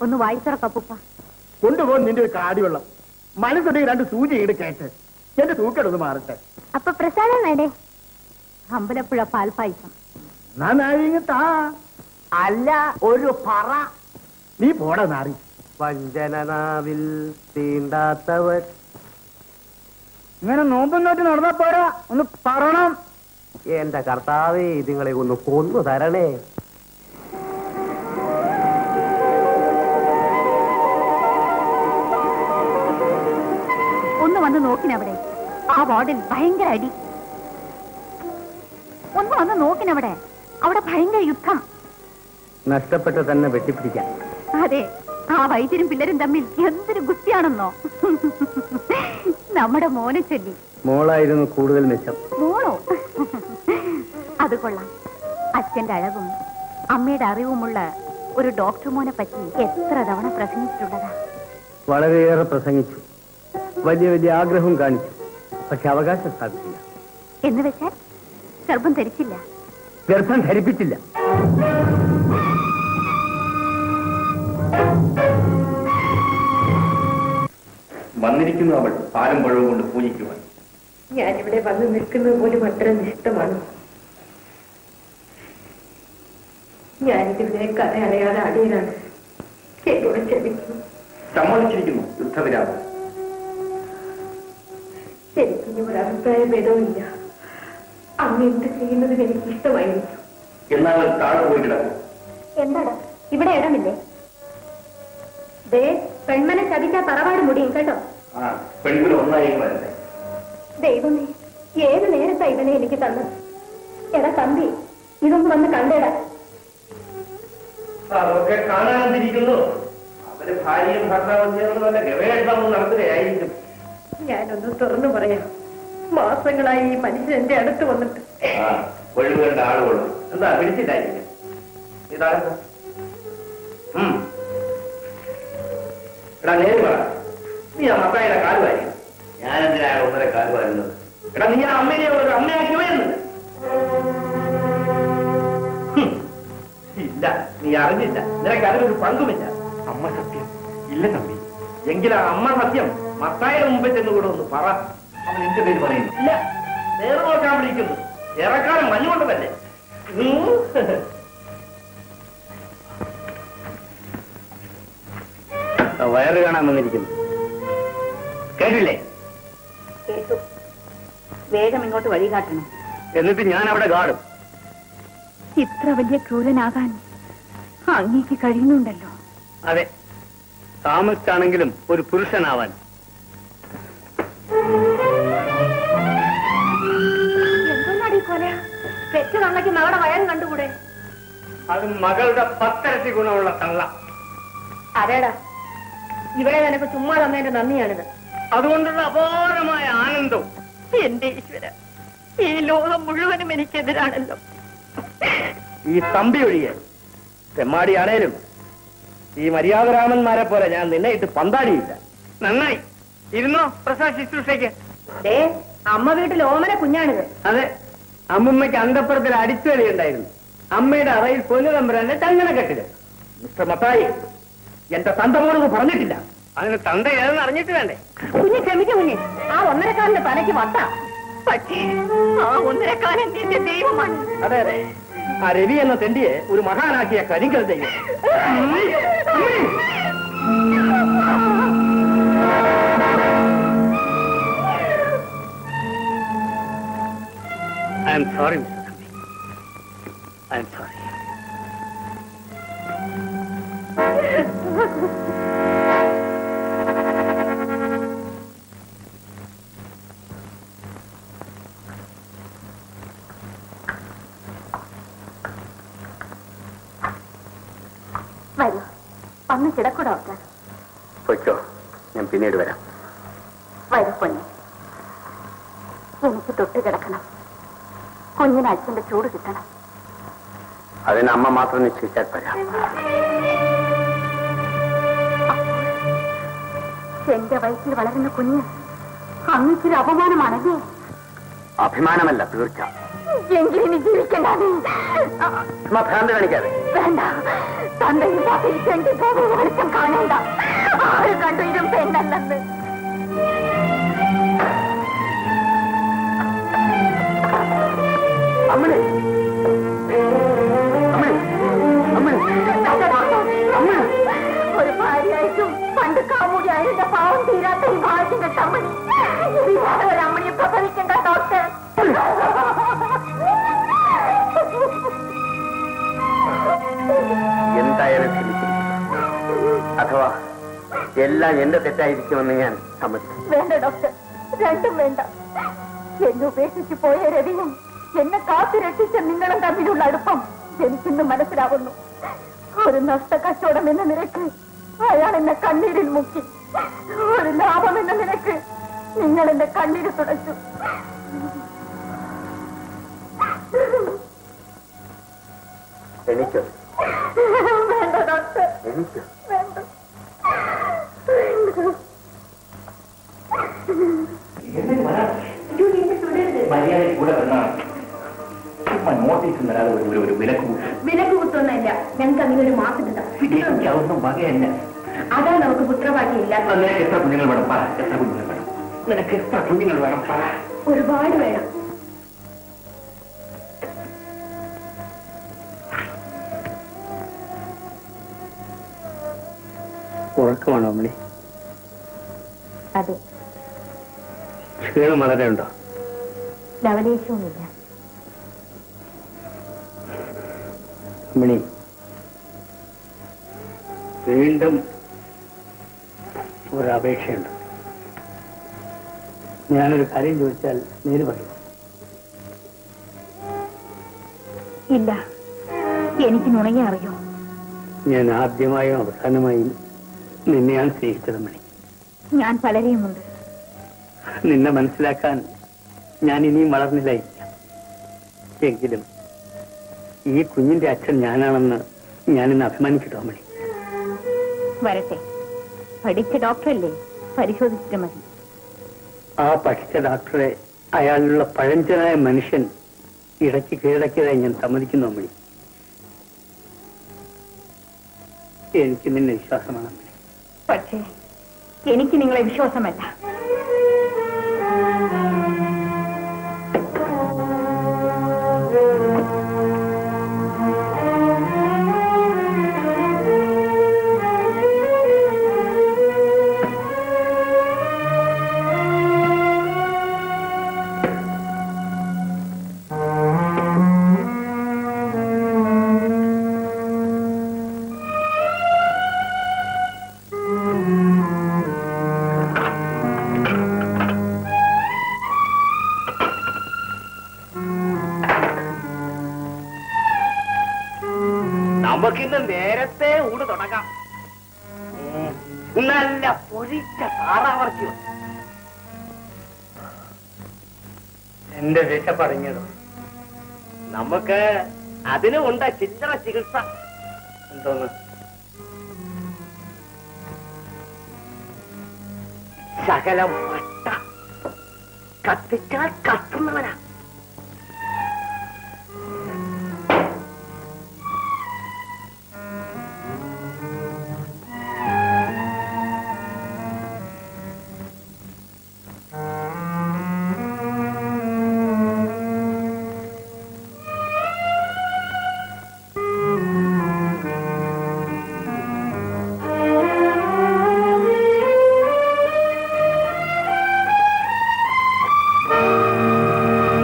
[SPEAKER 3] ഒന്ന് വായിച്ചറക്കപ്പൂപ്പ
[SPEAKER 8] കൊണ്ടുപോകും നിന്റെ ഒരു കാടി വെള്ളം മനസ്സുണ്ടെങ്കിൽ രണ്ട് സൂചി ഇങ്ങോട്ട് കേട്ട് എന്റെ തൂക്കെടുന്ന് മാറട്ടെ
[SPEAKER 3] അപ്പൊ പ്രസാദം വേണ്ടേ അമ്പലപ്പുഴ പാൽപ്പായസം
[SPEAKER 8] എന്നാ നാഴിക താ
[SPEAKER 6] അല്ല ഒരു പറ
[SPEAKER 8] നീ പോടാ നാറി
[SPEAKER 5] വഞ്ചനനാവിൽ തീണ്ടാത്തവർ
[SPEAKER 8] ഇങ്ങനെ നോമ്പും നോറ്റ് നടന്നാ പോരാ ഒന്ന് പറയണം
[SPEAKER 5] എന്റെ കർത്താവേ ഇതുങ്ങളെ ഒന്ന് കൊന്നു തരണേ
[SPEAKER 3] ഒന്ന് വന്ന് നോക്കിനവിടെ ആ വാർഡിൽ ഭയങ്കര അടി ഒന്ന് വന്ന് നോക്കിനവിടെ അവിടെ ഭയങ്കര യുദ്ധം
[SPEAKER 5] നഷ്ടപ്പെട്ട് തന്നെ വെട്ടിപ്പിടിക്കാൻ
[SPEAKER 3] അതെ ആ വൈദ്യരും പിള്ളേരും തമ്മിൽ എന്തൊരു ഗുസ്തിയാണെന്നോ നമ്മുടെ മോനെ ചൊല്ലി
[SPEAKER 5] മോളായിരുന്നു കൂടുതൽ മെച്ചം
[SPEAKER 3] മോളോ അത് കൊള്ളാം അച്ഛന്റെ അഴകും അമ്മയുടെ അറിവുമുള്ള ഒരു ഡോക്ടർ മോനെ പറ്റി എത്ര തവണ പ്രസംഗിച്ചിട്ടുള്ളതാ
[SPEAKER 5] വളരെയേറെ പ്രസംഗിച്ചു വലിയ വലിയ ആഗ്രഹം കാണിച്ചു പക്ഷെ അവകാശം സ്ഥാപിച്ചില്ല
[SPEAKER 3] എന്ന് വെച്ചാൽ ഗർഭം ധരിച്ചില്ല
[SPEAKER 5] ഗർഭം ധരിപ്പിച്ചില്ല
[SPEAKER 1] വന്നിരിക്കുന്നു അവൾ പാലും പഴവും കൊണ്ട് പൂജിക്കുവാൻ
[SPEAKER 4] ഞാനിവിടെ വന്ന് നിൽക്കുന്നത് പോലും അത്ര നിഷ്ടമാണ് ഞാനിതിനെ കഥ അറിയാതെ അടിയനാണ് എന്നോട് ക്ഷമിക്കും
[SPEAKER 1] സമ്മതിച്ചിരിക്കുന്നു യുദ്ധവിരാമം
[SPEAKER 4] എനിക്കിനി ഒരു അഭിപ്രായ ഭേദവുമില്ല അമ്മ എന്ത് ചെയ്യുന്നതും എനിക്ക് ഇഷ്ടമായിരിക്കും
[SPEAKER 1] എന്നാൽ താഴെ പോയി കിടക്കും
[SPEAKER 3] എന്താടാ ഇവിടെ ഇടമില്ലേ ദേ പെൺമനെ ചതിച്ചാ തറവാട് മുടിയും കേട്ടോ
[SPEAKER 1] ആ പെൺകുല ഒന്നായി വരട്ടെ
[SPEAKER 3] ദൈവമേ ഏത് നേരത്താ ഇവനെ എനിക്ക് തന്നത് എടാ തമ്പി ഇതൊന്ന് വന്ന് കണ്ടേടാ
[SPEAKER 1] അതൊക്കെ കാണാതിരിക്കുന്നു അവര് ഭാര്യയും ഭർത്താവും ചേർന്ന് വല്ല ഗവേഷണം നടത്തുകയായിരിക്കും
[SPEAKER 4] ഞാനൊന്ന് തുറന്നു പറയാം മാസങ്ങളായി ഈ മനുഷ്യൻ എന്റെ അടുത്ത് വന്നിട്ട്
[SPEAKER 1] ആ ഒഴിവേണ്ട ആളുകളും എന്താ പിടിച്ചിട്ടായിരിക്കും ഇതാണ് ഉം. എടാ നേര് പറ നീ ആ മത്തായിയുടെ കാല് വാരി ഞാൻ എന്തിനാണ് ഒന്നര കാല് വാരുന്നത് എടാ നീ ആ അമ്മയെ ഒരു അമ്മയാക്കി വരുന്നത് ഹും. ഇല്ല നീ അറിഞ്ഞില്ല നിനക്ക് അതിനൊരു പങ്കുമില്ല അമ്മ സത്യം ഇല്ല തമ്പി എങ്കിൽ ആ അമ്മ സത്യം മത്തായുടെ മുമ്പിൽ ചെന്നുകൂടെ ഒന്ന് പറ അവൻ എന്റെ പേര് പറയുന്നു ഇല്ല നേരെ നോക്കാൻ വിളിക്കുന്നു ഏറെക്കാലം മഞ്ഞുകൊണ്ടതല്ലേ ഉം.
[SPEAKER 5] വയറ് കാണാൻ വന്നിരിക്കുന്നു കേട്ടില്ലേ
[SPEAKER 3] കേട്ടു വേഗം ഇങ്ങോട്ട് വഴി കാട്ടണം
[SPEAKER 5] എന്നിട്ട് ഞാൻ അവിടെ കാണും
[SPEAKER 3] ഇത്ര വലിയ ക്രൂരനാകാൻ അങ്ങേക്ക് കഴിയുന്നുണ്ടല്ലോ
[SPEAKER 5] അതെ താമസിച്ചാണെങ്കിലും ഒരു പുരുഷനാവാൻ
[SPEAKER 3] എന്തോന്നാടി കൊല പെറ്റ തള്ളക്ക് നാളെ വയറും കണ്ടുകൂടെ
[SPEAKER 5] അത് മകളുടെ പത്തരട്ടി ഗുണമുള്ള തള്ള
[SPEAKER 3] അതേടാ ഇവിടെ നിനക്ക് ചുമ്മാ തന്നതിന്റെ നന്ദിയാണിത്
[SPEAKER 5] അതുകൊണ്ടുള്ള അപാരമായ ആനന്ദവും
[SPEAKER 3] എന്റെ ഈശ്വര ഈ ലോകം മുഴുവനും എനിക്കെതിരാണല്ലോ
[SPEAKER 1] ഈ തമ്പി ഒഴികെ തെമ്മാടിയാണേലും ഈ മര്യാദരാമന്മാരെ പോലെ ഞാൻ നിന്നെ ഇട്ട് പന്താടിയില്ല
[SPEAKER 5] നന്നായി ഇരുന്നോ പ്രസാദ ശുശ്രൂഷയ്ക്ക്
[SPEAKER 3] ദേ അമ്മ വീട്ടിൽ ഓമന കുഞ്ഞാണിത്
[SPEAKER 5] അതെ അമ്മുമ്മയ്ക്ക് അന്തപ്പുറത്തിൽ അടിച്ചുവലി ഉണ്ടായിരുന്നു അമ്മയുടെ അറയിൽ പൊന്നുതമ്പുരാന്റെ ചങ്ങന കെട്ടില്
[SPEAKER 1] മിസ്റ്റർ മത്തായി എന്റെ തന്തമോട് പറഞ്ഞിട്ടില്ല
[SPEAKER 5] അതിന് തന്ത ഏതെന്ന് അറിഞ്ഞിട്ട് വേണ്ടേ
[SPEAKER 3] കുഞ്ഞ് ക്ഷമിക്കും കുഞ്ഞ് ആ ഒന്നരക്കാരന്റെ തലയ്ക്ക് വട്ട പക്ഷേ ആ ഒന്നരക്കാരൻ നിന്റെ ദൈവമാണ്
[SPEAKER 1] അതെ അതെ ആ രവി എന്ന തെണ്ടിയെ ഒരു മഹാനാക്കിയ കരിങ്കൽ ദൈവം
[SPEAKER 5] I'm sorry mister Thampi I'm sorry
[SPEAKER 3] വരൂ ഒന്ന് കിടക്കൂടെ ഓർക്കാൻ
[SPEAKER 5] പൊയ്ക്കോ ഞാൻ പിന്നീട് വരാം
[SPEAKER 3] വരൂ പൊന്നെ എനിക്ക് തൊട്ട് കിടക്കണം കുഞ്ഞിന് അച്ഛന്റെ ചൂട് കിട്ടണം
[SPEAKER 5] അതിന് അമ്മ മാത്രം നിശ്ചയിച്ചാൽ പോരാ
[SPEAKER 3] എന്റെ വയറ്റിൽ വളരുന്ന കുഞ്ഞ് അങ്ങേക്കൊരു അപമാനമാണല്ലേ
[SPEAKER 5] അഭിമാനമല്ല തീർച്ച
[SPEAKER 3] എങ്കിലും ഇനി ജീവിക്കണ്ട
[SPEAKER 5] ഭ്രാന്ത് കാണിക്കാതെ
[SPEAKER 3] വേണ്ട
[SPEAKER 7] തന്തയും പാപ്പയും ചെണ്ടി പോകും വെളിച്ചം കാണണ്ട ആര് കണ്ടു ഇതും പെണ്ണല്ലെന്ന്
[SPEAKER 5] അമ്മേ അമ്മേ അമ്മേ അമ്മേ
[SPEAKER 7] ഒരു ഭാര്യയായിട്ടും പണ്ട് കാമുകിയായിരുന്ന പാവം തീരാത്ത ഈ ഭാര്യന്റെ തമ്മണി വിവാഹ ഒരു അമ്മയെ പ്രസവിക്കണ്ട ഡോക്ടർ
[SPEAKER 5] എന്തായാലും ക്ഷമിച്ചിരിക്കുന്നു അഥവാ എല്ലാം എന്റെ തെറ്റായിരിക്കുമെന്ന് ഞാൻ സമ്മതിക്കുന്നു
[SPEAKER 7] വേണ്ട ഡോക്ടർ രണ്ടും വേണ്ട എന്നെ ഉപേക്ഷിച്ചു പോയ രവിയും എന്നെ കാത്തു രക്ഷിച്ച നിങ്ങളും തമ്മിലുള്ള അടുപ്പം എനിക്കിന്ന് മനസ്സിലാവുന്നു ഒരു നഷ്ട കച്ചവടം എന്ന നിരക്ക് അയാൾ എന്നെ കണ്ണീരിൽ മുക്കി ഒരു ലാഭം എന്ന നിരക്ക് നിങ്ങൾ എന്റെ കണ്ണീര് തുടച്ചു
[SPEAKER 5] എനിക്കോ
[SPEAKER 7] വേണ്ട ഡോക്ടർ
[SPEAKER 5] എനിക്കോ
[SPEAKER 7] വേണ്ട
[SPEAKER 1] മര്യാദ കൂടെ വന്നാൽ ചുമ്മാ നോട്ടീസ് തരാതെ ഒരു ഒരു- ഒരു വിലക്ക് കൂട്ടും
[SPEAKER 3] വിലക്ക് കുത്തൊന്നല്ല ഞങ്ങൾക്ക് അങ്ങനെ ഒരു മാസം കിട്ടാം
[SPEAKER 1] എനിക്ക് അതൊന്നും വകയല്ല
[SPEAKER 3] അതാ നമുക്ക് പുത്രഭാഗ്യം
[SPEAKER 1] ആ, നിനക്ക് എത്ര കുഞ്ഞുങ്ങൾ വേണം പറ എത്ര കുഞ്ഞുങ്ങൾ വേണം നിനക്ക് എത്ര കുഞ്ഞുങ്ങൾ വേണം പറ
[SPEAKER 3] ഒരുപാട് വേണം
[SPEAKER 5] ഉറക്കമാണോ അമ്മണി
[SPEAKER 3] അതെ
[SPEAKER 5] ക്ഷീണം വളരെ ഉണ്ടോ
[SPEAKER 3] ലവലേശവുമില്ല
[SPEAKER 5] അമ്മണി വീണ്ടും ഒരു അപേക്ഷയുണ്ട് ഞാനൊരു കാര്യം ചോദിച്ചാൽ നേര് പറയും
[SPEAKER 3] ഇല്ല എനിക്ക് നുണങ്ങി അറിയോ
[SPEAKER 5] ഞാൻ ആദ്യമായും അവസാനമായും നിന്നെയാണ് സ്നേഹിച്ചത് മണി
[SPEAKER 3] ഞാൻ പലരെയുമുണ്ട്
[SPEAKER 5] നിന്നെ മനസ്സിലാക്കാൻ ഞാൻ ഇനിയും വളർന്നില്ലായിരിക്കാം എങ്കിലും ഈ കുഞ്ഞിന്റെ അച്ഛൻ ഞാനാണെന്ന് ഞാനിന്ന് അഭിമാനിക്കട്ടോ മണി
[SPEAKER 3] വരട്ടെ പഠിച്ച ഡോക്ടറല്ലേ പരിശോധിച്ചിട്ട് മതി
[SPEAKER 5] ആ പഠിച്ച ഡോക്ടറെ അയാളിലുള്ള പഴഞ്ചനായ മനുഷ്യൻ ഇടയ്ക്ക് കീഴടക്കിയതായി ഞാൻ സമ്മതിക്കുന്നു അമ്മണി എനിക്ക് നിന്നെ വിശ്വാസമാണ് അമ്മണി
[SPEAKER 3] പക്ഷേ എനിക്ക് നിങ്ങളെ വിശ്വാസമല്ല
[SPEAKER 2] നമുക്കിന്ന് നേരത്തെ ഊട് തുടങ്ങാം ഉം. നല്ല പൊരിച്ച താറാവർച്ചു
[SPEAKER 5] എന്റെ വിശപ്പടങ്ങിയതോ
[SPEAKER 2] നമുക്ക് അതിനുമുണ്ട് ചില്ലറ ചികിത്സ
[SPEAKER 5] എന്തോന്ന്
[SPEAKER 2] ശകലം വട്ട കത്തിച്ചാൽ കത്തുന്നവനാ
[SPEAKER 5] ആ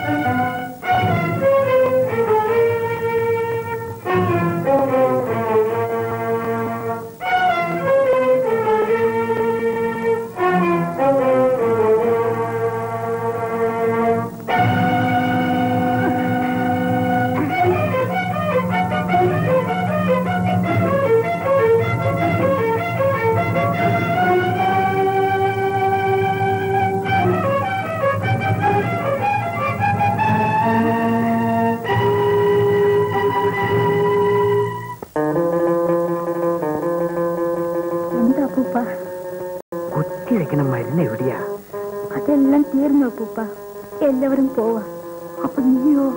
[SPEAKER 3] എന്താ അപ്പൂപ്പ
[SPEAKER 10] കുത്തിവെക്കണ മരുന്ന് എവിടെയാ
[SPEAKER 3] അതെല്ലാം തീർന്നു അപ്പൂപ്പ എല്ലാവരും പോവാ അപ്പൊ നീയോ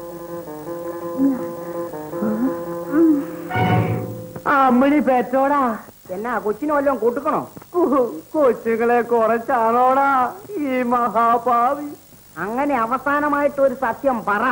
[SPEAKER 10] അമ്മണി പെറ്റോടാ എന്നാ കൊച്ചിന് വല്ലതും കൂട്ടുക്കണോ കൊച്ചുങ്ങളെ കുറച്ചാണോടാ ഈ മഹാഭാവി അങ്ങനെ അവസാനമായിട്ട് ഒരു സത്യം പറ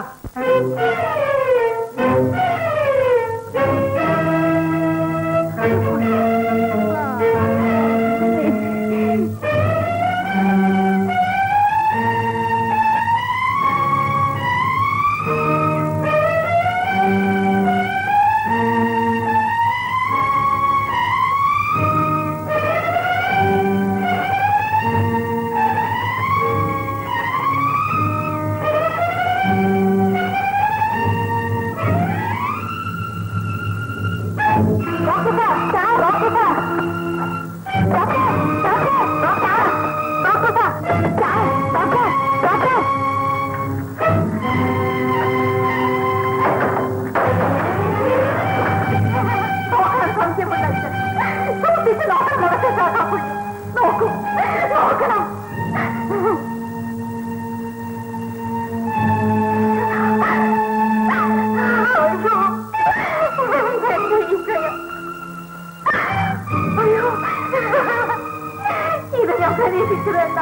[SPEAKER 7] ഇത് ഞാൻ പ്രതീക്ഷിച്ചതല്ല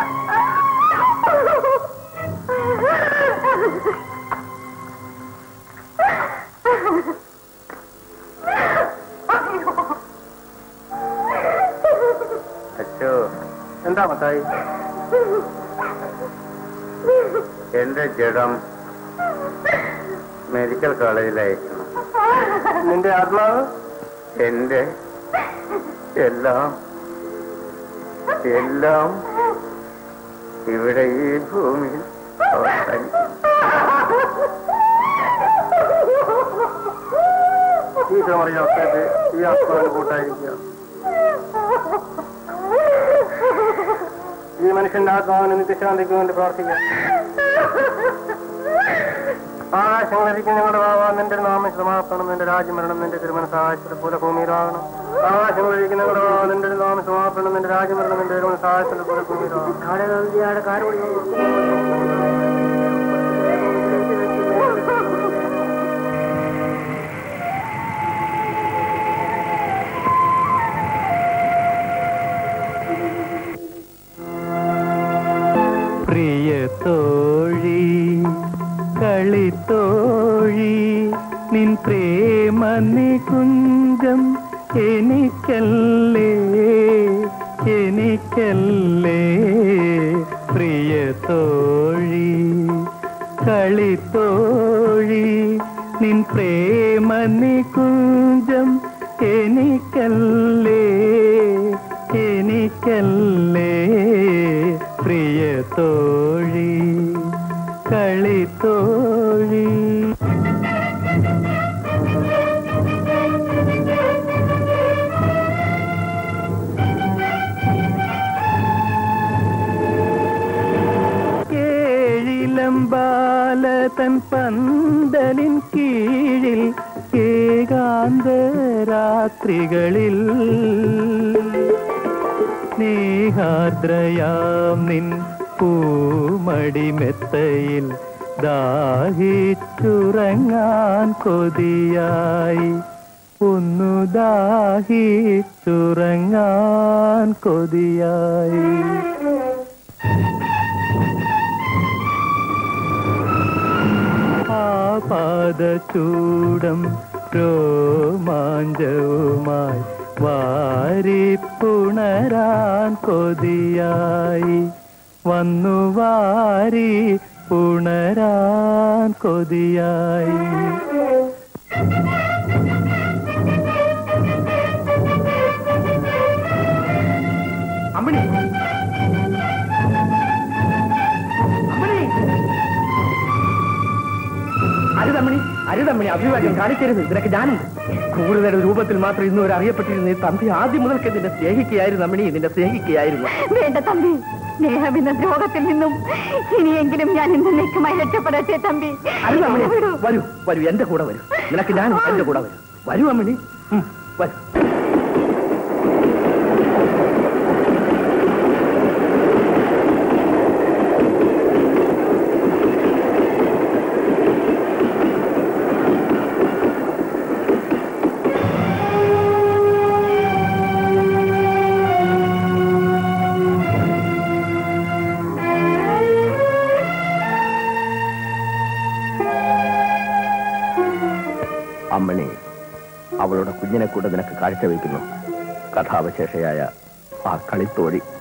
[SPEAKER 5] അച്ഛോ എന്താ മത്തായി എന്റെ ജഡം മെഡിക്കൽ കോളേജിലയക്കണം നിന്റെ ആത്മാവ് എന്റെ എല്ലാം എല്ലാം ഇവിടെ ഈ ഭൂമിയിൽ അവസാനിക്കും ഈശ്വരമറിയാത്തത് ഈ ആത്മാവിന് കൂട്ടായിരിക്കുക ഈ മനുഷ്യന്റെ ആത്മാവിന് നിത്യശാന്തിക്ക് വേണ്ടി പ്രാർത്ഥിക്കാം ആകാശങ്ങളിരിക്കും ഞങ്ങളുടെ ഭാവ നിന്റെ നാമം സമാപണം നിന്റെ രാജ്യം വരണം നിന്റെ തിരുമന സഹായത്തിൽ പോലെ ഭൂമിയിലാകണം ആകാശങ്ങളിരിക്കും ഞങ്ങളുടെ ഭാവ നിന്റെ നാമം സമാപണം നിന്റെ രാജ്യം വരണം നിന്റെ തിരുമന സഹായത്തിൽ പോലെ ഭൂമിയിലാകണം കാരോടി
[SPEAKER 11] പ്രിയ തോഴി കളിത്തോഴി നിൻ പ്രേമ നികുഞ്ചം എനിക്കല്ലേ എനിക്കല്ലേ പ്രിയ തോഴി കളിത്തോഴി നിൻ പ്രേമ നികുഞ്ചം എനിക്കല്ലേ എനിക്കല്ലേ പ്രിയ തോഴി കളിത്തോഴി കേഴിലമ്പാല തൻ പന്തലിൻ കീഴിൽ ഏകാന്ത രാത്രികളിൽ സ്നേഹാർദ്രയാം നിൻ പൂമടിമെത്തയിൽ ദാഹിച്ചുറങ്ങാൻ കൊതിയായി ഒന്നു ദാഹിച്ചുറങ്ങാൻ കൊതിയായി ആപാദചൂടം രോമാഞ്ചവുമായി വാരിപ്പുണരാൻ കൊതിയായി വന്നു വാരി ഉണരാൻ കൊതിയായി
[SPEAKER 1] അമ്മിണി അമ്മിണി അരുതമ്മിണി അരുതമ്മിണി അഭിവാദ്യം കാണിക്കരുത് ഇതിനൊക്കെ ഞാനുണ്ട് കൂടുതൽ രൂപത്തിൽ മാത്രം ഇന്ന് ഒരു അറിയപ്പെട്ടിരുന്ന ഈ തമ്പി ആദ്യം മുതൽക്ക് നിന്നെ സ്നേഹിക്കുകയായിരുന്നു അമ്മിണി നിന്നെ സ്നേഹിക്കുകയായിരുന്നു
[SPEAKER 7] വേണ്ട തമ്പി സ്നേഹമെന്ന ദ്രോഹത്തിൽ നിന്നും ഇനിയെങ്കിലും ഞാൻ എന്നേക്കുമായി രക്ഷപ്പെടട്ടെ തമ്പി
[SPEAKER 1] അരുതമ്മിണി
[SPEAKER 7] വിടൂ.
[SPEAKER 1] വരൂ വരൂ എന്റെ കൂടെ വരൂ നിനക്ക് ഞാൻ എന്റെ കൂടെ വരൂ വരൂ അമ്മിണി ഉം, വരൂ
[SPEAKER 2] അമ്മണി അവളുടെ കുഞ്ഞിനെ കൂടെ നിനക്ക് കാഴ്ചവെക്കുന്നു കഥാവശേഷയായ ആ കളിത്തോഴി